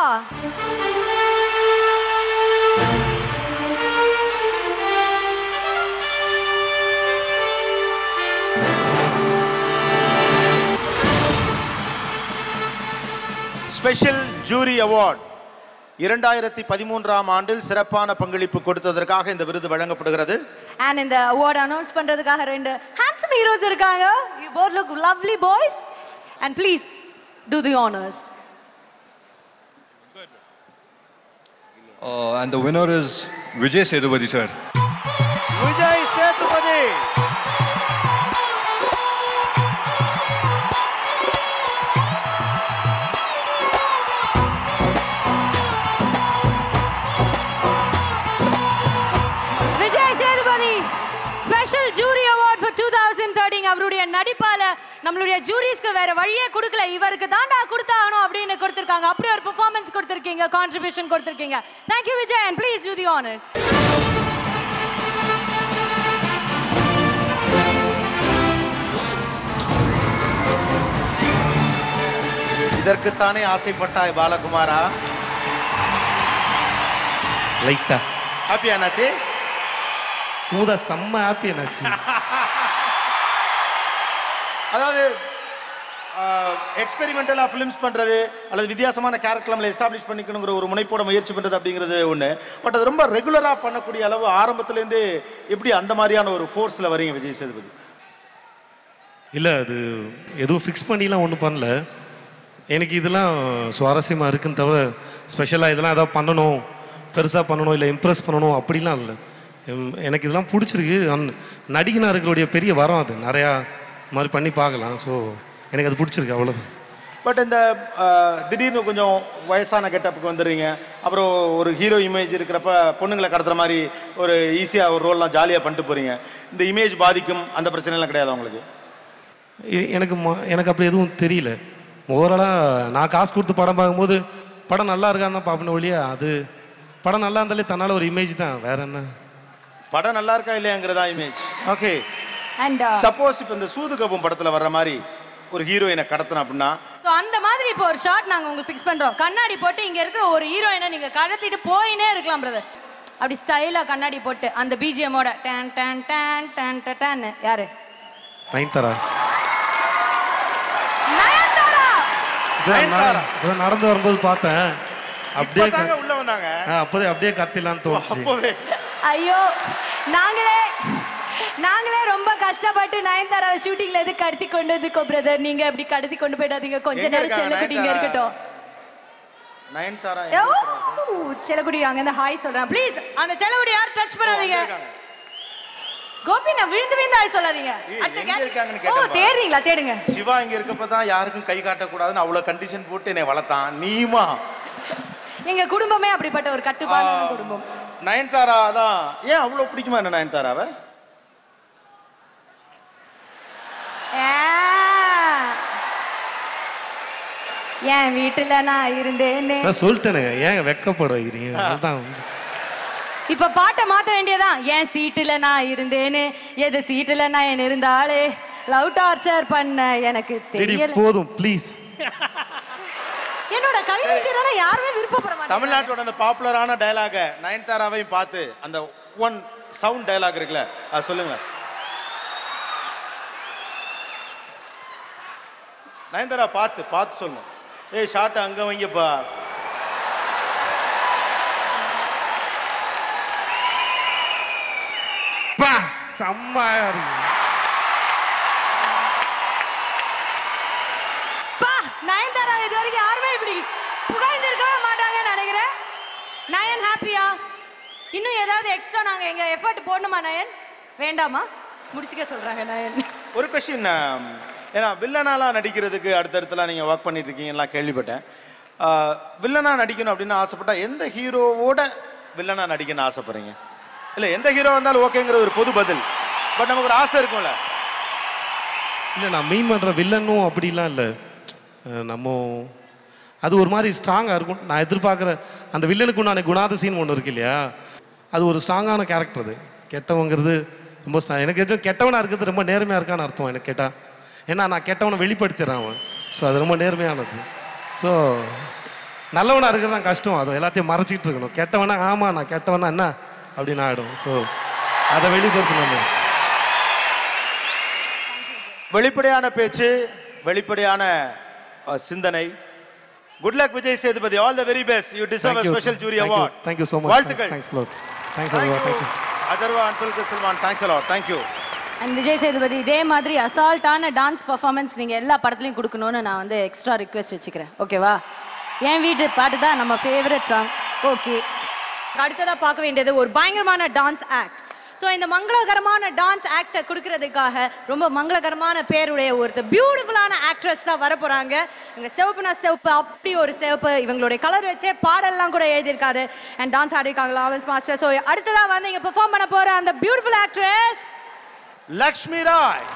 special jury award இரண்டாயிரத்தி பதிமூன்றாம் ஆண்டில் சிறப்பான பங்களிப்பு கொடுத்ததற்காக இந்த விருது வழங்கப்படுகிறது அண்ட் இந்த அவார்ட் அனௌன்ஸ் பண்றதுக்காக ரெண்டு ஹேண்ட்ஸம் ஹீரோஸ் இருக்காங்க you both look lovely boys and please do the honours Uh, and the winner is Vijay Sethupathi, sir. Vijay Sethupathi Vijay Sethupathi special jury award for two thousand thirteen அவருடைய நடிப்பால நம்மளுடைய ஜூரிஸ்க்கு வேற வழியே கொடுக்கல இவருக்கு தாண்டா கொடுத்தாகணும் அப்படின்னு கொடுத்துருக்காங்க அப்படி ஒரு பெர்ஃபார்மன்ஸ் கொடுத்துருக்கீங்க கான்ட்ரிபியூஷன் கொடுத்துருக்கீங்க thank you Vijay and please do the honours இதற்குத்தானே ஆசைப்பட்டாய் பாலகுமாரா லைட்டா ஹாப்பி அண்ணாச்சி குமுதா செம்ம ஹாப்பி என்னாச்சு அதாவது எக்ஸ்பெரிமெண்டலாக ஃபிலிம்ஸ் பண்ணுறது அல்லது வித்தியாசமான கேரக்டர் நம்மளை எஸ்டாப்ளிஷ் பண்ணிக்கணுங்கிற ஒரு முனைப்போட முயற்சி பண்ணுறது அப்படிங்கிறது ஒன்று பட் அது ரொம்ப ரெகுலராக பண்ணக்கூடிய அளவு ஆரம்பத்துலேருந்து எப்படி அந்த மாதிரியான ஒரு ஃபோர்ஸில் வரீங்க விஜய் சேதுபதி இல்லை அது எதுவும் ஃபிக்ஸ் பண்ணிலாம் ஒன்றும் பண்ணல எனக்கு இதெல்லாம் சுவாரஸ்யமாக இருக்குன்னு தவிர ஸ்பெஷலாக இதெல்லாம் ஏதாவது பண்ணணும் பெருசாக பண்ணணும் இல்லை இம்ப்ரெஸ் பண்ணணும் அப்படிலாம் இல்லை எம்- எனக்கு இதெல்லாம் பிடிச்சிருக்கு அந்- நடிகனாக இருக்கிறோடைய பெரிய வரம் அது நிறையா மாதிரி பண்ணி பார்க்கலாம் ஸோ எனக்கு அது பிடிச்சிருக்கு அவ்வளோதான் பட் இந்த அஹ், திடீர்னு கொஞ்சம் வயசான கெட்டப்புக்கு வந்துடுறீங்க அப்புறம் ஒரு ஹீரோ இமேஜ் இருக்கிறப்ப பொண்ணுங்களை கடத்துற மாதிரி ஒரு ஈஸியாக ஒரு ரோல்லாம் ஜாலியாக பண்ணிட்டு போகிறீங்க இந்த இமேஜ் பாதிக்கும் அந்த பிரச்சனைலாம் கிடையாது உங்களுக்கு எ- எனக்கு ம- எனக்கு அப்படி எதுவும் தெரியல ஓவராலாக நான் காசு கொடுத்து படம் பார்க்கும்போது படம் நல்லா இருக்கான்னு தான் பார்ப்பேன் ஒழிய அது படம் நல்லா இருந்தாலே தன்னால் ஒரு இமேஜ் தான் வேற என்ன படம் நல்லா இருக்கா இல்லையாங்கிறதா இமேஜ் ஓகே அண்ட் சப்போஸ் இப்போ இந்த சூது கபம் படத்தில் வர்ற மாதிரி ஒரு ஹீரோயினை கடத்தின அப்படின்னா ஸோ அந்த மாதிரி இப்போ ஒரு ஷாட் நாங்கள் உங்களுக்கு ஃபிக்ஸ் பண்ணுறோம் கண்ணாடி போட்டு இங்கே இருக்கிற ஒரு ஹீரோயினை நீங்கள் கடத்திட்டு போயினே இருக்கலாம் பிரதர் அப்படி ஸ்டைலாக கண்ணாடி போட்டு அந்த பிஜிஎம்மோட டேன் டேன் டேன் டேன் டேன் யாரு நைன்தாரா நயன்தாரா இதான் நான் இதான் நடந்து வரும்போது பார்த்தேன் அப்படியே இப்பதாங்க க- உள்ள வந்தாங்க ஆ, அப்போதே அப்படியே கத்திலான்னு தோணுச்சு அப்போவே ஐயோ நாங்களே நாங்களே ரொம்ப கஷ்டப்பட்டு நயன்தாராவை ஷூட்டிங்ல எது கடத்தி கொண்டு வந்துக்கோ பிரதர் நீங்க அப்படி கடத்தி கொண்டு போயிடாதீங்க கொஞ்ச எங்க நேரம் இருக்காங்க செல்லக்குடி இங்க நயன்தாரா? இருக்கட்டும் நயன்தாரா ஓ, செல்லக்குடி அங்க இருந்து ஹாய் சொல்றேன் ப்ளீஸ் அந்த செல்லக்குடி யாரும் டச் பண்ணாதீங்க கோபி நான் விழுந்து விழுந்து ஹாய் சொல்லாதீங்க அடுத்த எங்க கேள்வி. இருக்காங்கன்னு ஓ கேட்டேன் தேடுறீங்களா தேடுங்க சிவா இங்க இருக்கப்ப தான் யாருக்கும் கை காட்டக்கூடாதுன்னு அவ்வளவு கண்டிஷன் போட்டு என்னை வளர்த்தான் நீமா எங்க குடும்பமே அப்படிப்பட்ட ஒரு கட்டுப்பாடான குடும்பம் நயன்தாரா தான் ஏன் அவ்வளவு பிடிக்குமா என்ன நயன்தாராவை ஆ. என் வீட்டுல நான் இருந்தேன்னு நான் சொல்லிட்டேனுங்க ஏங்க வெக்கப்பட வைக்கிறீங்க அதுதான் வந்துச்சு. இப்ப பாட்டை மாத்த வேண்டியதான் என் சீட்டுல நான் இருந்தேன்னு எது சீட்டுல நான் இருந்தாலே லவ் டார்ச்சர் பண்ண எனக்கு ரெடி தெரியல போதும் ப்ளீஸ் என்னோட கவிதைக்கு யாருமே விருப்பப்பட மாட்டாங்க தமிழ்நாட்டோட அந்த பாப்புலரான டயலாக நயன்தாராவையும் பார்த்து அந்த ஒன் சவுண்ட் டயலாக் இருக்குல்ல அது சொல்லுங்க நயன்தாரா பார்த்து பார்த்து சொல்லணும் ஏய் ஷார்ட் அங்க வைங்கப்பா பா செம்மையா இருக்கு பா நயன்தாரா இது வரைக்கும் யாருமே இப்படி புகாய்ந்து இருக்கவே மாட்டாங்கன்னு நினைக்கிறேன் நயன் ஹாப்பியா இன்னும் ஏதாவது எக்ஸ்ட்ரா நாங்க எங்க எஃபர்ட் போடணுமா நயன் வேண்டாமா முடிச்சுக்க சொல்றாங்க நயன் ஒரு கொஸ்டின் ஏன்னா வில்லனாலாம் நடிக்கிறதுக்கு அடுத்தடுத்துலாம் நீங்கள் ஒர்க் பண்ணிட்டு இருக்கீங்கலாம் கேள்விப்பட்டேன் ஆஹ், வில்லனா நடிக்கணும் அப்படின்னு ஆசைப்பட்டா எந்த ஹீரோவோட வில்லனா நடிக்கணும்னு ஆசைப்படுறீங்க இல்லை எந்த ஹீரோ வந்தாலும் ஓகேங்கிறது ஒரு பொது பதில் பட் நமக்கு ஒரு ஆசை இருக்கும்ல இல்லை நான் மெயின் பண்ணுற வில்லனும் அப்படிலாம் இல்லை அஹ் நம்ம அது ஒரு மாதிரி ஸ்ட்ராங்காக இருக்கும் நான் எதிர்பார்க்குற அந்த வில்லனுக்கு உண்டான குணாதிசீன் ஒன்று இருக்கு இல்லையா அது ஒரு ஸ்ட்ராங்கான கேரக்டர் அது கெட்டவங்கிறது ரொம்ப strong. எனக்கு எதுவும் கெட்டவனாக இருக்கிறது ரொம்ப நேர்மையாக இருக்கான்னு அர்த்தம் எனக்கு கேட்டால் ஏன்னா நான் கெட்டவனை வெளிப்படுத்திடுறேன் அவன் ஸோ அது ரொம்ப நேர்மையானது ஸோ நல்லவனாக இருக்கிறது தான் கஷ்டம் அது எல்லாத்தையும் மறைச்சிட்டு இருக்கணும் கெட்டவனா ஆமாம் நான் கெட்டவனா என்ன அப்படின்னு ஆகிடும் ஸோ அதை வெளிப்படுத்தணும் வெளிப்படையான பேச்சு வெளிப்படையான அஹ், சிந்தனை good luck Vijay Sethupathi all the very best you deserve Thank you. Special jury Thank you. Award Thank you so much. வாழ்த்துக்கள் Thanks a lot. Thanks a lot. Thank you. Atharvaa அன்புல் கிறிஸ்தல்வான் thanks a lot thank you and Vijay Sethupathi இதே மாதிரி அசால்ட்டான dance performance நீங்கள் எல்லா படத்துலையும் கொடுக்கணும்னு நான் வந்து எக்ஸ்ட்ரா ரிக்வெஸ்ட் வச்சுக்கிறேன் ஓகேவா என் வீட்டு பாட்டு தான் நம்ம ஃபேவரட் சாங் ஓகே அடுத்ததாக பார்க்க வேண்டியது ஒரு பயங்கரமான டான்ஸ் ஆக்ட் ஸோ இந்த மங்களகரமான டான்ஸ் ஆக்டை கொடுக்கறதுக்காக ரொம்ப மங்களகரமான பேருடைய ஒருத்தர் பியூட்டிஃபுல்லான ஆக்ட்ரஸ் தான் வர போகிறாங்க இவங்க சிவப்புனா சிவப்பு அப்படி ஒரு சிவப்பு இவங்களுடைய கலர் வச்சே பாடல்லாம் கூட எழுதியிருக்காரு அண்ட் டான்ஸ் ஆடிருக்காங்க லாலன்ஸ் மாஸ்டர் ஸோ அடுத்ததாக வந்து இங்கே பெர்ஃபார்ம் பண்ண போகிற அந்த பியூட்டிஃபுல் ஆக்ட்ரஸ் லக்ஷ்மி ராய்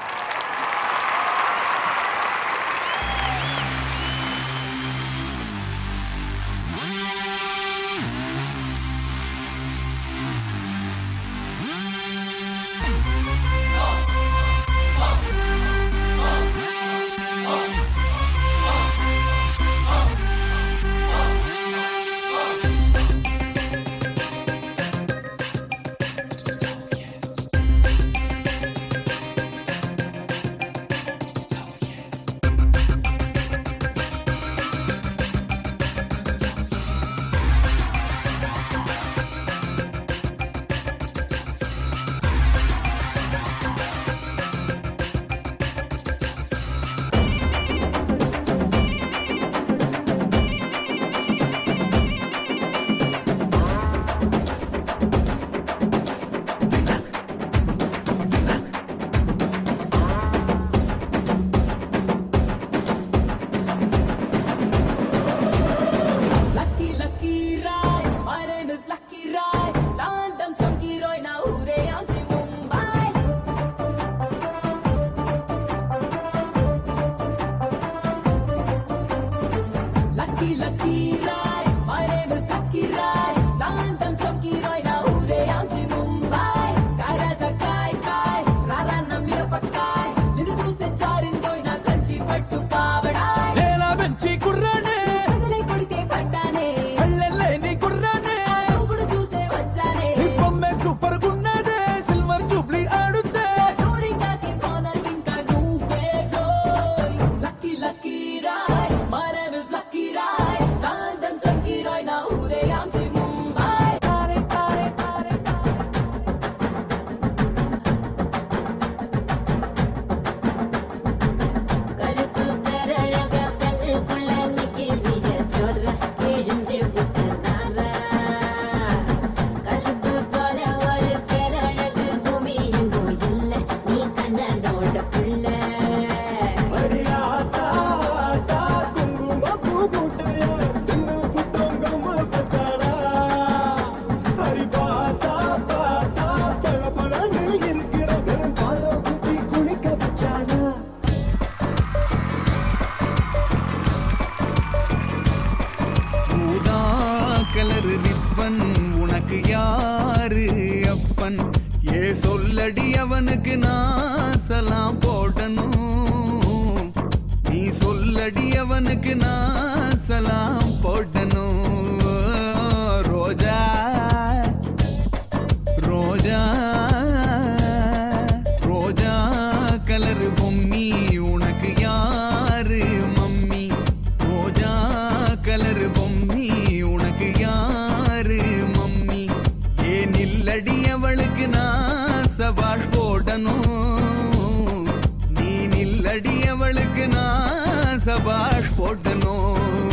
அவனுக்கு நான் சலாம் போடணும் நீ சொல்லடி அவனுக்கு நான் சலாம் போடணும் ரோஜா ரோஜா ரோஜா கலர் பொம்மி உனக்கு யாரு மம்மி ரோஜா கலர் பொம்மி உனக்கு யாரு மம்மி ஏன் இல்லடி அவளுக்கு நான் சபாஷ் போடணும் நீ நில்லடி அவளுக்கு நான் சபாஷ் போடணும்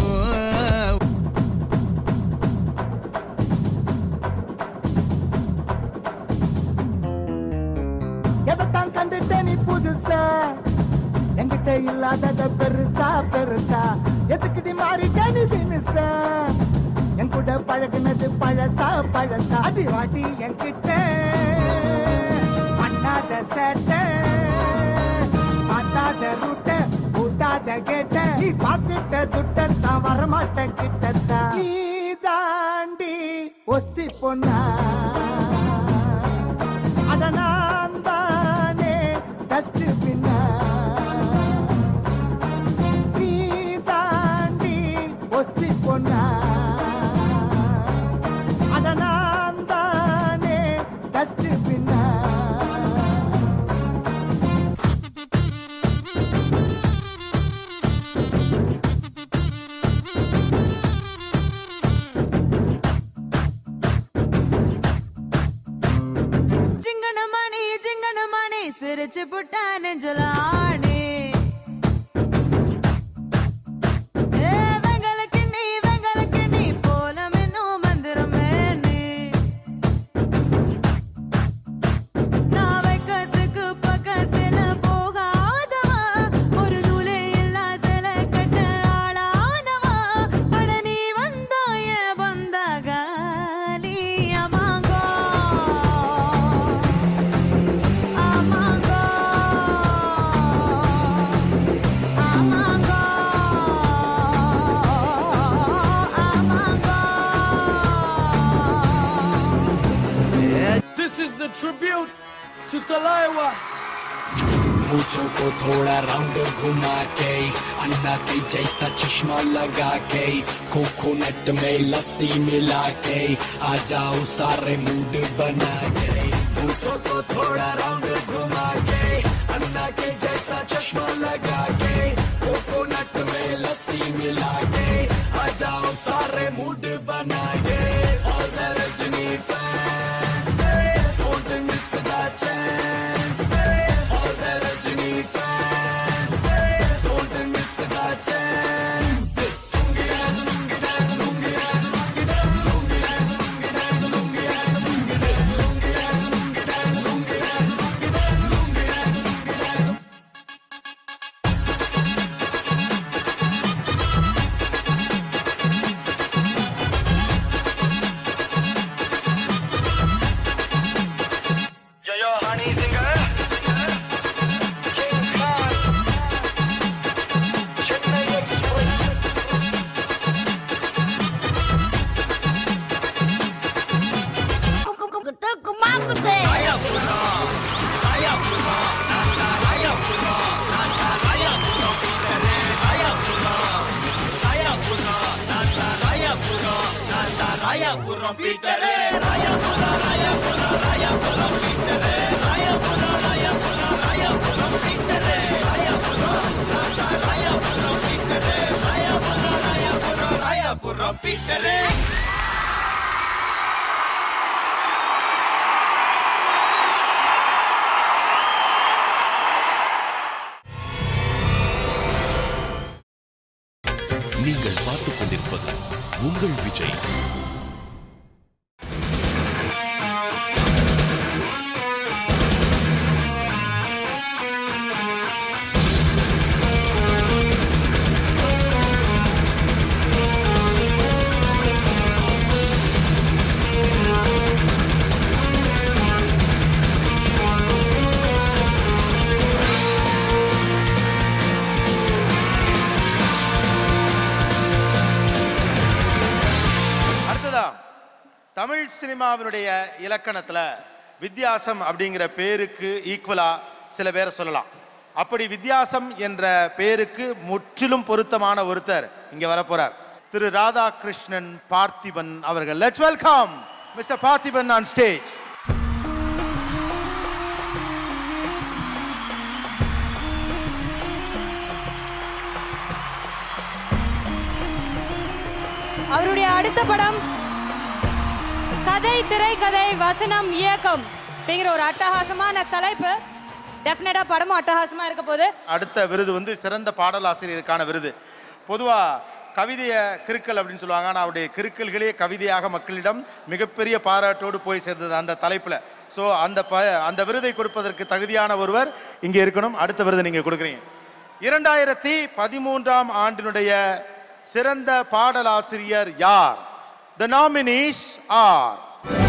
எதைத்தான் கண்டுட்ட நீ புதுசா என்கிட்ட இல்லாதத பெருசா பெருசா எதுக்கிட்டி மாறிட்ட நீ தினுசா என் கூட பழகுனது பழசா பழசா அடி வாட்டி என்கிட்ட பண்ணாத சேட்டை பார்த்தாத ரூட்ட கூட்டாத கேட்ட நீ பார்த்துட்ட துட்டத்தான் வரமாட்ட கிட்டத்தான் நீ தாண்டி ஒத்தி பொண்ணா அட நான் தானே டஸ்ட் பின்னா நீ தாண்டி ஒத்தி பொண்ணா அட நான் தானே டஸ்ட் பின்னா ஜிங்கனமணி ஜிங்கனமணி சிரிச்சு புட்டா நெஞ்சலானே ஏ வெங்கலக்கு நீ வெங்கலக்கு நீ போல மின்னும் மந்திரமே நீ நான் வைக்கத்துக்கு பக்கத்துல போகாதவா ஒரு நூலே இல்லா சில கட்ட ஆளானவா அட நீ வந்தாய வந்தாக நீ அமாங்கோ அமாங்கோ அமாங்கோ This is the tribute to Talaiwa. मुझो को थोड़ा राउंड घुमा के अन्ना के जैसा चश्मा लगा के कोकोनट में लस्सी मिला के आ जाओ सारे मूड बना के मुझो को थोड़ा राउंड घुमा के अन्ना के जैसा चश्मा लगा के कोकोनट में लस्सी मिला के आ जाओ सारे मूड बना के और the Rajni fans don't miss the chance all the Rajini fans don't miss the chance Yo, yo, honey singer. King Khan. Chennai Express. நீங்கள் பார்த்துக் கொண்டிருப்பது உங்கள் விஜய் அடுத்ததா தமிழ் சினிமாவினுடைய இலக்கணத்துல வித்தியாசம் அப்படிங்கிற பேருக்கு ஈக்குவலா சில பேரை சொல்லலாம் அப்படி வித்தியாசம் என்ற பேருக்கு முற்றிலும் பொருத்தமான ஒருத்தர் இங்க வரப்போறார் திரு ராதாகிருஷ்ணன் பார்த்திபன் அவர்கள் let's welcome mister Parthiban on stage அவருடைய அடுத்த படம் கதை திரைக்கதை வசனம் இயக்கம் அப்படிங்கிற ஒரு அட்டகாசமான தலைப்பு டெஃபினட்டா படமும் அட்டகாசமா இருக்க போகுது அடுத்த விருது வந்து சிறந்த பாடலாசிரியருக்கான விருது பொதுவா கவிதையை கிறுக்கல் அப்படின்னு சொல்லுவாங்க ஆனால் அவருடைய கிறுக்கல்களே கவிதையாக மக்களிடம் மிகப்பெரிய பாராட்டோடு போய் சேர்ந்தது அந்த தலைப்பில் ஸோ அந்த ப அந்த விருதை கொடுப்பதற்கு தகுதியான ஒருவர் இங்கே இருக்கணும் அடுத்த விருதை நீங்கள் கொடுக்குறீங்க இரண்டாயிரத்தி பதிமூன்றாம் ஆண்டினுடைய சிறந்த பாடலாசிரியர் யார் the nominees are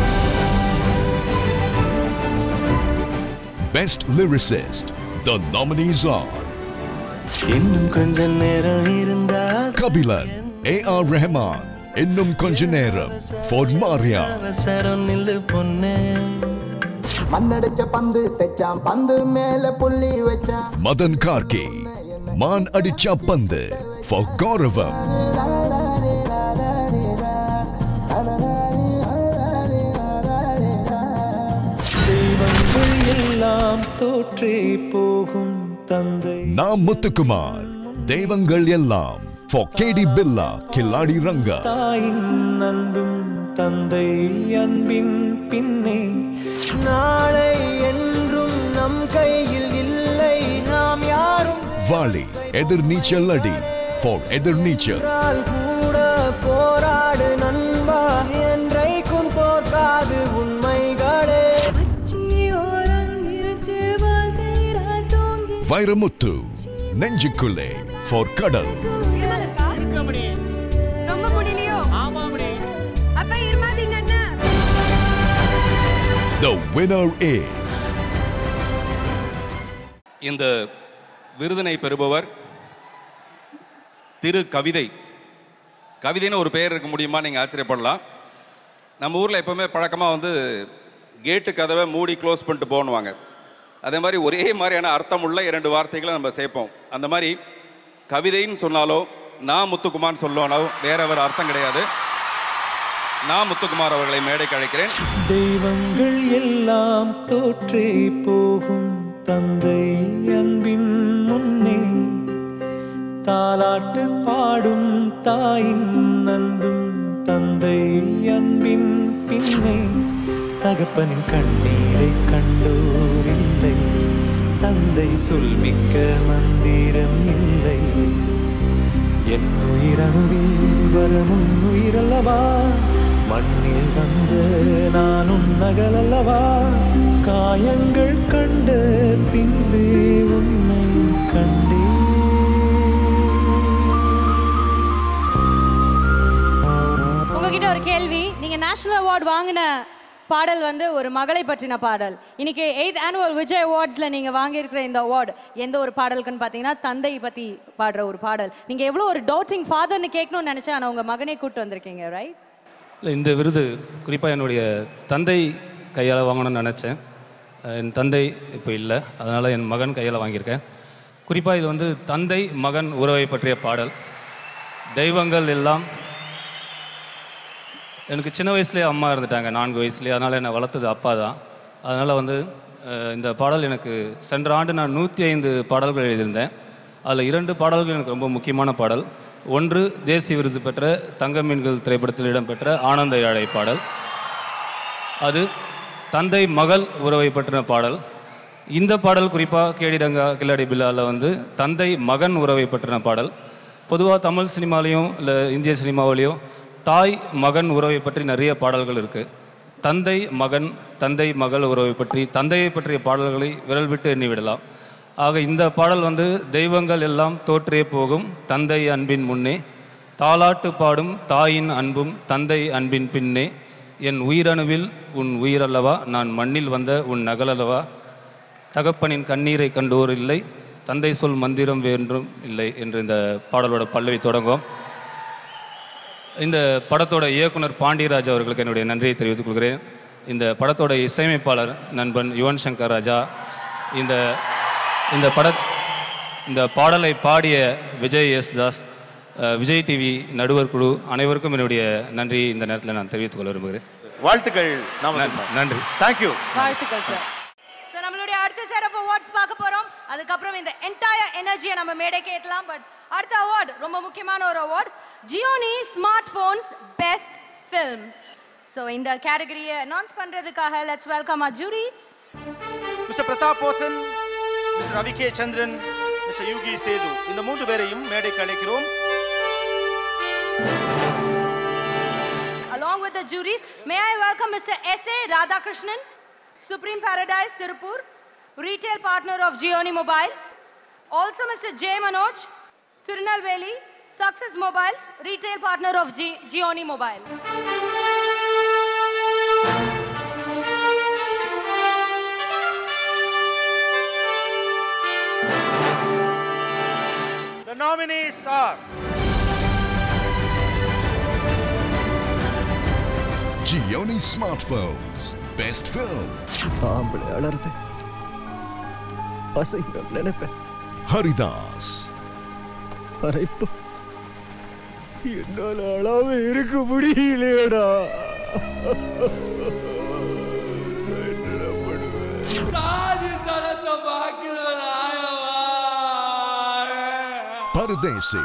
Best Lyricist. The nominees are இன்னும் கொஞ்ச நேரம் இருந்தா Kabilan, A.R. Rahman, இன்னும் கொஞ்ச நேரம் Ford Maria, அவசரம் நில்லு பொண்ணு மண்ணடிச்ச பந்து தைச்சான் பந்து மேல புள்ளி வச்சான் Madan Karki, Man Adicha Pande for Gauravam, தெய்வங்கள் எல்லாம் தோற்றே போகும் தந்தை Nam Muthukumar, தெய்வங்கள் எல்லாம் for KD Billa, Kiladi Ranga, தாயின் அன்பும் தந்தை அன்பின் பின்னே நாளை என்றும் நம் கையில் இல்லை நாம் யாரும் Vali, Edir Nietzsche Ladi for Edir Nietzsche, வென்றால் கூட போராடு நண்பா என்றைக்கும் தோற்காது உண்மைகளே Vairamuthu, Nenjikule for Kadal, ரொம்ப முடியலையோ ஆமாமடி அப்ப இருமாதீங்க அண்ணா the winner is இந்த விருதினை பெறுபவர் திரு கவிதை கவிதைன்னு ஒரு பெயர் இருக்க முடியுமா நீங்கள் ஆச்சரியப்படலாம் நம்ம ஊரில் எப்போவுமே பழக்கமாக வந்து கேட்டு கதவை மூடி க்ளோஸ் பண்ணிட்டு போன்னுவாங்க அதே மாதிரி ஒரே மாதிரியான அர்த்தமுள்ள இரண்டு வார்த்தைகளை நம்ம சேர்ப்போம் அந்த மாதிரி கவிதைன்னு சொன்னாலோ நான் முத்துக்குமார்னு சொல்லோனோ வேற வேறு அர்த்தம் கிடையாது நான் முத்துக்குமார் அவர்களை மேடைக்கு அழைக்கிறேன் தெய்வங்கள் எல்லாம் தோற்றே போகும் தந்தை அன்பின் முன்னே தாலாட்டு பாடும் தாயின் அன்பும் தந்தை அன்பின் பின்னே தகப்பனின் கண்ணீரை கண்டோர் இல்லை தந்தை சொல்மிக்க மந்திரம் இல்லை என் உயிரணுவில் வரணும் உயிரல்லவா மண்ணில் வந்த நானும் நகலல்லவா காயங்கள் கண்ட பின்பே உன்னை கண்டே உங்ககிட்ட ஒரு கேள்வி நீங்க நேஷனல் அவார்ட் வாங்கின பாடல் வந்து ஒரு மகளை பற்றின பாடல் இன்னைக்கு எயித் ஆனுவல் விஜய் அவார்ட்ஸ்ல நீங்க வாங்கியிருக்கிற இந்த அவார்டு எந்த ஒரு பாடலுக்குன்னு பார்த்தீங்கன்னா தந்தை பத்தி பாடுற ஒரு பாடல் நீங்க எவ்வளோ ஒரு டவுட்டிங் ஃபாதர்னு கேட்கணும்னு நினைச்சேன் ஆனா உங்க மகனே கூட்டு வந்திருக்கீங்க ரைட் இல்லை இந்த விருது குறிப்பாக என்னுடைய தந்தை கையால் வாங்கணும்னு நினச்சேன் என் தந்தை இப்போ இல்லை அதனால் என் மகன் கையால் வாங்கியிருக்கேன் குறிப்பாக இது வந்து தந்தை மகன் உறவை பற்றிய பாடல் தெய்வங்கள் எல்லாம் எனக்கு சின்ன வயசுலேயே அம்மா இருந்துட்டாங்க நான்கு வயசுலேயே அதனால் என்னை வளர்த்தது அப்பா தான் அதனால் வந்து அஹ், இந்த பாடல் எனக்கு சென்ற ஆண்டு நான் நூற்றி ஐந்து பாடல்கள் எழுதியிருந்தேன் அதில் இரண்டு பாடல்கள் எனக்கு ரொம்ப முக்கியமான பாடல் ஒன்று தேசிய விருது பெற்ற தங்க மீன்கள் திரைப்படத்தில் இடம்பெற்ற ஆனந்த யாழை பாடல் அது தந்தை மகள் உறவை பற்றின பாடல் இந்த பாடல் குறிப்பாக கேடி ரங்கா கில்லாடி பில்லாவில் வந்து தந்தை மகன் உறவை பற்றின பாடல் பொதுவாக தமிழ் சினிமாலேயும் இல்லை இந்திய சினிமாவிலையும் தாய் மகன் உறவை பற்றி நிறைய பாடல்கள் இருக்குது தந்தை மகன் தந்தை மகள் உறவை பற்றி தந்தையை பற்றிய பாடல்களை விரல் விட்டு எண்ணிவிடலாம் ஆக இந்த பாடல் வந்து தெய்வங்கள் எல்லாம் தோற்றே போகும் தந்தை அன்பின் முன்னே தாலாட்டு பாடும் தாயின் அன்பும் தந்தை அன்பின் பின்னே என் உயிரணுவில் உன் உயிரல்லவா நான் மண்ணில் வந்த உன் நகலல்லவா தகப்பனின் கண்ணீரை கண்டோர் இல்லை தந்தை சொல் மந்திரம் வேண்டும் இல்லை என்று இந்த பாடலோட பல்லவி தொடங்கும் இந்த படத்தோட இயக்குனர் பாண்டியராஜ் அவர்களுக்கு என்னுடைய நன்றியை தெரிவித்துக் கொள்கிறேன் இந்த படத்தோட இசையமைப்பாளர் நண்பன் யுவன் சங்கர் ராஜா இந்த இந்த பட இந்த பாடலை பாடிய விஜய் எஸ் தாஸ் அஹ், விஜய் டிவி நடுவர் குழு அனைவருக்கும் என்னுடைய நன்றி இந்த நேரத்தில் நான் தெரிவித்துக் கொள்ள விரும்புகிறேன் வாழ்த்துக்கள் நன்றி தேங்க்யூ வாழ்த்துக்கள் சார் ஸோ நம்மளுடைய அடுத்த செட் ஆஃப் அவார்ட்ஸ் பார்க்க போறோம் அதுக்கப்புறம் இந்த என்டையர் எனர்ஜியை நம்ம மேடைக்கு ஏற்றலாம் பட் அடுத்த அவார்ட் ரொம்ப முக்கியமான ஒரு award Gionee smart phones best film so இந்த கேட்டகரியை அனௌன்ஸ் பண்றதுக்காக let's welcome our juries mister Pratap Pothen mister Ravi K Chandran mister Yugi Sethu இந்த மூன்று பேரையும் மேடைக்கு அழைக்கிறோம் Along with the juries, may I welcome Mr. S.A. Radhakrishnan, Supreme Paradise, Tirupur, retail partner of Gioni Mobiles. Also Mr. J. Manoj, Tirunelveli, Success Mobiles, retail partner of G- Gioni Mobiles. The nominees are Gioni Smartphones. Best Film. ஆம்பளை அலறது அசிங்கம் நினைப்பேன் Haridas. ஆனா இப்போ என்னால அழாம இருக்க முடியலையடா Daaji சனத்தை பார்க்கிறவன் Paradesi.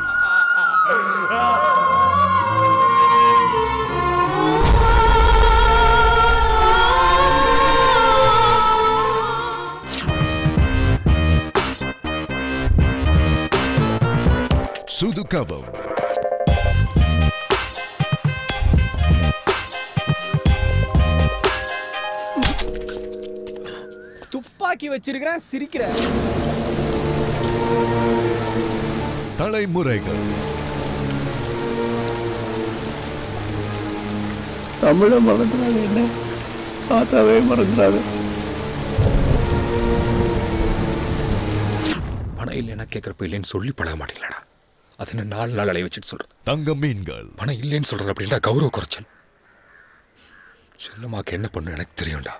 Sudukavam. துப்பாக்கி வச்சிருக்கிறேன் சிரிக்கிற தலைமுறைகள் தமிழ மறந்துடாது என்ன ஆத்தாவே மறந்துடாது பணம் இல்லைன்னா கேட்குறப்ப இல்லைன்னு சொல்லி பழக மாட்டீங்களாடா அது என்ன நாலு நாள் அலைய வச்சுட்டு சொல்றது தங்க மீன்கள் பணம் இல்லைன்னு சொல்றது அப்படின்னா கௌரவ குறைச்சல் செல்லமாக்கு என்ன பண்ணு எனக்கு தெரியும்டா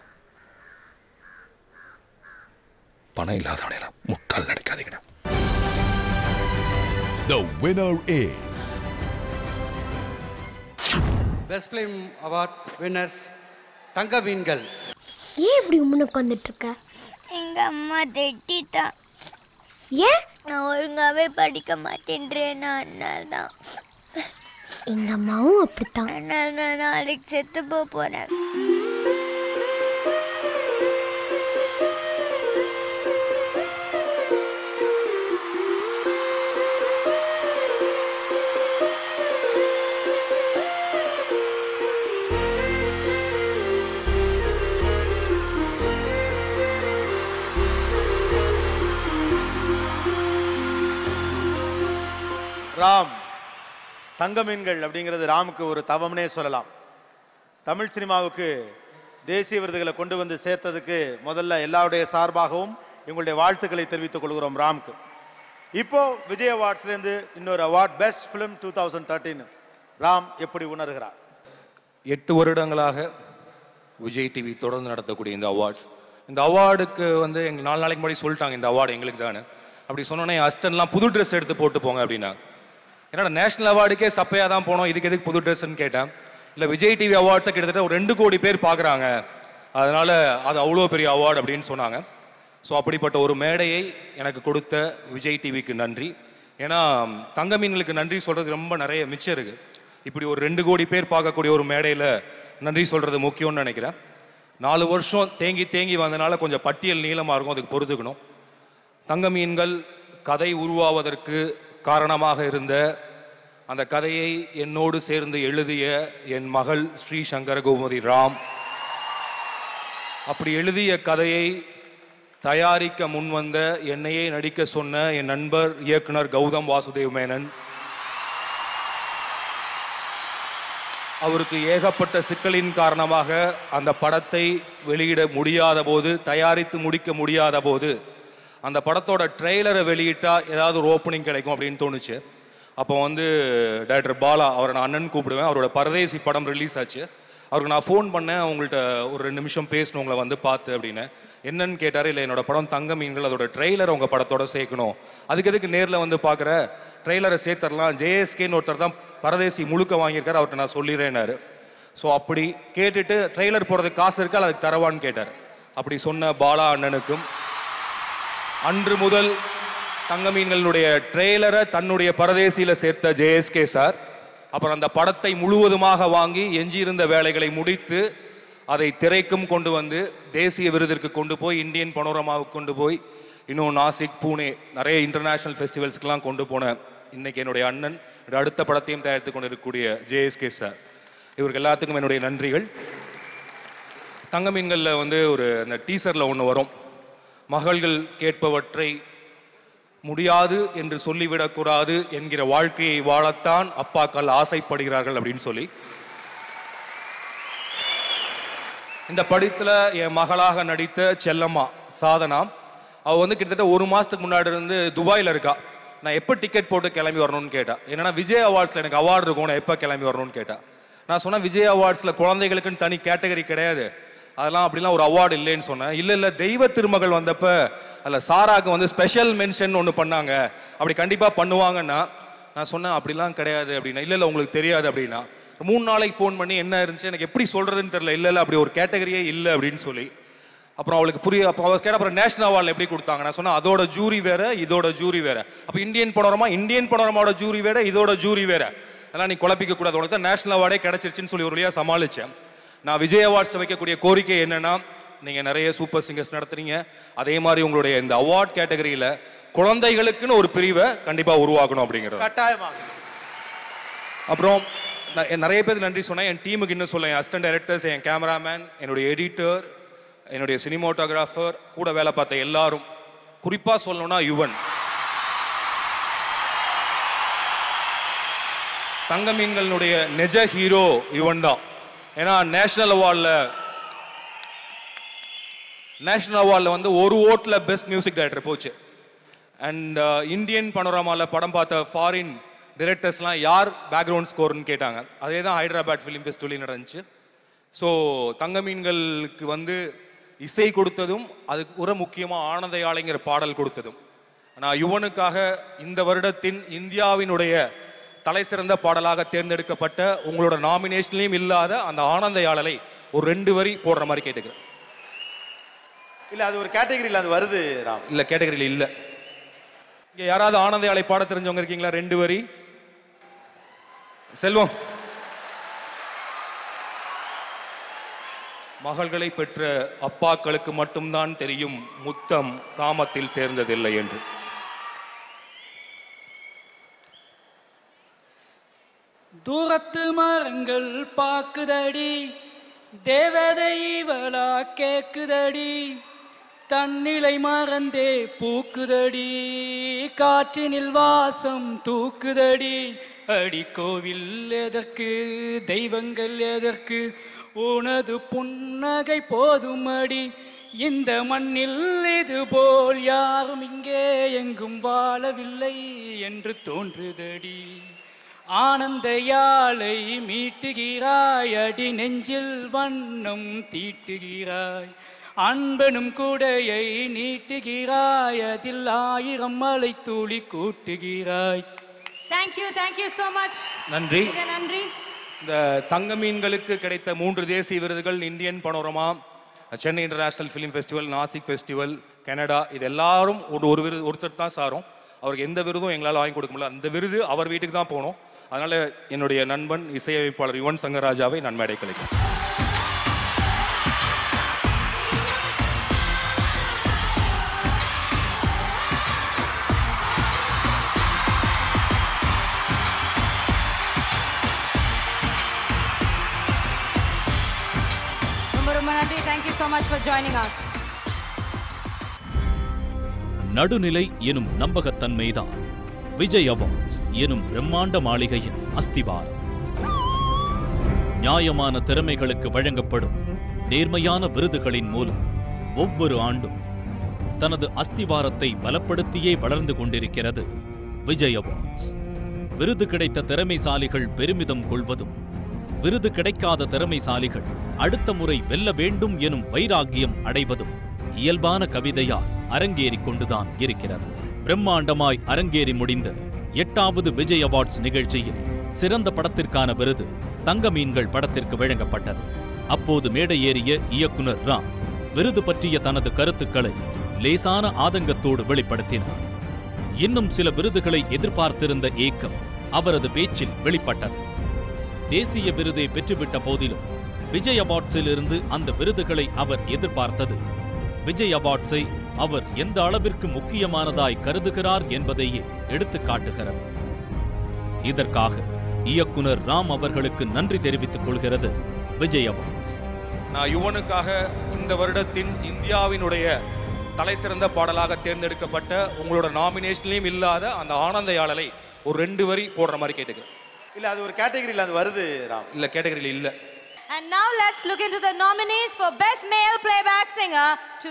பணம் இல்லாதவனையெல்லாம் முட்டாள் நினைக்காதீங்கடா The winner is best film award winners Thanga Meengal ஏன் இப்படி உம்முன்னு உட்காந்துட்டு இருக்க எங்க அம்மா திட்டிட்டான் ஏன் நான் ஒழுங்காவே படிக்க மாட்டேன்றேன் அதனால தான் எங்க அம்மாவும் அப்படித்தான் அதனால நான் நாளைக்கு செத்து போக போறேன் ராம் தங்க மீன்கள் அப்படிங்கிறது ராமுக்கு ஒரு தவம்னே சொல்லலாம் தமிழ் சினிமாவுக்கு தேசிய விருதுகளை கொண்டு வந்து சேர்த்ததுக்கு முதல்ல எல்லாருடைய சார்பாகவும் எங்களுடைய வாழ்த்துக்களை தெரிவித்துக் கொள்கிறோம் ராம்க்கு இப்போ விஜய் அவார்ட்ஸ்லேருந்து இன்னொரு award best film two thousand thirteen Ram எப்படி உணர்கிறார் எட்டு வருடங்களாக விஜய் டிவி தொடர்ந்து நடத்தக்கூடிய இந்த அவார்ட்ஸ் இந்த அவார்டுக்கு வந்து எங்கள் நாலு நாளைக்கு முன்னாடி சொல்லிட்டாங்க இந்த அவார்டு எங்களுக்கு தானே அப்படி சொன்னோன்னே என் அஸ்டன்லாம் புது ட்ரெஸ் எடுத்து போட்டு போங்க அப்படின்னா என்னடா நேஷனல் அவார்டுக்கே சப்பையாக தான் போனோம் இதுக்கு எதுக்கு புது ட்ரெஸ்ன்னு கேட்டேன் இல்லை விஜய் டிவி அவார்ட்ஸை கிட்டத்தட்ட ஒரு ரெண்டு கோடி பேர் பார்க்குறாங்க அதனால அது அவ்வளோ பெரிய அவார்டு அப்படின்னு சொன்னாங்க ஸோ அப்படிப்பட்ட ஒரு மேடையை எனக்கு கொடுத்த விஜய் டிவிக்கு நன்றி ஏன்னா தங்க மீன்களுக்கு நன்றி சொல்கிறது ரொம்ப நிறைய மிச்சம் இருக்குது இப்படி ஒரு ரெண்டு கோடி பேர் பார்க்கக்கூடிய ஒரு மேடையில் நன்றி சொல்கிறது முக்கியம்னு நினைக்கிறேன் நாலு வருஷம் தேங்கி தேங்கி வந்தனால கொஞ்சம் பட்டியல் நீளமாக இருக்கும் அதுக்கு பொறுத்துக்கணும் தங்க மீன்கள் கதை உருவாவதற்கு காரணமாக இருந்த அந்த கதையை என்னோடு சேர்ந்து எழுதிய என் மகள் ஸ்ரீ சங்கர கோமதி ராம் அப்படி எழுதிய கதையை தயாரிக்க முன்வந்த என்னையே நடிக்க சொன்ன என் நண்பர் இயக்குனர் கௌதம் வாசுதேவ் மேனன் அவருக்கு ஏகப்பட்ட சிக்கலின் காரணமாக அந்த படத்தை வெளியிட முடியாத போது தயாரித்து முடிக்க முடியாத போது அந்த படத்தோட ட்ரெய்லரை வெளியிட்டா ஏதாவது ஒரு ஓப்பனிங் கிடைக்கும் அப்படின்னு தோணுச்சு அப்போ வந்து டைரக்டர் பாலா அவரை நான் அண்ணன் கூப்பிடுவேன் அவரோட பரதேசி படம் ரிலீஸ் ஆச்சு அவருக்கு நான் ஃபோன் பண்ணேன் உங்கள்கிட்ட ஒரு ரெண்டு நிமிஷம் பேசணும் உங்களை வந்து பார்த்து அப்படின்னு என்னன்னு கேட்டார் இல்லை என்னோட படம் தங்க மீன்கள் அதோட ட்ரெய்லர் உங்கள் படத்தோட சேர்க்கணும் அதுக்கு எதுக்கு நேரில் வந்து பார்க்குற ட்ரெய்லரை சேர்த்துடலாம் ஜேஎஸ்கேன்னு ஒருத்தர் தான் பரதேசி முழுக்க வாங்கியிருக்காரு அவர்கிட்ட நான் சொல்லிடுறேன்னாரு ஸோ அப்படி கேட்டுட்டு ட்ரெய்லர் போடுறதுக்கு காசு இருக்கா இல்லை அதுக்கு தரவான்னு கேட்டார் அப்படி சொன்ன பாலா அண்ணனுக்கும் அன்று முதல் தங்க மீன்களுடைய ட்ரெய்லரை தன்னுடைய பரதேசியில் சேர்த்த ஜேஎஸ்கே சார் அப்புறம் அந்த படத்தை முழுவதுமாக வாங்கி எஞ்சியிருந்த வேலைகளை முடித்து அதை திரைக்கும் கொண்டு வந்து தேசிய விருதிற்கு கொண்டு போய் இந்தியன் பனோரமாவுக்கு கொண்டு போய் இன்னும் நாசிக் பூனே நிறைய இன்டர்நேஷ்னல் ஃபெஸ்டிவல்ஸ்க்கெலாம் கொண்டு போன இன்னைக்கு என்னுடைய அண்ணன் என்னுடைய அடுத்த படத்தையும் தயாரித்து கொண்டு இருக்கக்கூடிய ஜேஎஸ்கே சார் இவருக்கு எல்லாத்துக்கும் என்னுடைய நன்றிகள் தங்க மீன்களில் வந்து ஒரு அந்த டீசரில் ஒன்று வரும் மகள்கள் கேட்பவற்றை முடியாது என்று சொல்லிவிடக்கூடாது என்கிற வாழ்க்கையை வாழத்தான் அப்பாக்கள் ஆசைப்படுகிறார்கள் அப்படின்னு சொல்லி இந்த படத்தில் என் மகளாக நடித்த செல்லம்மா சாதனா அவள் வந்து கிட்டத்தட்ட ஒரு மாதத்துக்கு முன்னாடி இருந்து துபாயில் இருக்கா நான் எப்போ டிக்கெட் போட்டு கிளம்பி வரணும்னு கேட்டா என்னன்னா விஜய் அவார்ட்ஸில் எனக்கு அவார்டு இருக்கும் நான் எப்போ கிளம்பி வரணும்னு கேட்டா நான் சொன்னேன் விஜய் அவார்ட்ஸில் குழந்தைகளுக்குன்னு தனி கேட்டகரி கிடையாது அதெல்லாம் அப்படிலாம் ஒரு அவார்டு இல்லைன்னு சொன்னேன் இல்லை இல்லை தெய்வ திருமகள் வந்தப்ப அதில் சாராக்கு வந்து ஸ்பெஷல் மென்ஷன் ஒன்று பண்ணாங்க அப்படி கண்டிப்பாக பண்ணுவாங்கன்னா நான் சொன்னேன் அப்படிலாம் கிடையாது அப்படின்னா இல்லை இல்லை உங்களுக்கு தெரியாது அப்படின்னா மூணு நாளைக்கு ஃபோன் பண்ணி என்ன இருந்துச்சு எனக்கு எப்படி சொல்கிறதுன்னு தெரியல இல்லை இல்லை அப்படி ஒரு கேட்டகரியே இல்லை அப்படின்னு சொல்லி அப்புறம் அவளுக்கு புரிய அப்போ அவள் கேட்ட அப்புறம் நேஷனல் அவார்டில் எப்படி கொடுத்தாங்க நான் சொன்னேன் அதோட ஜூரி வேற இதோட ஜூரி வேற அப்போ இந்தியன் பனோரமா இந்தியன் பனோரமாவோட ஜூரி வேற இதோட ஜூரி வேற அதெல்லாம் நீ குழப்பிக்க கூடாது உனக்கு தான் நேஷனல் அவார்டே கிடைச்சிருச்சுன்னு சொல்லி ஒரு வழியாக சமாளித்தேன் நான் விஜய் அவார்ட்ஸ் வைக்கக்கூடிய கோரிக்கை என்னன்னா நீங்கள் நிறைய சூப்பர் சிங்கர்ஸ் நடத்துறீங்க அதே மாதிரி உங்களுடைய இந்த அவார்ட் கேட்டகரியில் குழந்தைகளுக்குன்னு ஒரு பிரிவை கண்டிப்பாக உருவாக்கணும் அப்படிங்கிறது கட்டாயமாக அப்புறம் நான் என் நிறைய பேர் நன்றி சொன்னேன் என் டீமுக்கு இன்னும் சொல்ல என் அசிஸ்டன்ட் டைரக்டர்ஸ் என் கேமராமேன் என்னுடைய எடிட்டர் என்னுடைய சினிமோட்டோகிராஃபர் கூட வேலை பார்த்த எல்லாரும் குறிப்பாக சொல்லணும்னா யுவன் தங்க மீன்களுடைய நிஜ ஹீரோ யுவன் தான் ஏன்னா நேஷனல் அவார்டில் நேஷனல் அவார்டில் வந்து ஒரு ஓட்டில் பெஸ்ட் மியூசிக் டைரக்டர் போச்சு அண்ட் இந்தியன் பனோராமாவில் படம் பார்த்த ஃபாரின் டிரெக்டர்ஸ்லாம் யார் பேக்ரவுண்ட் ஸ்கோர்னு கேட்டாங்க அதே தான் ஹைதராபாத் ஃபிலிம் ஃபெஸ்டிவலையும் நடந்துச்சு ஸோ தங்க மீன்களுக்கு வந்து இசை கொடுத்ததும் அதுக்கு ஒரு முக்கியமாக ஆனந்த யாழைங்கிற பாடல் கொடுத்ததும் நான் யுவனுக்காக இந்த வருடத்தின் இந்தியாவினுடைய தலை சிறந்த பாடலாக தேர்ந்தெடுக்கப்பட்ட உங்களோட நாமினேஷன்லையும் இல்லாத அந்த ஆனந்த யாழலை ஒரு ரெண்டு வரி போடுற மாதிரி கேட்டுக்கிறேன் இல்ல அது ஒரு கேட்டகரியில் அது வருது ராம் இல்லை கேட்டகரியில் இல்லை இங்கே யாராவது ஆனந்த யாழை பாட தெரிஞ்சவங்க இருக்கீங்களா ரெண்டு வரி செல்வம் மகள்களை பெற்ற அப்பாக்களுக்கு மட்டும்தான் தெரியும் முத்தம் காமத்தில் சேர்ந்ததில்லை என்று தூரத்து மரங்கள் பாக்குதடி தேவதை இவளா கேக்குதடி தன்னிலை மறந்தே பூக்குதடி காற்றினில் வாசம் தூக்குதடி அடி கோவில் எதற்கு தெய்வங்கள் எதற்கு உனது புன்னகை போதும் அடி இந்த மண்ணில் இது போல் யாரும் இங்கே எங்கும் வாழவில்லை என்று தோன்றுதடி ஆனந்த யாழை மீட்டுகிறாய் அடி நெஞ்சில் வண்ணம் தீட்டுகிறாய் அன்பனும் குடையை நீட்டுகிறாய் அதில் ஆயிரம் மலை துளி கூட்டுகிறாய் தேங்க்யூ தேங்க்யூ so மச் நன்றி நன்றி இந்த தங்க மீன்களுக்கு கிடைத்த மூன்று தேசிய விருதுகள் Indian panorama Chennai international film festival Nashik festival Canada இது எல்லாரும் ஒரு ஒரு விருது ஒருத்தர் தான் சாரும் அவருக்கு எந்த விருதும் எங்களால் வாங்கி கொடுக்க முடியல அந்த விருது அவர் வீட்டுக்கு தான் போகணும் அதனால என்னுடைய நண்பன் இசையமைப்பாளர் யுவன் சங்கராஜாவை நான் மேடை கலைக்கிறேன் ரொம்ப ரொம்ப நன்றி thank you so much for joining us நடுநிலை எனும் நம்பகத்தன்மைதான் விஜய் அவார்ட்ஸ் எனும் பிரம்மாண்ட மாளிகையின் அஸ்திவாரம் நியாயமான திறமைகளுக்கு வழங்கப்படும் நேர்மையான விருதுகளின் மூலம் ஒவ்வொரு ஆண்டும் தனது அஸ்திவாரத்தை பலப்படுத்தியே வளர்ந்து கொண்டிருக்கிறது விஜய் அவார்ட்ஸ் விருது கிடைத்த திறமைசாலிகள் பெருமிதம் கொள்வதும் விருது கிடைக்காத திறமைசாலிகள் அடுத்த முறை வெல்ல வேண்டும் எனும் வைராகியம் அடைவதும் இயல்பான கவிதையால் அரங்கேறிக் கொண்டுதான் இருக்கிறது பிரம்மாண்டமாய் அரங்கேறி முடிந்த எட்டாவது விஜய் அவார்ட்ஸ் நிகழ்ச்சியில் சிறந்த படத்திற்கான விருது தங்க மீன்கள் படத்திற்கு வழங்கப்பட்டது அப்போது மேடை ஏறிய இயக்குனர் ராம் விருது பற்றிய தனது கருத்துக்களை லேசான ஆதங்கத்தோடு வெளிப்படுத்தினார் இன்னும் சில விருதுகளை எதிர்பார்த்திருந்த ஏக்கம் அவரது பேச்சில் வெளிப்பட்டது தேசிய விருதை பெற்றுவிட்ட போதிலும் விஜய் அவார்ட்ஸில் இருந்து அந்த விருதுகளை அவர் எதிர்பார்த்தது விஜய் அவார்ட்ஸை அவர் எந்த அளவிற்கு முக்கியமானதாய் கருதுகிறார் என்பதையே எடுத்துக் காட்டுகிறது இதற்காக இயக்குனர் ராம் அவர்களுக்கு நன்றி தெரிவித்துக் கொள்கிறது விஜய் அவார்ட்ஸ் நான் யுவனுக்காக இந்த வருடத்தின் இந்தியாவினுடைய தலை சிறந்த பாடலாக தேர்ந்தெடுக்கப்பட்ட உங்களோட நாமினேஷன்லையும் இல்லாத அந்த ஆனந்த யாழலை ஒரு ரெண்டு வரி போடுற மாதிரி கேட்டுக்கிறேன் இல்ல அது ஒரு கேட்டகரியில் அது வருது ராம் இல்ல கேட்டகரியில் இல்ல And now let's look into the nominees for Best Male Playback Singer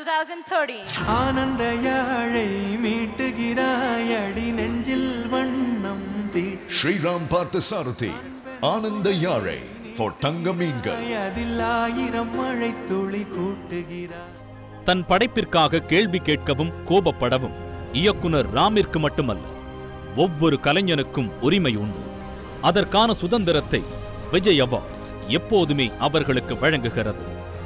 2013. ஆனந்த யாழை மீட்டுகிறாய் அடி நெஞ்சில் வண்ணம் தீ Sriram Parthasarathy, Ananda Yare for Tangameengal. அதில் ஆயிரம் மழை துளி கூட்டுகிறாய் தன் படைப்பிற்காக கேள்வி கேட்கவும் கோபப்படவும் இயக்குனர் ராமிற்கு மட்டுமல்ல ஒவ்வொரு கலைஞனுக்கும் உரிமை உண்டு அதற்கான சுதந்திரத்தை விஜய் அவார்ட்ஸ் எப்போதுமே அவர்களுக்கு வழங்குகிறது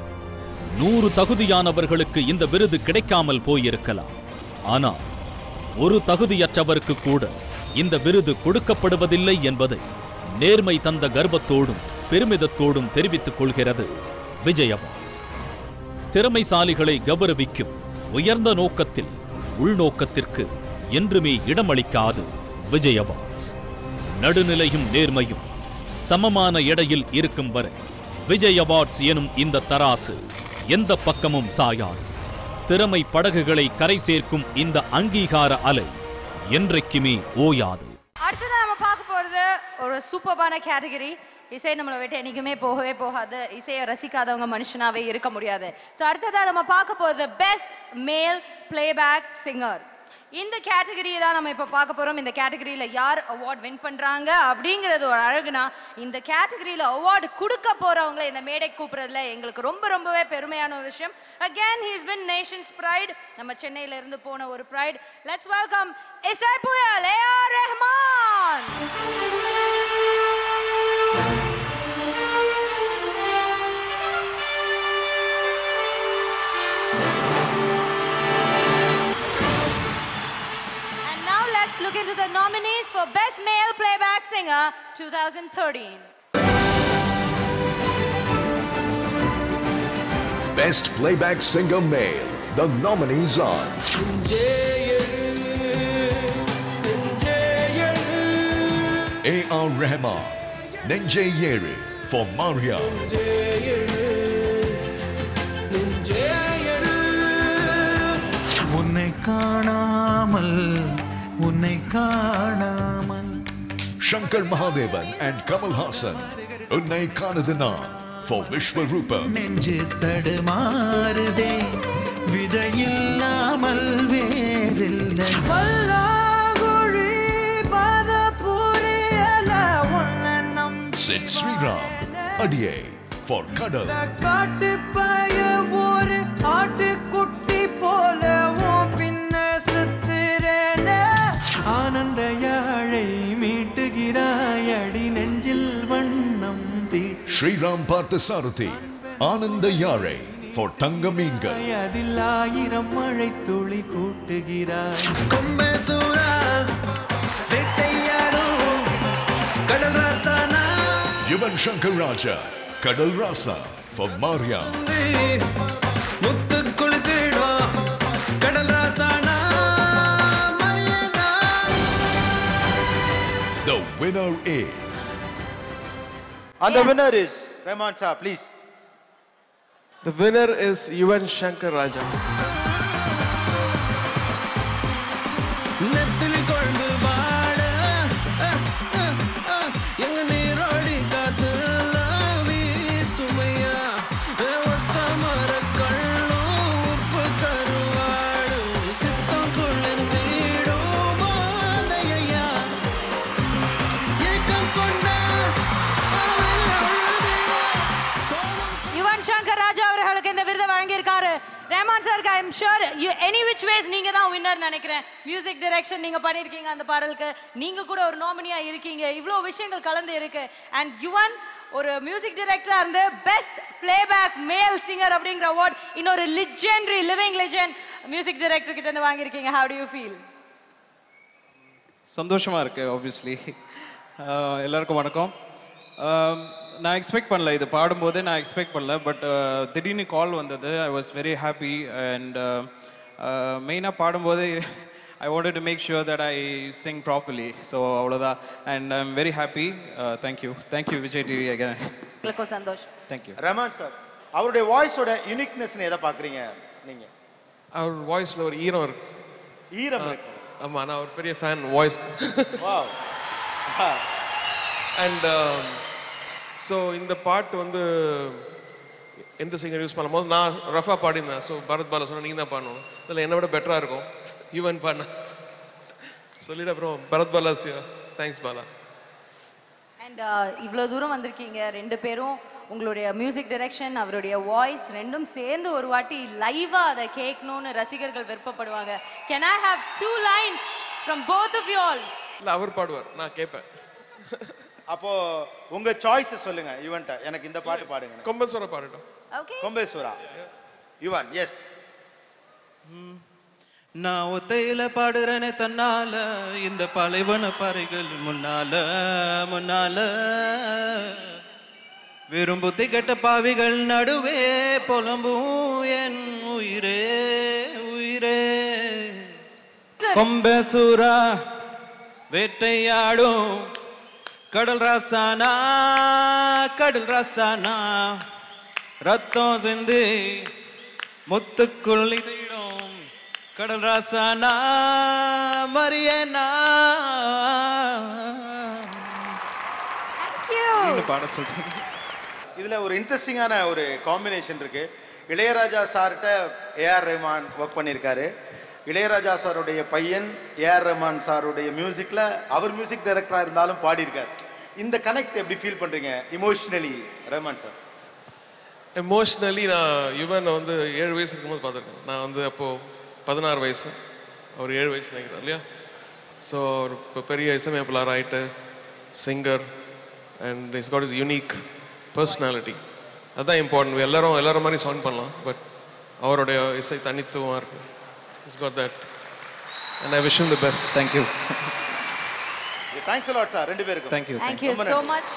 நூறு தகுதியானவர்களுக்கு இந்த விருது கிடைக்காமல் போயிருக்கலாம் ஆனால் ஒரு தகுதியற்றவருக்கு கூட இந்த விருது கொடுக்கப்படுவதில்லை என்பதை நேர்மை தந்த கர்வத்தோடும் பெருமிதத்தோடும் தெரிவித்துக் கொள்கிறது விஜய் அவார்ட்ஸ் திறமைசாலிகளை கௌரவிக்கும் உயர்ந்த நோக்கத்தில் உள்நோக்கத்திற்கு என்றுமே இடமளிக்காது விஜய் அவார்ட்ஸ் நடுநிலையும் நேர்மையும் சமமான எடையில் இருக்கும் வரை விஜய் அவார்ட்ஸ் எனும் இந்த தராசு எந்த பக்கமும் சாயாது திறமை படகுகளை கரை சேர்க்கும் இந்த அங்கீகார அலை என்றைக்குமே ஓயாது அடுத்ததான் நம்ம பார்க்க போறது ஒரு சூப்பர்பான கேட்டகரி இசை நம்மளை விட்டு என்னைக்குமே போகவே போகாது இசையை ரசிக்காதவங்க மனுஷனாவே இருக்க முடியாது ஸோ அடுத்ததான் நம்ம பார்க்க போறது பெஸ்ட் மேல் பிளேபேக் சிங்கர் இந்த கேட்டகரியை தான் நம்ம இப்போ பார்க்க போறோம் இந்த கேட்டகரியில் யார் அவார்ட் வின் பண்றாங்க அப்படிங்கிறது ஒரு அழகுனா இந்த கேட்டகரியில் அவார்டு கொடுக்க போறவங்கள இந்த மேடை கூப்பிடுறதுல எங்களுக்கு ரொம்ப ரொம்பவே பெருமையான ஒரு விஷயம் again he's been nation's pride நம்ம சென்னையில இருந்து போன ஒரு ப்ரைட் லெட்ஸ் வெல்கம் இசை புயல் A R Rahman And now let's look into the nominees for Best Male Playback Singer 2013. Best Playback Singer Male. The nominees are A.R. Rahman, Nenje Yeri for Maria, உன்னை காணாமல் உன்னை காணாமல் Shankar Mahadevan and Kamal Hassan, Unnai Kanadanan for Vishwarupa, நெஞ்சு தடுமாறுதே விதையில்லாமல் வேறில்லை Sid Sriram, Adiye for Kadal, காட்டு பய ஒரு ஆட்டுக்குட்டி போல உன் பின்ன சுத்துறேனே ஆனந்த யாழை மீட்டுகிறாய் அடி நெஞ்சில் வண்ணம் தீ Sriram Parthasarathy, Ananda Yare for Tangameengal, அதில் ஆயிரம் மழை துளி கூட்டுகிறாய் கொம்பசூரா வேட்டையாடும் கடல் ராசானா Yuvan Shankar Raja, Kadal Rasa for Maria, முத்து குளித்திடும் கடல் ராசானா the winner is And the winner is Rahman Shah, please. The winner is Yuvan Shankar Raja. நெத்திலி கொண்டு வாட எங்க நீரோடி காத்துல வீசுமையா ஒத்த மரக்கள்ளும் உப்பு கருவாடும் சித்தம் குளிர் வீடும் மாதையா ஏக்கம் கொண்ட அவள் ரஹ்மான் சாருக்கு I am sure you any which ways நீங்க தான் வின்னர் நினைக்கிறேன் மியூசிக் டைரக்ஷன் நீங்க பண்ணிருக்கீங்க அந்த பாடலுக்கு நீங்க கூட ஒரு நாமினியா இருக்கீங்க இவ்வளோ விஷயங்கள் கலந்து இருக்கு அண்ட் யுவன் ஒரு மியூசிக் டைரக்டரா இருந்து பெஸ்ட் பிளேபேக் மேல் சிங்கர் அப்படிங்கிற அவார்ட் இன்னொரு legendary living legend music director கிட்ட இருந்து வாங்கியிருக்கீங்க ஹவ் டு யூ ஃபீல் சந்தோஷமாக இருக்குது ஆப்வியஸ்லி எல்லாருக்கும் வணக்கம் Um, நான் எக்ஸ்பெக்ட் பண்ணல இது பாடும்போதே நான் எக்ஸ்பெக்ட் பண்ணல பட் திடீர்னு கால் வந்தது I was very happy and மெயினாக பாடும்போதே I wanted to make sure that I sing properly so அவ்வளோதான் and I am very happy thank you thank you Vijay TV again உங்களுக்கும் சந்தோஷம் தேங்க்யூ ரஹ்மான் சார் அவருடைய வாய்ஸோட யுனிக்னஸ்னு எதை பார்க்குறீங்க நீங்கள் அவர் வாய்ஸில் ஒரு ஈரம் இருக்கு ஈரம் இருக்கு ஆமாம் நான் ஒரு பெரிய fan voice wow and so இந்த பாட்டு வந்து எந்த சிங்கர் யூஸ் பண்ணும்போது நான் ரஃபாக பாடியிருந்தேன் ஸோ பரத் பாலா சொன்னால் நீங்கள் தான் பாடணும் இதில் என்னை விட பெட்டராக இருக்கும் ஈவன் பாடின சொல்லிட்டு அப்புறம் பரத் பாலா தேங்க்ஸ் பாலா அண்ட் இவ்வளோ தூரம் வந்திருக்கீங்க ரெண்டு பேரும் உங்களுடைய மியூசிக் டைரக்ஷன் அவருடைய வாய்ஸ் ரெண்டும் சேர்ந்து ஒரு வாட்டி லைவாக அதை கேட்கணும்னு ரசிகர்கள் விருப்பப்படுவாங்க can I have two lines from both of you all இல்லை அவர் பாடுவார் நான் கேட்பேன் அப்போ உங்க சாய்ஸ் சொல்லுங்க யுவன்ட்ட எனக்கு இந்த பாட்டு பாடுங்க கொம்பேஸ்வரா பாடட்டும் ஓகே கொம்பேஸ்வரா யுவன் எஸ் நான் ஒத்தையில பாடுறேனே தன்னால இந்த பாலைவன பாறைகள் முன்னால முன்னால வெறும் புத்தி கெட்ட பாவிகள் நடுவே புலம்பும் என் உயிரே உயிரே கொம்பசூரா வேட்டையாடும் கடல் ராசானா கடல் ராசானா ரத்தம் சிந்தி முத்துக்குள் இதிடும் கடல் ராசானா மரியனா பாட சொல்றேன் இதுல ஒரு இன்ட்ரெஸ்டிங்கான ஒரு காம்பினேஷன் இருக்கு இளையராஜா சார்கிட்ட ஏஆர் ரஹ்மான் ஒர்க் பண்ணியிருக்காரு இளையராஜா சாருடைய பையன் ஏஆர் ரஹ்மான் சாருடைய மியூசிக்ல அவர் மியூசிக் டைரக்டரா இருந்தாலும் பாடியிருக்காரு இந்த கனெக்ட் எப்படி ஃபீல் பண்றீங்க இமோஷனலி ரஹ்மான் சார் எமோஷ்னலி நான் யுவனை வந்து ஏழு வயசு இருக்கும்போது பார்த்துருக்கேன் நான் வந்து அப்போது பதினாறு வயசு அவர் ஏழு வயசு நினைக்கிறேன் இல்லையா ஸோ அவர் இப்போ பெரிய இசையமைப்பாளர் ஆகிட்டு singer and is got is unique personality அதுதான் இம்பார்ட்டன்ட் எல்லாரும் எல்லாரும் மாதிரி சவுண்ட் பண்ணலாம் பட் அவருடைய இசை தனித்துவமாக இருக்கு is got that and I wish the best thank you thanks lot sir ரெண்டு பேருக்கும் Thank you. Thank you ரொம்ப so நன்றி. much.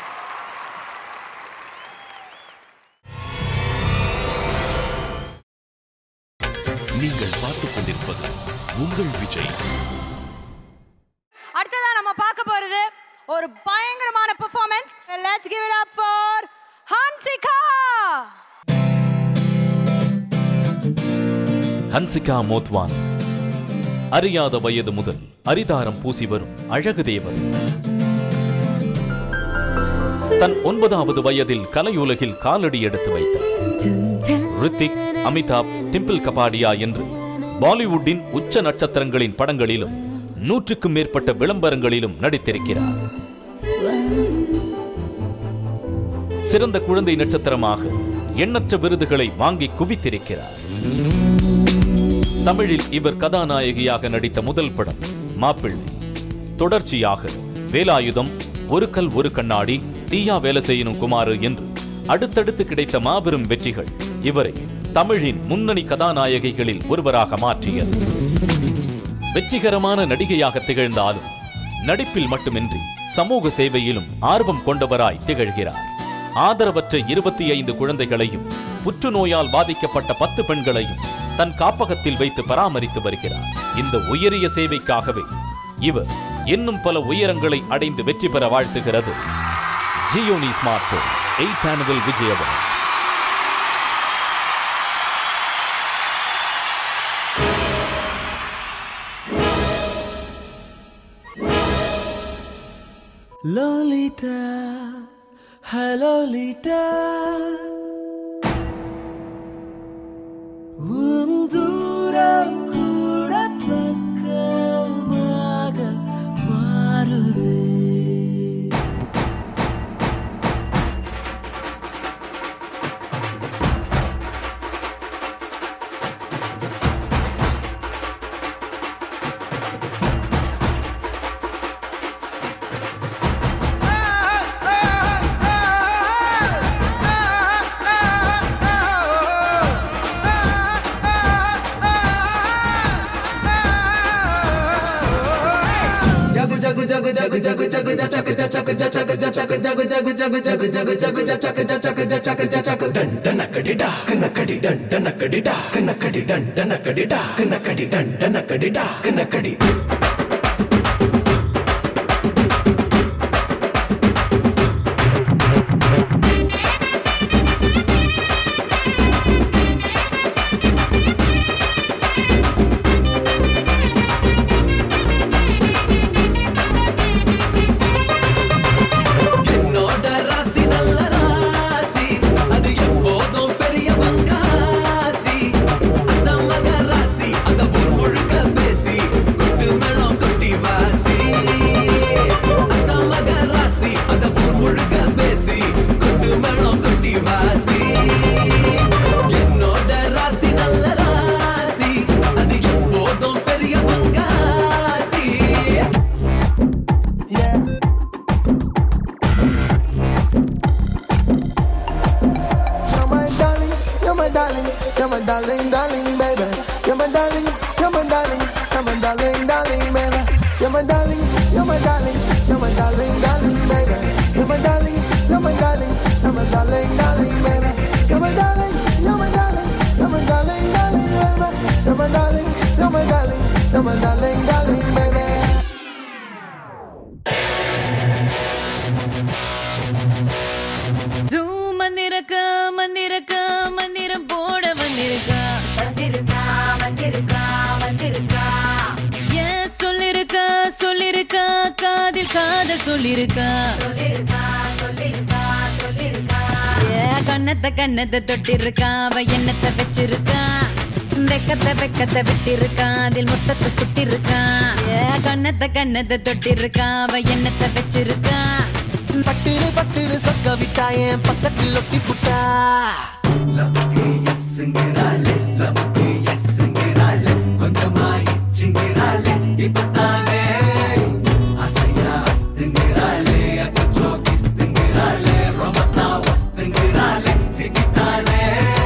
நீங்கள் பார்த்துக் கொண்டிருப்பது உங்கள் விஜய் அடுத்ததா நம்ம பார்க்க போறது ஒரு பயங்கரமான performance let's give it up for Hansika Hansika Motwani அறியாத வயது முதல் அரிதாரம் பூசி வரும் அழகு தேவர் தன் ஒன்பதாவது வயதில் கலையுலகில் காலடி எடுத்து வைத்தார் ரித்திக் அமிதாப் டிம்பிள் கபாடியா என்று பாலிவுட்டின் உச்ச நட்சத்திரங்களின் படங்களிலும் நூற்றுக்கும் மேற்பட்ட விளம்பரங்களிலும் நடித்திருக்கிறார் சிறந்த குழந்தை நட்சத்திரமாக எண்ணற்ற விருதுகளை வாங்கி குவித்திருக்கிறார் தமிழில் இவர் கதாநாயகியாக நடித்த முதல் படம் மாப்பிள்ளை தொடர்ச்சியாக வேலாயுதம் ஒரு கல் ஒரு கண்ணாடி தீயா வேலை செய்யணும் குமாரு என்று அடுத்தடுத்து கிடைத்த மாபெரும் வெற்றிகள் இவரை தமிழின் முன்னணி கதாநாயகிகளில் ஒருவராக மாற்றியது வெற்றிகரமான நடிகையாக திகழ்ந்தாலும் நடிப்பில் மட்டுமின்றி சமூக சேவையிலும் ஆர்வம் கொண்டவராய் திகழ்கிறார் ஆதரவற்ற இருபத்தி ஐந்து குழந்தைகளையும் புற்றுநோயால் பாதிக்கப்பட்ட பத்து பெண்களையும் தன் காப்பகத்தில் வைத்து பராமரித்து வருகிறார் இந்த உயரிய சேவைக்காகவே இவர் இன்னும் பல உயரங்களை அடைந்து வெற்றி பெற வாழ்த்துகிறது Gionee smart phones eight annual Vijay award Lolita, hello Lita. உன் தூரம் கூட பக்கமாக மாறுதே jagu jagu jagu jagu jagu jagu ja chaka ja chaka ja chaka ja chaka dan danakadi da kanakadi dan danakadi da kanakadi dan danakadi da kanakadi dan danakadi da kanakadi என்னோட ராசி நல்ல ராசி அது எப்போதும் பெரியவங்க ஆசி அந்த மக ராசி அந்த ஊர் முழுக்க பேசி கொட்டு மேளம் கொட்டி வாசி அந்த மக ராசி அந்த ஊர் முழுக்க பேசி கொட்டு மேளம் கொட்டி வாசி என்னோட ராசி நல்ல ராசி அது எப்போதும் பெரியவங்க ஆசி Yeah. You're my darling, you're my darling, you're my darling, darling, baby. You're my darling, you're my darling, you're my darling, darling, baby. You're my darling, you're my darling, you're my darling, darling, baby. You're my darling, you're my darling, you're my darling, darling, baby. You're my darling, you're my darling, you're my darling, darling, baby. You're my darling, you're my darling, you're my darling, darling, baby. ஜூம் வந்திருக்கா வந்திருக்கா மந்திரம் போட வந்திருக்கா வந்திருக்கா வந்திருக்கா வந்திருக்கா ஏன் சொல்லிருக்கா சொல்லிருக்கா காதில் காதல் சொல்லிருக்கா சொல்லிருக்கா சொல்லிருக்கா சொல்லிருக்கா ஏ கண்ணத்தை கண்ணத்தை தொட்டிருக்கா அவ எண்ணத்தை வச்சிருக்கா வெக்கத்தை வெக்கத்தை விட்டிருக்கா அதில் முத்தத்தை சுட்டிருக்கா ஏ கண்ணத்தை கண்ணத்தை தொட்டிருக்கா அவ எண்ணத்தை வச்சிருக்கா பட்டிரு பட்டிரு சொக்க விட்டா என் பக்கத்தில் ஒட்டி புட்டா லவக்கு எஸ்ங்கிறாளே லவக்கு எஸ்ங்கிறாளே கொஞ்சமா இச்சுங்கிறாளே இப்பத்தானே அசையா அஸ்துங்கிறாளே அச்சோ கிஸ்துங்கிறாளே ரொம்பத்தா வஸ்துங்கிறாளே சிக்கிட்டாளே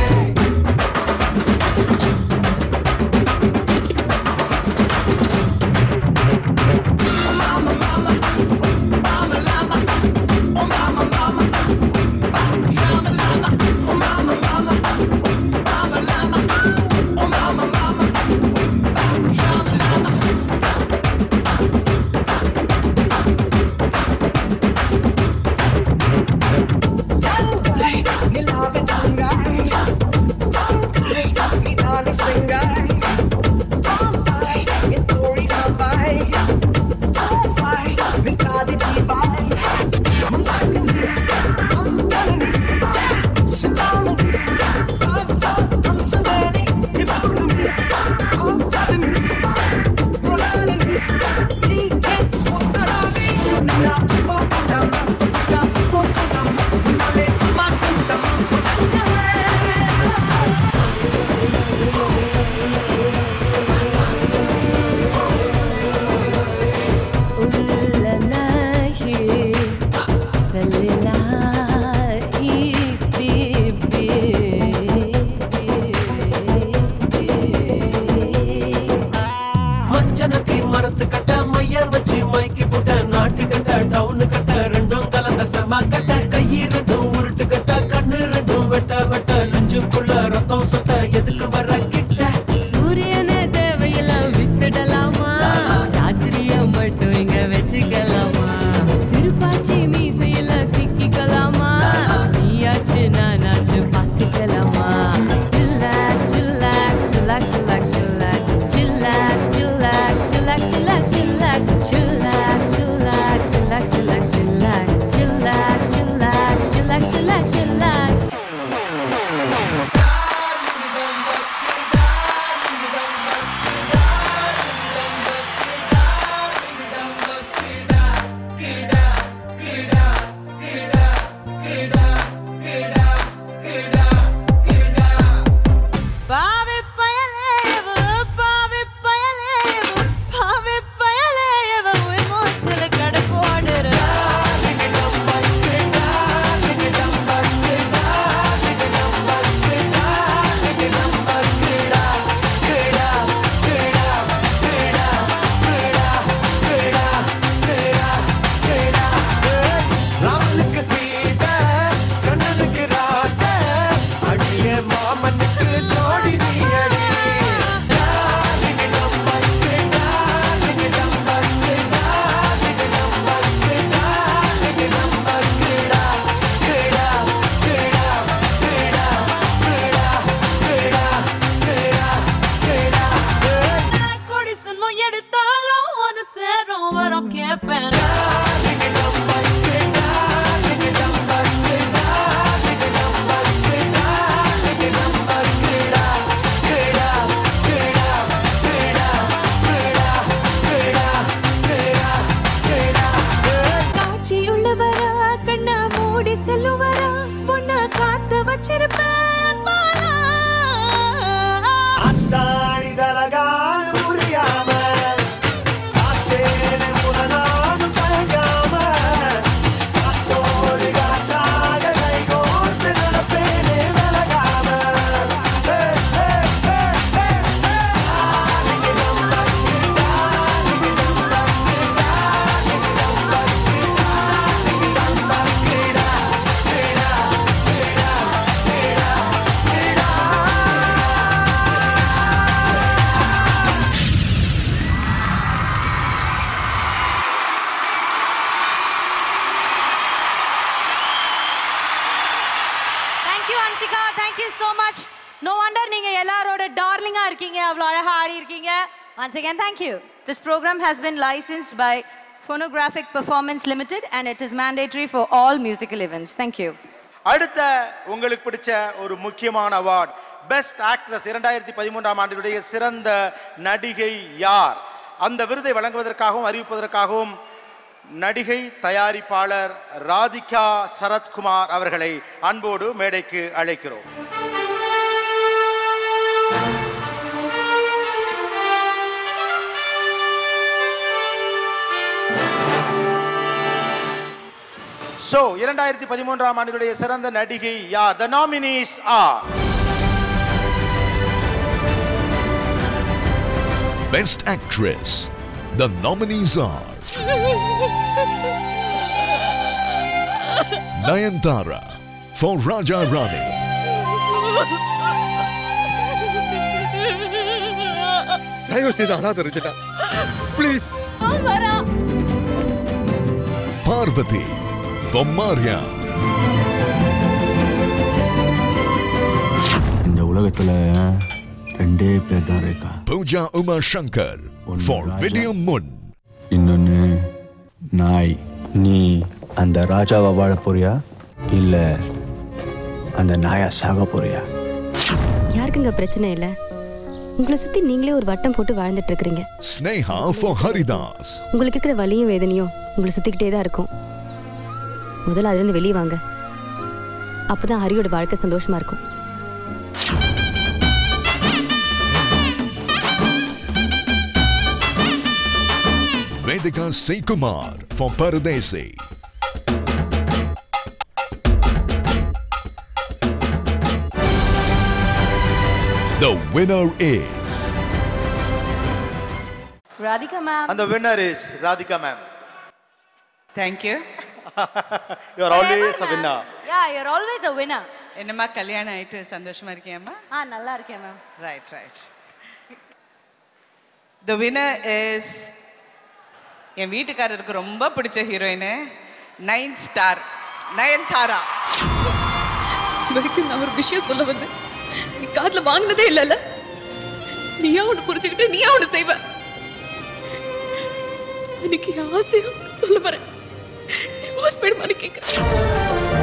மஞ்சனத்தி மரத்து கட்ட மையர் வச்சு மைக்கி போட்ட நாட்டு கட்ட டவுனு கட்ட ரெண்டும் கலந்த செம கட்ட கையி ரெண்டும் உருட்டு கட்ட கண்ணு ரெண்டும் வெட்ட வெட்ட நெஞ்சுக்குள்ள ரத்தம் சொட்ட எதுக்கு வர கிட்ட சூரியனே தேவையெல்லாம் வித்துடலாமா ராத்திரிய மட்டும் இங்க வச்சுக்கலாமா திருப்பாச்சி மீசையில சிக்கிக்கலாமா நீயாச்சு நானாச்சு பார்த்துக்கலாமா Chillax, chillax, chillax, chillax, chillax. Chillax, chillax, chillax, chillax, chillax. Chillax, chillax, chillax, chillax, chillax. Chillax, chillax, thank you Hansika thank you so much no wonder நீங்க எல்லாரோட டார்லிங்கா இருக்கீங்க அவ்வளோ அழகா ஆடி இருக்கீங்க once again thank you this program has been licensed by phonographic performance limited and it is mandatory for all musical events thank you அடுத்த உங்களுக்கு பிடிச்ச ஒரு முக்கியமான அவார்ட் பெஸ்ட் ஆக்ட்ரஸ் இரண்டாயிரத்தி பதிமூன்றாம் ஆண்டினுடைய சிறந்த நடிகை யார் அந்த விருதை வழங்குவதற்காகவும் அறிவிப்பதற்காகவும் நடிகை தயாரிப்பாளர் ராதிகா சரத்குமார் அவர்களை அன்போடு மேடைக்கு அழைக்கிறோம் ஸோ இரண்டாயிரத்தி பதிமூன்றாம் ஆண்டினுடைய சிறந்த நடிகை யார் the nominees are Best Actress. The nominees are Nayantara for Raja Rani, தயவு செய்து அழாத ரஜினா ப்ளீஸ் Parvati for Maria, இந்த உலகத்துல ரெண்டே பேர் தான் இருக்கா Pooja Uma Shankar for Video Mun, இன்னொன்னு நாய் நீ அந்த ராஜாவை வாழ போறியா இல்ல அந்த நாயா சாக போறியா யாருக்குங்க பிரச்சனை இல்லை உங்களை சுத்தி நீங்களே ஒரு வட்டம் போட்டு வாழ்ந்துட்டு இருக்கிறீங்க Sneha for Haridas, உங்களுக்கு இருக்கிற வலியும் வேதனையும் உங்களை சுத்திக்கிட்டே தான் இருக்கும் முதல்ல அதுலேருந்து வெளியே வாங்க அப்பதான் ஹரியோட வாழ்க்கை சந்தோஷமா இருக்கும் Vedika Sekumar for Paradesi. The winner is Radhika ma'am அந்த winner is Radhika ma'am thank you you are always a winner yeah you're always a winner என்னம்மா கல்யாணம் ஆயிட்டு சந்தோஷமா இருக்கியாம்மா ஆ நல்லா இருக்கேன் ma'am right right the winner is என் வீட்டுக்காரருக்கு ரொம்ப பிடிச்ச ஹீரோயின் நைன் ஸ்டார் நயன்தாரா வரைக்கும் நான் ஒரு விஷயம் சொல்ல வந்து நீ காதுல வாங்கினதே இல்லைல்ல நீயா ஒண்ணு புரிஞ்சுக்கிட்டு நீயா ஒண்ணு செய்வ எனக்கு என் ஆசையா சொல்ல வரேன் டிவோர்ஸ் வேணுமான்னு கேட்க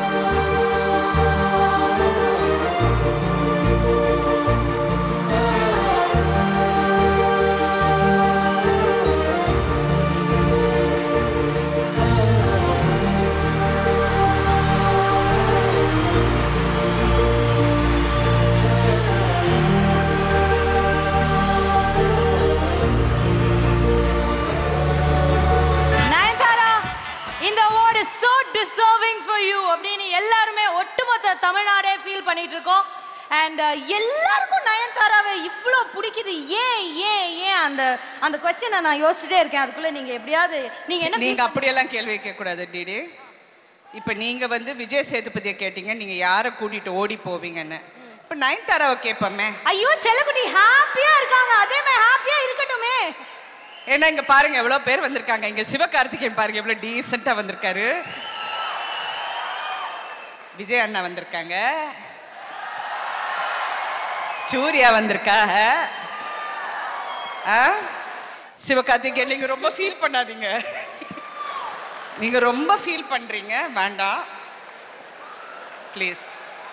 நயன்தாரா இந்த award is so deserving for you அப்படின்னு எல்லாருமே ஒட்டுமொத்த தமிழ்நாடே ஃபீல் பண்ணிட்டு இருக்கோம் அண்ட் எல்லாருக்கும் நயன்தாராவை இவ்வளோ பிடிக்குது ஏன் ஏன் ஏன் அந்த அந்த கொஸ்டினை நான் யோசிச்சுட்டே இருக்கேன் அதுக்குள்ள நீங்க எப்படியாவது நீங்க என்ன நீங்க அப்படியெல்லாம் கேள்வி கேட்க கூடாது டிடி இப்போ நீங்க வந்து விஜய் சேதுபதியை கேட்டீங்க நீங்க யாரை கூட்டிட்டு ஓடி போவீங்கன்னு இப்போ நயன்தாராவை கேட்போமே ஐயோ செல்லக்குட்டி ஹாப்பியா இருக்காங்க அதே மாதிரி ஹாப்பியா இருக்கட்டுமே ஏன்னா இங்க பாருங்க எவ்வளவு பேர் வந்திருக்காங்க இங்க சிவகார்த்திகேயன் பாருங்க எவ்வளவு டீசெண்டா வந்திருக்காரு விஜய் அண்ணா வந்திருக்காங்க சூர்யா வந்திருக்காக ஆ? சிவகார்த்திகேயன் நீங்க ரொம்ப ஃபீல் பண்ணாதீங்க நீங்க ரொம்ப ஃபீல் பண்றீங்க வேண்டாம் ப்ளீஸ்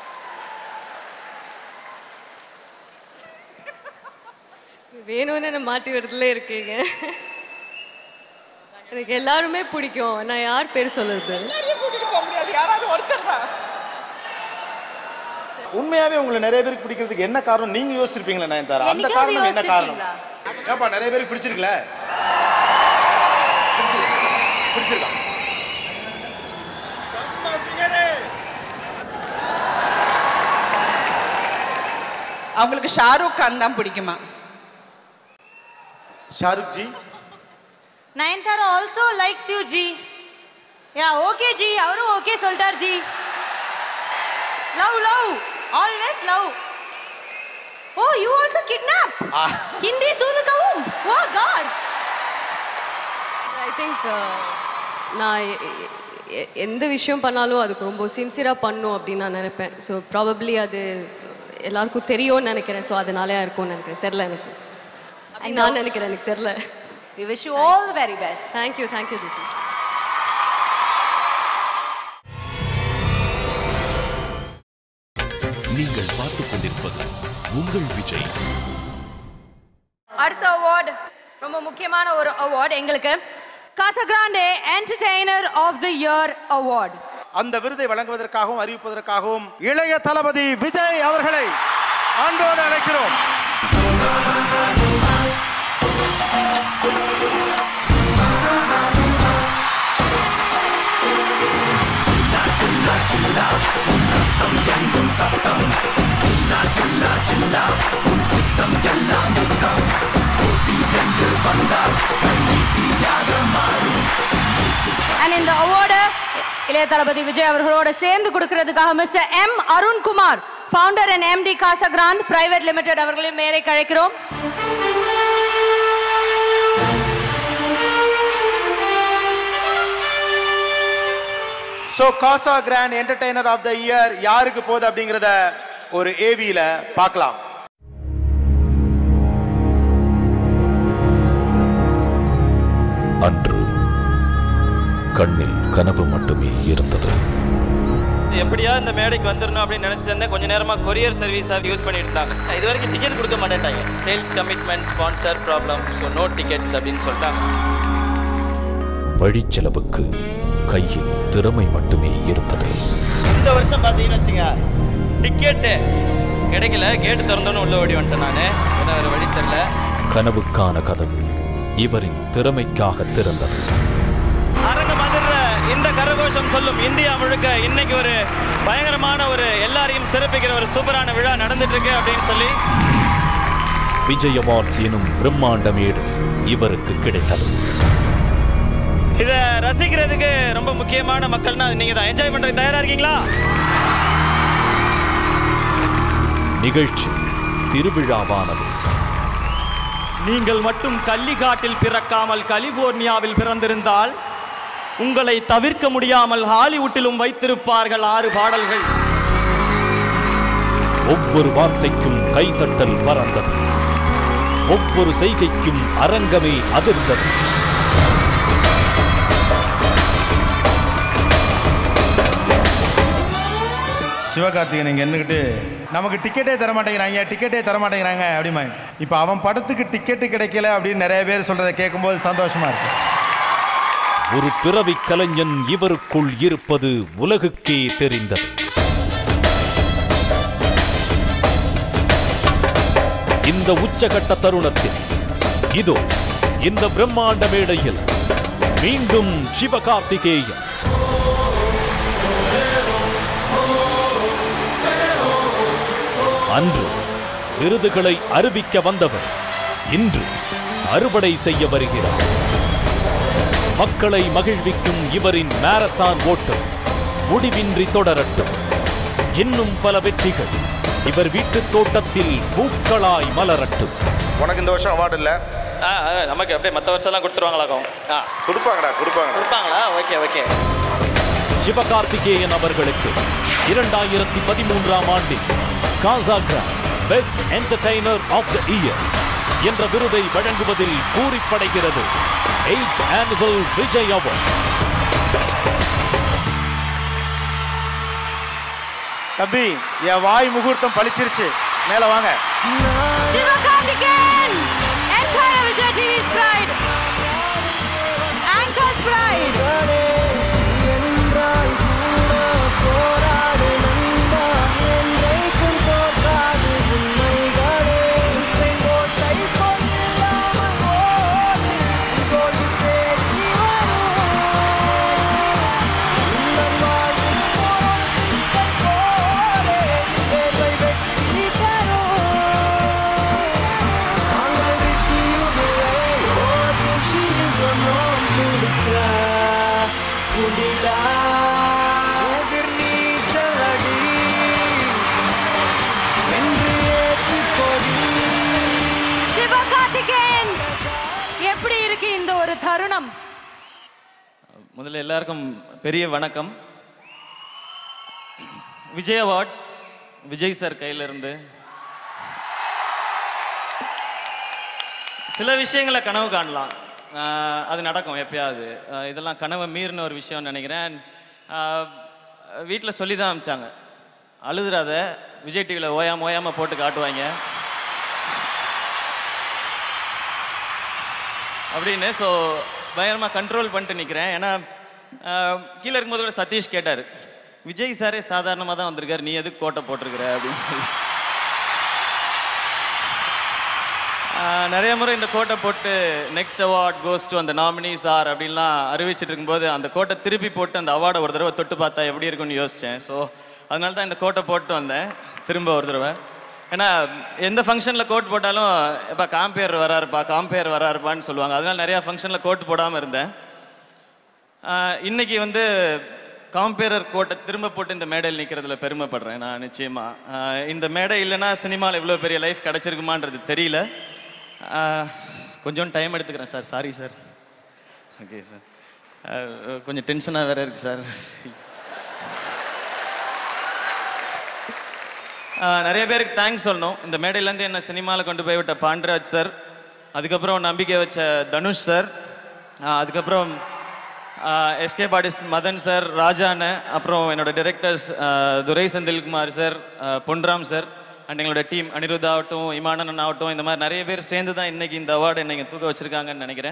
வேணும்னு என்ன மாட்டி விடுறதுல இருக்கீங்க எனக்கு எல்லாருமே பிடிக்கும் நான் யார் பேர் சொல்லுறது கூட்டிட்டு போக முடியாது யாராவது ஒருத்தர் தான் உண்மையாவே உங்களை நிறைய பேருக்கு பிடிக்கிறதுக்கு என்ன காரணம் நீங்க யோசிச்சிருப்பீங்களா நயன்தாரா அந்த என்னைக்காவது காரணம் என்ன காரணம் யோசிச்சிருக்கீங்களா? ஏப்பா நிறைய பேருக்கு பிடிச்சிருக்கல பிடிச்சிருக்கா அவங்களுக்கு ஷாருக் கான் தான் பிடிக்குமா Shahrukh ji Nayanthara also likes you ji yeah okay ji அவரும் ஓகே சொல்லிட்டார் ji love love always love oh you also kidnap Hindi சூதுகவும் ஓ காட் ஐ திங்க் நான் எ- எ- எ- எந்த விஷயம் பண்ணாலும் அதுக்கு ரொம்ப சின்சியராக பண்ணும் அப்படின்னு நான் நினைப்பேன் ஸோ ப்ராபப்ளி அது எல்லாருக்கும் தெரியும்னு நினைக்கிறேன் ஸோ அதனாலே இருக்கும்னு நினைக்கிறேன் தெரில எனக்கு அப்படி நான் நினைக்கிறேன் எனக்கு தெரில We wish you all the very best. Thank you thank you திதி நீங்கள் பார்த்துக் கொண்டிருப்பது உங்கள் விஜய் அடுத்த அவார்ட் ரொம்ப முக்கியமான ஒரு அவார்ட் எங்களுக்கு Casagrand entertainer of the year award அந்த விருதை வழங்குவதற்காகவும் அறிவிப்பதற்காகவும் இளைய தளபதி விஜய் அவர்களை ஆண்டோடு அழைக்கிறோம் அண்ட் இந்த அவார்டு இளைய தளபதி விஜய் அவர்களோட சேர்ந்து கொடுக்கிறதுக்காக mister M Arunkumar founder and MD Casagrand private limited அவர்களையும் மேலே கழைக்கிறோம் so Casagrand entertainer of the year யாருக்கு போகுது அப்படிங்கிறத ஒரு ஏவியில பார்க்கலாம் அன்று கண்ணில் கனவு மட்டுமே இருந்தது எப்படியா இந்த மேடைக்கு வந்துடணும் அப்படின்னு நினைச்சிட்டு இருந்தேன் கொஞ்ச நேரமா கொரியர் சர்வீஸாக யூஸ் பண்ணிட்டு இருந்தாங்க இது வரைக்கும் டிக்கெட் கொடுக்க மாட்டேன்ட்டாங்க sales commitment sponsor problem so no tickets அப்படின்னு சொல்லிட்டாங்க வழிச்செலவுக்கு கையில் திறமை மட்டுமே இருந்தது இந்த வருஷம் பார்த்தீங்கன்னு வச்சுங்க டிக்கெட்டு கிடைக்கல கேட்டு திறந்தோன்னு உள்ள ஓடி வந்துட்டேன் நான் ஏன்னா வேறு வழி தெரில கனவுக்கான கதவு இவரின் திறமைக்காக திறந்தது அரங்கம் அதிர்ற இந்த கரகோஷம் சொல்லும் இந்தியா முழுக்க இன்னைக்கு ஒரு பயங்கரமான ஒரு எல்லாரையும் சிறப்பிக்கிற ஒரு சூப்பரான விழா நடந்துட்டு இருக்கு அப்படின்னு சொல்லி விஜய் அவார்ட்ஸ் எனும் பிரம்மாண்ட மேடு இவருக்கு கிடைத்தது இதை ரசிக்கிறதுக்கு ரொம்ப முக்கியமான மக்கள்னா அது நீங்க தான் என்ஜாய் பண்றதுக்கு தயாரா இருக்கீங்களா நிகழ்ச்சி திருவிழாவானது நீங்கள் மட்டும் கள்ளிக்காட்டில் பிறக்காமல் கலிபோர்னியாவில் பிறந்திருந்தால் உங்களை தவிர்க்க முடியாமல் ஹாலிவுட்டிலும் வைத்திருப்பார்கள் ஆறு பாடல்கள் ஒவ்வொரு வார்த்தைக்கும் கைதட்டல் பறந்தது ஒவ்வொரு செய்கைக்கும் அரங்கமே அதிர்ந்தது சிவகார்த்திகேயன் இங்கே நின்றுக்கிட்டு நமக்கு டிக்கெட்டே தர மாட்டேங்கிறாங்க டிக்கெட்டே தர மாட்டேங்கிறாங்க அப்படிமா இப்போ அவன் படத்துக்கு டிக்கெட்டு கிடைக்கல அப்படின்னு நிறைய பேர் சொல்றதை கேட்கும்போது சந்தோஷமா இருக்கு ஒரு பிறவி கலைஞன் இவருக்குள் இருப்பது உலகுக்கே தெரிந்தது இந்த உச்சகட்ட தருணத்தில் இதோ இந்த பிரம்மாண்ட மேடையில் மீண்டும் சிவகார்த்திகேயன் அன்று விருதுகளை அறிவிக்க வந்தவர் இன்று அறுவடை செய்ய வருகிறார் மக்களை மகிழ்விக்கும் இவரின் மாரத்தான் ஓட்டம் முடிவின்றி தொடரட்டும் இன்னும் பல வெற்றிகள் இவர் வீட்டுத் தோட்டத்தில் பூக்களாய் மலரட்டும் உனக்கு இந்த வருஷம் அவார்டு இல்லை ஆ ஆ, நமக்கு அப்படியே மற்ற வருஷம்லாம் கொடுத்துருவாங்களாக்கும் ஆ கொடுப்பாங்கடா கொடுப்பாங்க கொடுப்பாங்களா ஓகே ஓகே சிவகார்த்திகேயன் அவர்களுக்கு இரண்டாயிரத்தி பதிமூன்றாம் ஆண்டில் Casagrand best entertainer of the year என்ற விருதை வழங்குவதில் பூரிப்படைகிறது எயிட் ஆனுவல் விஜய் அவார்ட் தம்பி என் வாய் முகூர்த்தம் பளிச்சிருச்சு மேல வாங்க Sivakarthikeyan entire Vijay TV's pride anchor's pride என்றால் கூட போராடு நண்பா என்றைக்கும் தோற்காது உண்மைகளே செங்கோட்டை கொல்லாமல் ஓடு தோல்வி தேடி வரும் உந்தன் வாழ்வில் போராடும் திங்கள் போலே தேர்வை வெற்றி தரும் முதல்ல எல்லாருக்கும் பெரிய வணக்கம் விஜய் அவார்ட்ஸ் விஜய் சார் கையிலிருந்து சில விஷயங்களை கனவு காணலாம் ஆஹ் அது நடக்கும் எப்பயாவது ஆஹ் இதெல்லாம் கனவை மீறின ஒரு விஷயம்னு நினைக்கிறேன் வீட்டில் சொல்லி தான் அமிச்சாங்க அழுதுறாத விஜய் டிவியில் ஓயாம ஓயாம போட்டு காட்டுவாங்க அப்படின்னு ஸோ பயங்கரமாக கண்ட்ரோல் பண்ணிட்டு நிற்கிறேன் ஏன்னா ஆஹ் கீழே இருக்கும்போது கூட சதீஷ் கேட்டார் விஜய் சாரே சாதாரணமாக தான் வந்திருக்காரு நீ எதுக்கு கோட்டை போட்டிருக்கிற அப்படின்னு சொல்லி ஆஹ் நிறைய முறை இந்த கோட்டை போட்டு நெக்ஸ்ட் அவார்ட் கோஸ் டு அந்த நாமினிஸ் ஆர் அப்படின்லாம் அறிவிச்சிட்டு இருக்கும்போது அந்த கோட்டை திருப்பி போட்டு அந்த அவார்டை ஒரு தடவை தொட்டு பார்த்தா எப்படி இருக்கும்னு யோசித்தேன் ஸோ அதனால தான் இந்த கோட்டை போட்டு வந்தேன் திரும்ப ஒரு தடவை ஏன்னா எந்த ஃபங்க்ஷனில் கோட் போட்டாலும் எப்பா காம்பேர் வராருப்பா காம்பேர் வராருப்பான்னு சொல்லுவாங்க அதனால நிறையா ஃபங்க்ஷனில் கோட் போடாமல் இருந்தேன் ஆஹ் இன்னைக்கு வந்து காம்பேரர் கோட்டை திரும்ப போட்டு இந்த மேடையில் நிற்கிறதுல பெருமைப்படுறேன் நான் நிச்சயமாக ஆஹ் இந்த மேடை இல்லைன்னா சினிமாவில் இவ்வளோ பெரிய லைஃப் கிடச்சிருக்குமான்றது தெரியல ஆஹ் கொஞ்சம் டைம் எடுத்துக்கிறேன் sir sorry sir okay sir கொஞ்சம் டென்ஷனாக வேற இருக்கு சார் ஆஹ் நிறைய பேருக்கு தேங்க்ஸ் சொல்லணும் இந்த மேடையிலேருந்து என்ன சினிமாவில் கொண்டு போய் விட்ட பாண்டராஜ் சார் அதுக்கப்புறம் நம்பிக்கை வச்ச தனுஷ் சார் ஆஹ் அதுக்கப்புறம் எஸ்கே பாடிஸ்ட் மதன் சார் ராஜான்னு அப்புறம் என்னோட டிரெக்டர்ஸ் துரை செந்தில்குமார் சார் ஆஹ் பொன்ராம் சார் அண்ட் எங்களோட டீம் அனிருத் ஆகட்டும் இமானன் ஆகட்டும் இந்த மாதிரி நிறைய பேர் சேர்ந்து தான் இன்னைக்கு இந்த அவார்டு என்னை இங்க தூக்க வச்சிருக்காங்கன்னு நினைக்கிறேன்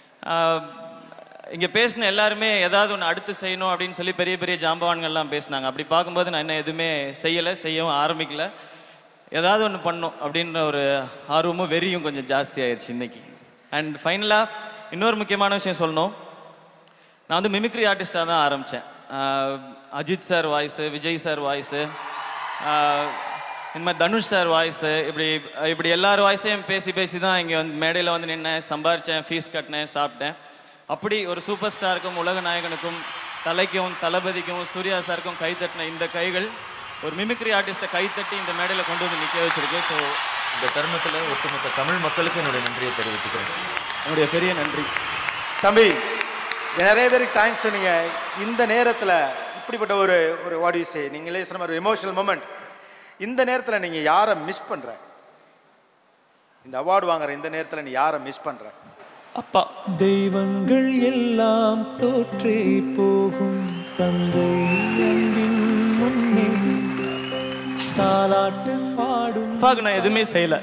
இங்கே பேசின எல்லாருமே ஏதாவது ஒன்று அடுத்து செய்யணும் அப்படின்னு சொல்லி பெரிய பெரிய ஜாம்பவான்கள்லாம் பேசினாங்க அப்படி பார்க்கும்போது நான் இன்னும் எதுவுமே செய்யலை செய்யவும் ஆரம்பிக்கல ஏதாவது ஒன்று பண்ணும் அப்படின்ற ஒரு ஆர்வமும் வெறியும் கொஞ்சம் ஜாஸ்தி ஆயிடுச்சு இன்னைக்கு அண்ட் ஃபைனலாக இன்னொரு முக்கியமான விஷயம் சொல்லணும் நான் வந்து மிமிக்ரி ஆர்டிஸ்டாக தான் ஆரம்பித்தேன் Ajith sir voice Vijay sir voice இந்த மாதிரி தனுஷ் சார் வாய்ஸு இப்படி இப்படி எல்லார் வாய்ஸையும் பேசி பேசி தான் இங்கே வந்து மேடையில் வந்து நின்னேன் சம்பாரித்தேன் ஃபீஸ் கட்டினேன் சாப்பிட்டேன் அப்படி ஒரு சூப்பர் ஸ்டாருக்கும் உலக நாயகனுக்கும் தலைக்கும் தளபதிக்கும் சூர்யா சாருக்கும் கை தட்டின இந்த கைகள் ஒரு மிமிக்ரி ஆர்டிஸ்ட்டை கை தட்டி இந்த மேடையில் கொண்டு வந்து நிற்க வச்சிருக்கு ஸோ இந்த தருணத்தில் ஒட்டுமொத்த தமிழ் மக்களுக்கு என்னுடைய நன்றியை தெரிவிச்சுக்கிறேன் என்னுடைய பெரிய நன்றி தம்பி நிறைய பேருக்கு தேங்க்ஸ் சொன்னீங்க இந்த நேரத்தில் இப்படிப்பட்ட ஒரு ஒரு வாட் யூ சே நீங்களே சொன்ன மாதிரி எமோஷனல் மூமெண்ட் இந்த நேரத்தில் நீங்கள் யாரை மிஸ் பண்ணுற இந்த அவார்டு வாங்குற இந்த நேரத்தில் நீ யாரை மிஸ் பண்ணுற அப்பா தெய்வங்கள் எல்லாம் தோற்றே போகும் தந்தை அன்பின் முன்னே தாலாட்டு பாடும் அப்பாவுக்கு நான் எதுவுமே செய்யலை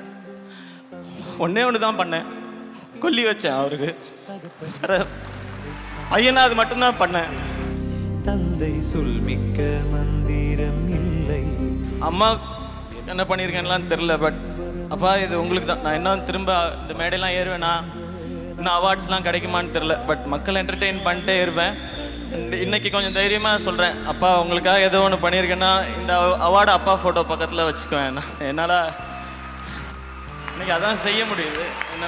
ஒண்ணே ஒன்று தான் பண்ணேன் கொல்லி வச்சேன் அவருக்கு வேற பையனா அது மட்டும்தான் பண்ணேன் தந்தை சொல்மிக்க மந்திரம் இல்லை அம்மா என்ன பண்ணியிருக்கேன்லாம் தெரில பட் அப்பா இது உங்களுக்கு தான் நான் இன்னும் திரும்ப இந்த மேடையெல்லாம் ஏறுவேனா இன்னும் அவார்ட்ஸ்லாம் கிடைக்குமான்னு தெரில பட் மக்கள் என்டர்டெயின் பண்ணிட்டே இருப்பேன் And இன்னைக்கு கொஞ்சம் தைரியமாக சொல்கிறேன் அப்பா உங்களுக்காக ஏதோ ஒன்று பண்ணியிருக்கேன்னா இந்த அவார்டு அப்பா ஃபோட்டோ பக்கத்தில் வச்சுக்குவேன் நான் என்னால் இன்னைக்கு அதான் செய்ய முடியுது என்ன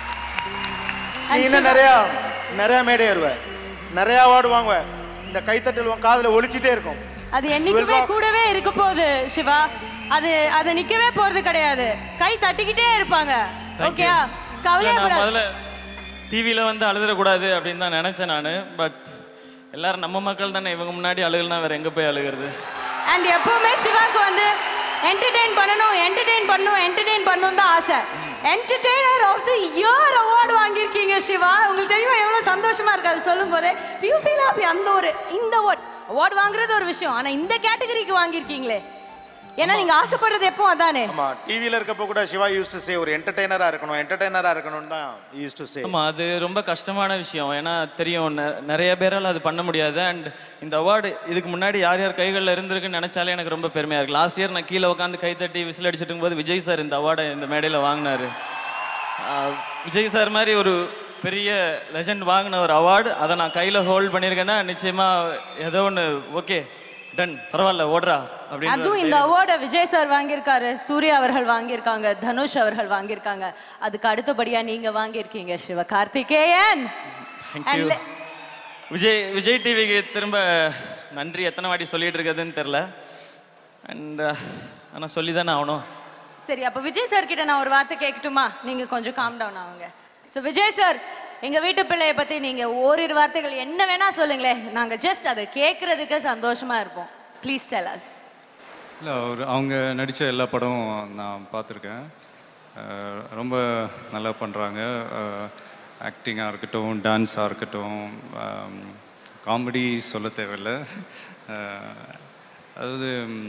நீ இன்னும் நிறையா நிறையா மேடை ஏறுவ நிறைய அவார்டு வாங்குவ இந்த கைத்தட்டல் உன் காதுல ஒழிச்சிட்டே இருக்கும் அது என்னைக்குமே கூடவே இருக்க போகுது சிவா அது அது நிக்கவே போறது கிடையாது கை தட்டிக்கிட்டே இருப்பாங்க ஓகேயா நான் கவலையப்படாத முதல்ல டிவியில் வந்து அழுதுறக்கூடாது அப்படின்னு தான் நினச்சேன் நான் பட் எல்லாரும் நம்ம மக்கள் தானே இவங்க முன்னாடி அழுகலனா வேற எங்கே போய் அழுகிறது அண்ட் எப்பவுமே சிவாக்கு வந்து என்டர்டெயின் பண்ணணும் என்டர்டெயின் பண்ணணும் என்டர்டெயின் பண்ணணும் தான் ஆசை entertainer of the year award வாங்கியிருக்கீங்க சிவா உங்களுக்கு தெரியுமா எவ்வளோ சந்தோஷமா இருக்கு அது சொல்லும் போதே டியூ ஃபீல் ஹாப்பி அந்த ஒரு இந்த அவார்ட் அவார்டு வாங்குறது ஒரு விஷயம் ஆனா இந்த கேட்டகரிக்கு வாங்கியிருக்கீங்களே ஏன்னா நீங்க ஆசைப்படுறது எப்போ அதானே ஆமா டிவில இருக்கப்போ கூட சிவா யூஸ் டு சே ஒரு என்டர்டெய்னரா இருக்கணும் என்டர்டெய்னரா இருக்கணும்னு தான் யூஸ் டு சே ஆமாம் அது ரொம்ப கஷ்டமான விஷயம் ஏன்னா தெரியும் நெ- நிறைய பேரால் அது பண்ண முடியாது அண்ட் இந்த அவார்டு இதுக்கு முன்னாடி யார் யார் கைகளில் இருந்திருக்குன்னு நினச்சாலே எனக்கு ரொம்ப பெருமையாக இருக்கு லாஸ்ட் இயர் நான் கீழே உட்காந்து கை தட்டி விசில் அடிச்சிட்டு இருக்கும்போது விஜய் சார் இந்த அவார்டை இந்த மேடையில் வாங்கினாரு ஆஹ் விஜய் சார் மாதிரி ஒரு பெரிய லெஜண்ட் வாங்கின ஒரு அவார்டு அதை நான் கையில் ஹோல்ட் பண்ணியிருக்கேன்னா நிச்சயமாக ஏதோ ஒன்று ஓகே டன் பரவாயில்ல ஓடுறா அப்படின்னு அதுவும் இந்த அவார்டை விஜய் சார் வாங்கியிருக்காரு சூர்யா அவர்கள் வாங்கியிருக்காங்க தனுஷ் அவர்கள் வாங்கியிருக்காங்க அதுக்கு அடுத்தபடியா நீங்க வாங்கியிருக்கீங்க Siva Karthikeyan And thank you le- Vijay Vijay டிவிக்கு திரும்ப நன்றி எத்தனை வாட்டி சொல்லிட்டு இருக்கிறதுன்னு தெரில அண்ட் ஆனால் சொல்லி தானே ஆகணும் சரி அப்ப விஜய் சார் கிட்ட நான் ஒரு வார்த்தை கேட்கட்டுமா நீங்க கொஞ்சம் காம் டவுன் ஆகுங்க ஸோ விஜய் சார் எங்க வீட்டு பிள்ளைய பத்தி நீங்க ஓரிரு வார்த்தைகள் என்ன வேணா சொல்லுங்களேன் நாங்க ஜஸ்ட் அதை கேட்கறதுக்கு சந்தோஷமா இருப்போம் ப்ளீஸ் டெல் அஸ் இல்லை அவர் அவங்க நடித்த எல்லா படமும் நான் பார்த்துருக்கேன் அஹ் ரொம்ப நல்லா பண்ணுறாங்க ஆக்டிங்காக இருக்கட்டும் டான்ஸாக இருக்கட்டும் காமெடி சொல்ல தேவையில்லை அஹ் அதாவது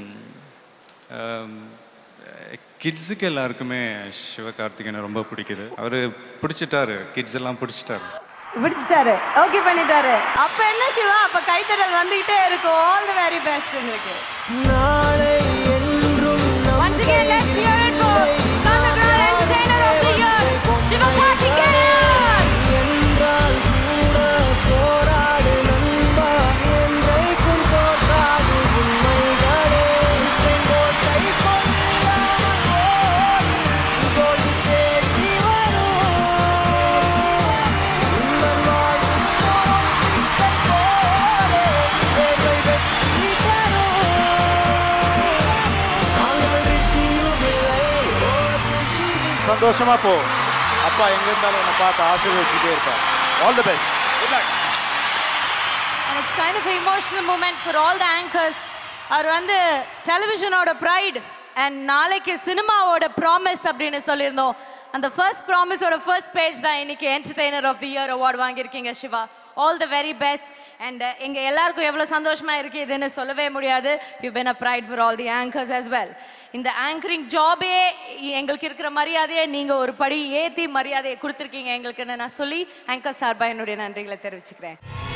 கிட்ஸுக்கு எல்லாருக்குமே சிவகார்த்திகேயனை ரொம்ப பிடிக்குது அவர் பிடிச்சிட்டாரு கிட்ஸ் எல்லாம் பிடிச்சிட்டாரு பிடிச்சிட்டாரு ஓகே பண்ணிட்டாரு அப்ப என்ன சிவா அப்ப கைத்தடல் வந்துகிட்டே இருக்கும் ஆல் தி வெரி பெஸ்ட் உங்களுக்கு நாளை என்றும் Once again, let's hear it for Kasaragod Entertainer of the Year, Sivakarthikeyan. என்றால் கூட போராடு நண்பா என்றைக்கும் தோற்காது உண்மைகளே செங்கோட்டை கொல்லாமல் ஓடு தோல்வி தேடி வரும் உந்தன் வாழும் போல் போலே வேர்வை வெட்டி தரும் நாங்கள் ரிஷியும் இல்லை ஓ ரிஷியும் சந்தோஷமா போ அப்பா எங்க இருந்தாலும் உன்னை பார்த்து ஆசீர்வதிச்சுட்டே இருப்பார் all the best good luck And it's kind of an emotional moment for all the anchors. அவர் வந்து டெலிவிஷனோட ப்ரைட் அண்ட் நாளைக்கு சினிமாவோட ப்ராமிஸ் அப்படின்னு சொல்லியிருந்தோம் அந்த ஃபர்ஸ்ட் ப்ராமிஸோட ஃபர்ஸ்ட் பேஜ் தான் இன்னைக்கு entertainer of the year award வாங்கியிருக்கீங்க Siva all the very best and எங்க எல்லாருக்கும் எவ்வளோ சந்தோஷமா இருக்கு இதுன்னு சொல்லவே முடியாது you been a pride for all the anchors as well இந்த ஆங்கரிங் ஜாபே எங்களுக்கு இருக்கிற மரியாதையை நீங்க ஒரு படி ஏத்தி மரியாதையை கொடுத்துருக்கீங்க எங்களுக்குன்னு நான் சொல்லி ஆங்கர் சார்பா என்னுடைய நன்றிகளை தெரிவிச்சுக்கிறேன்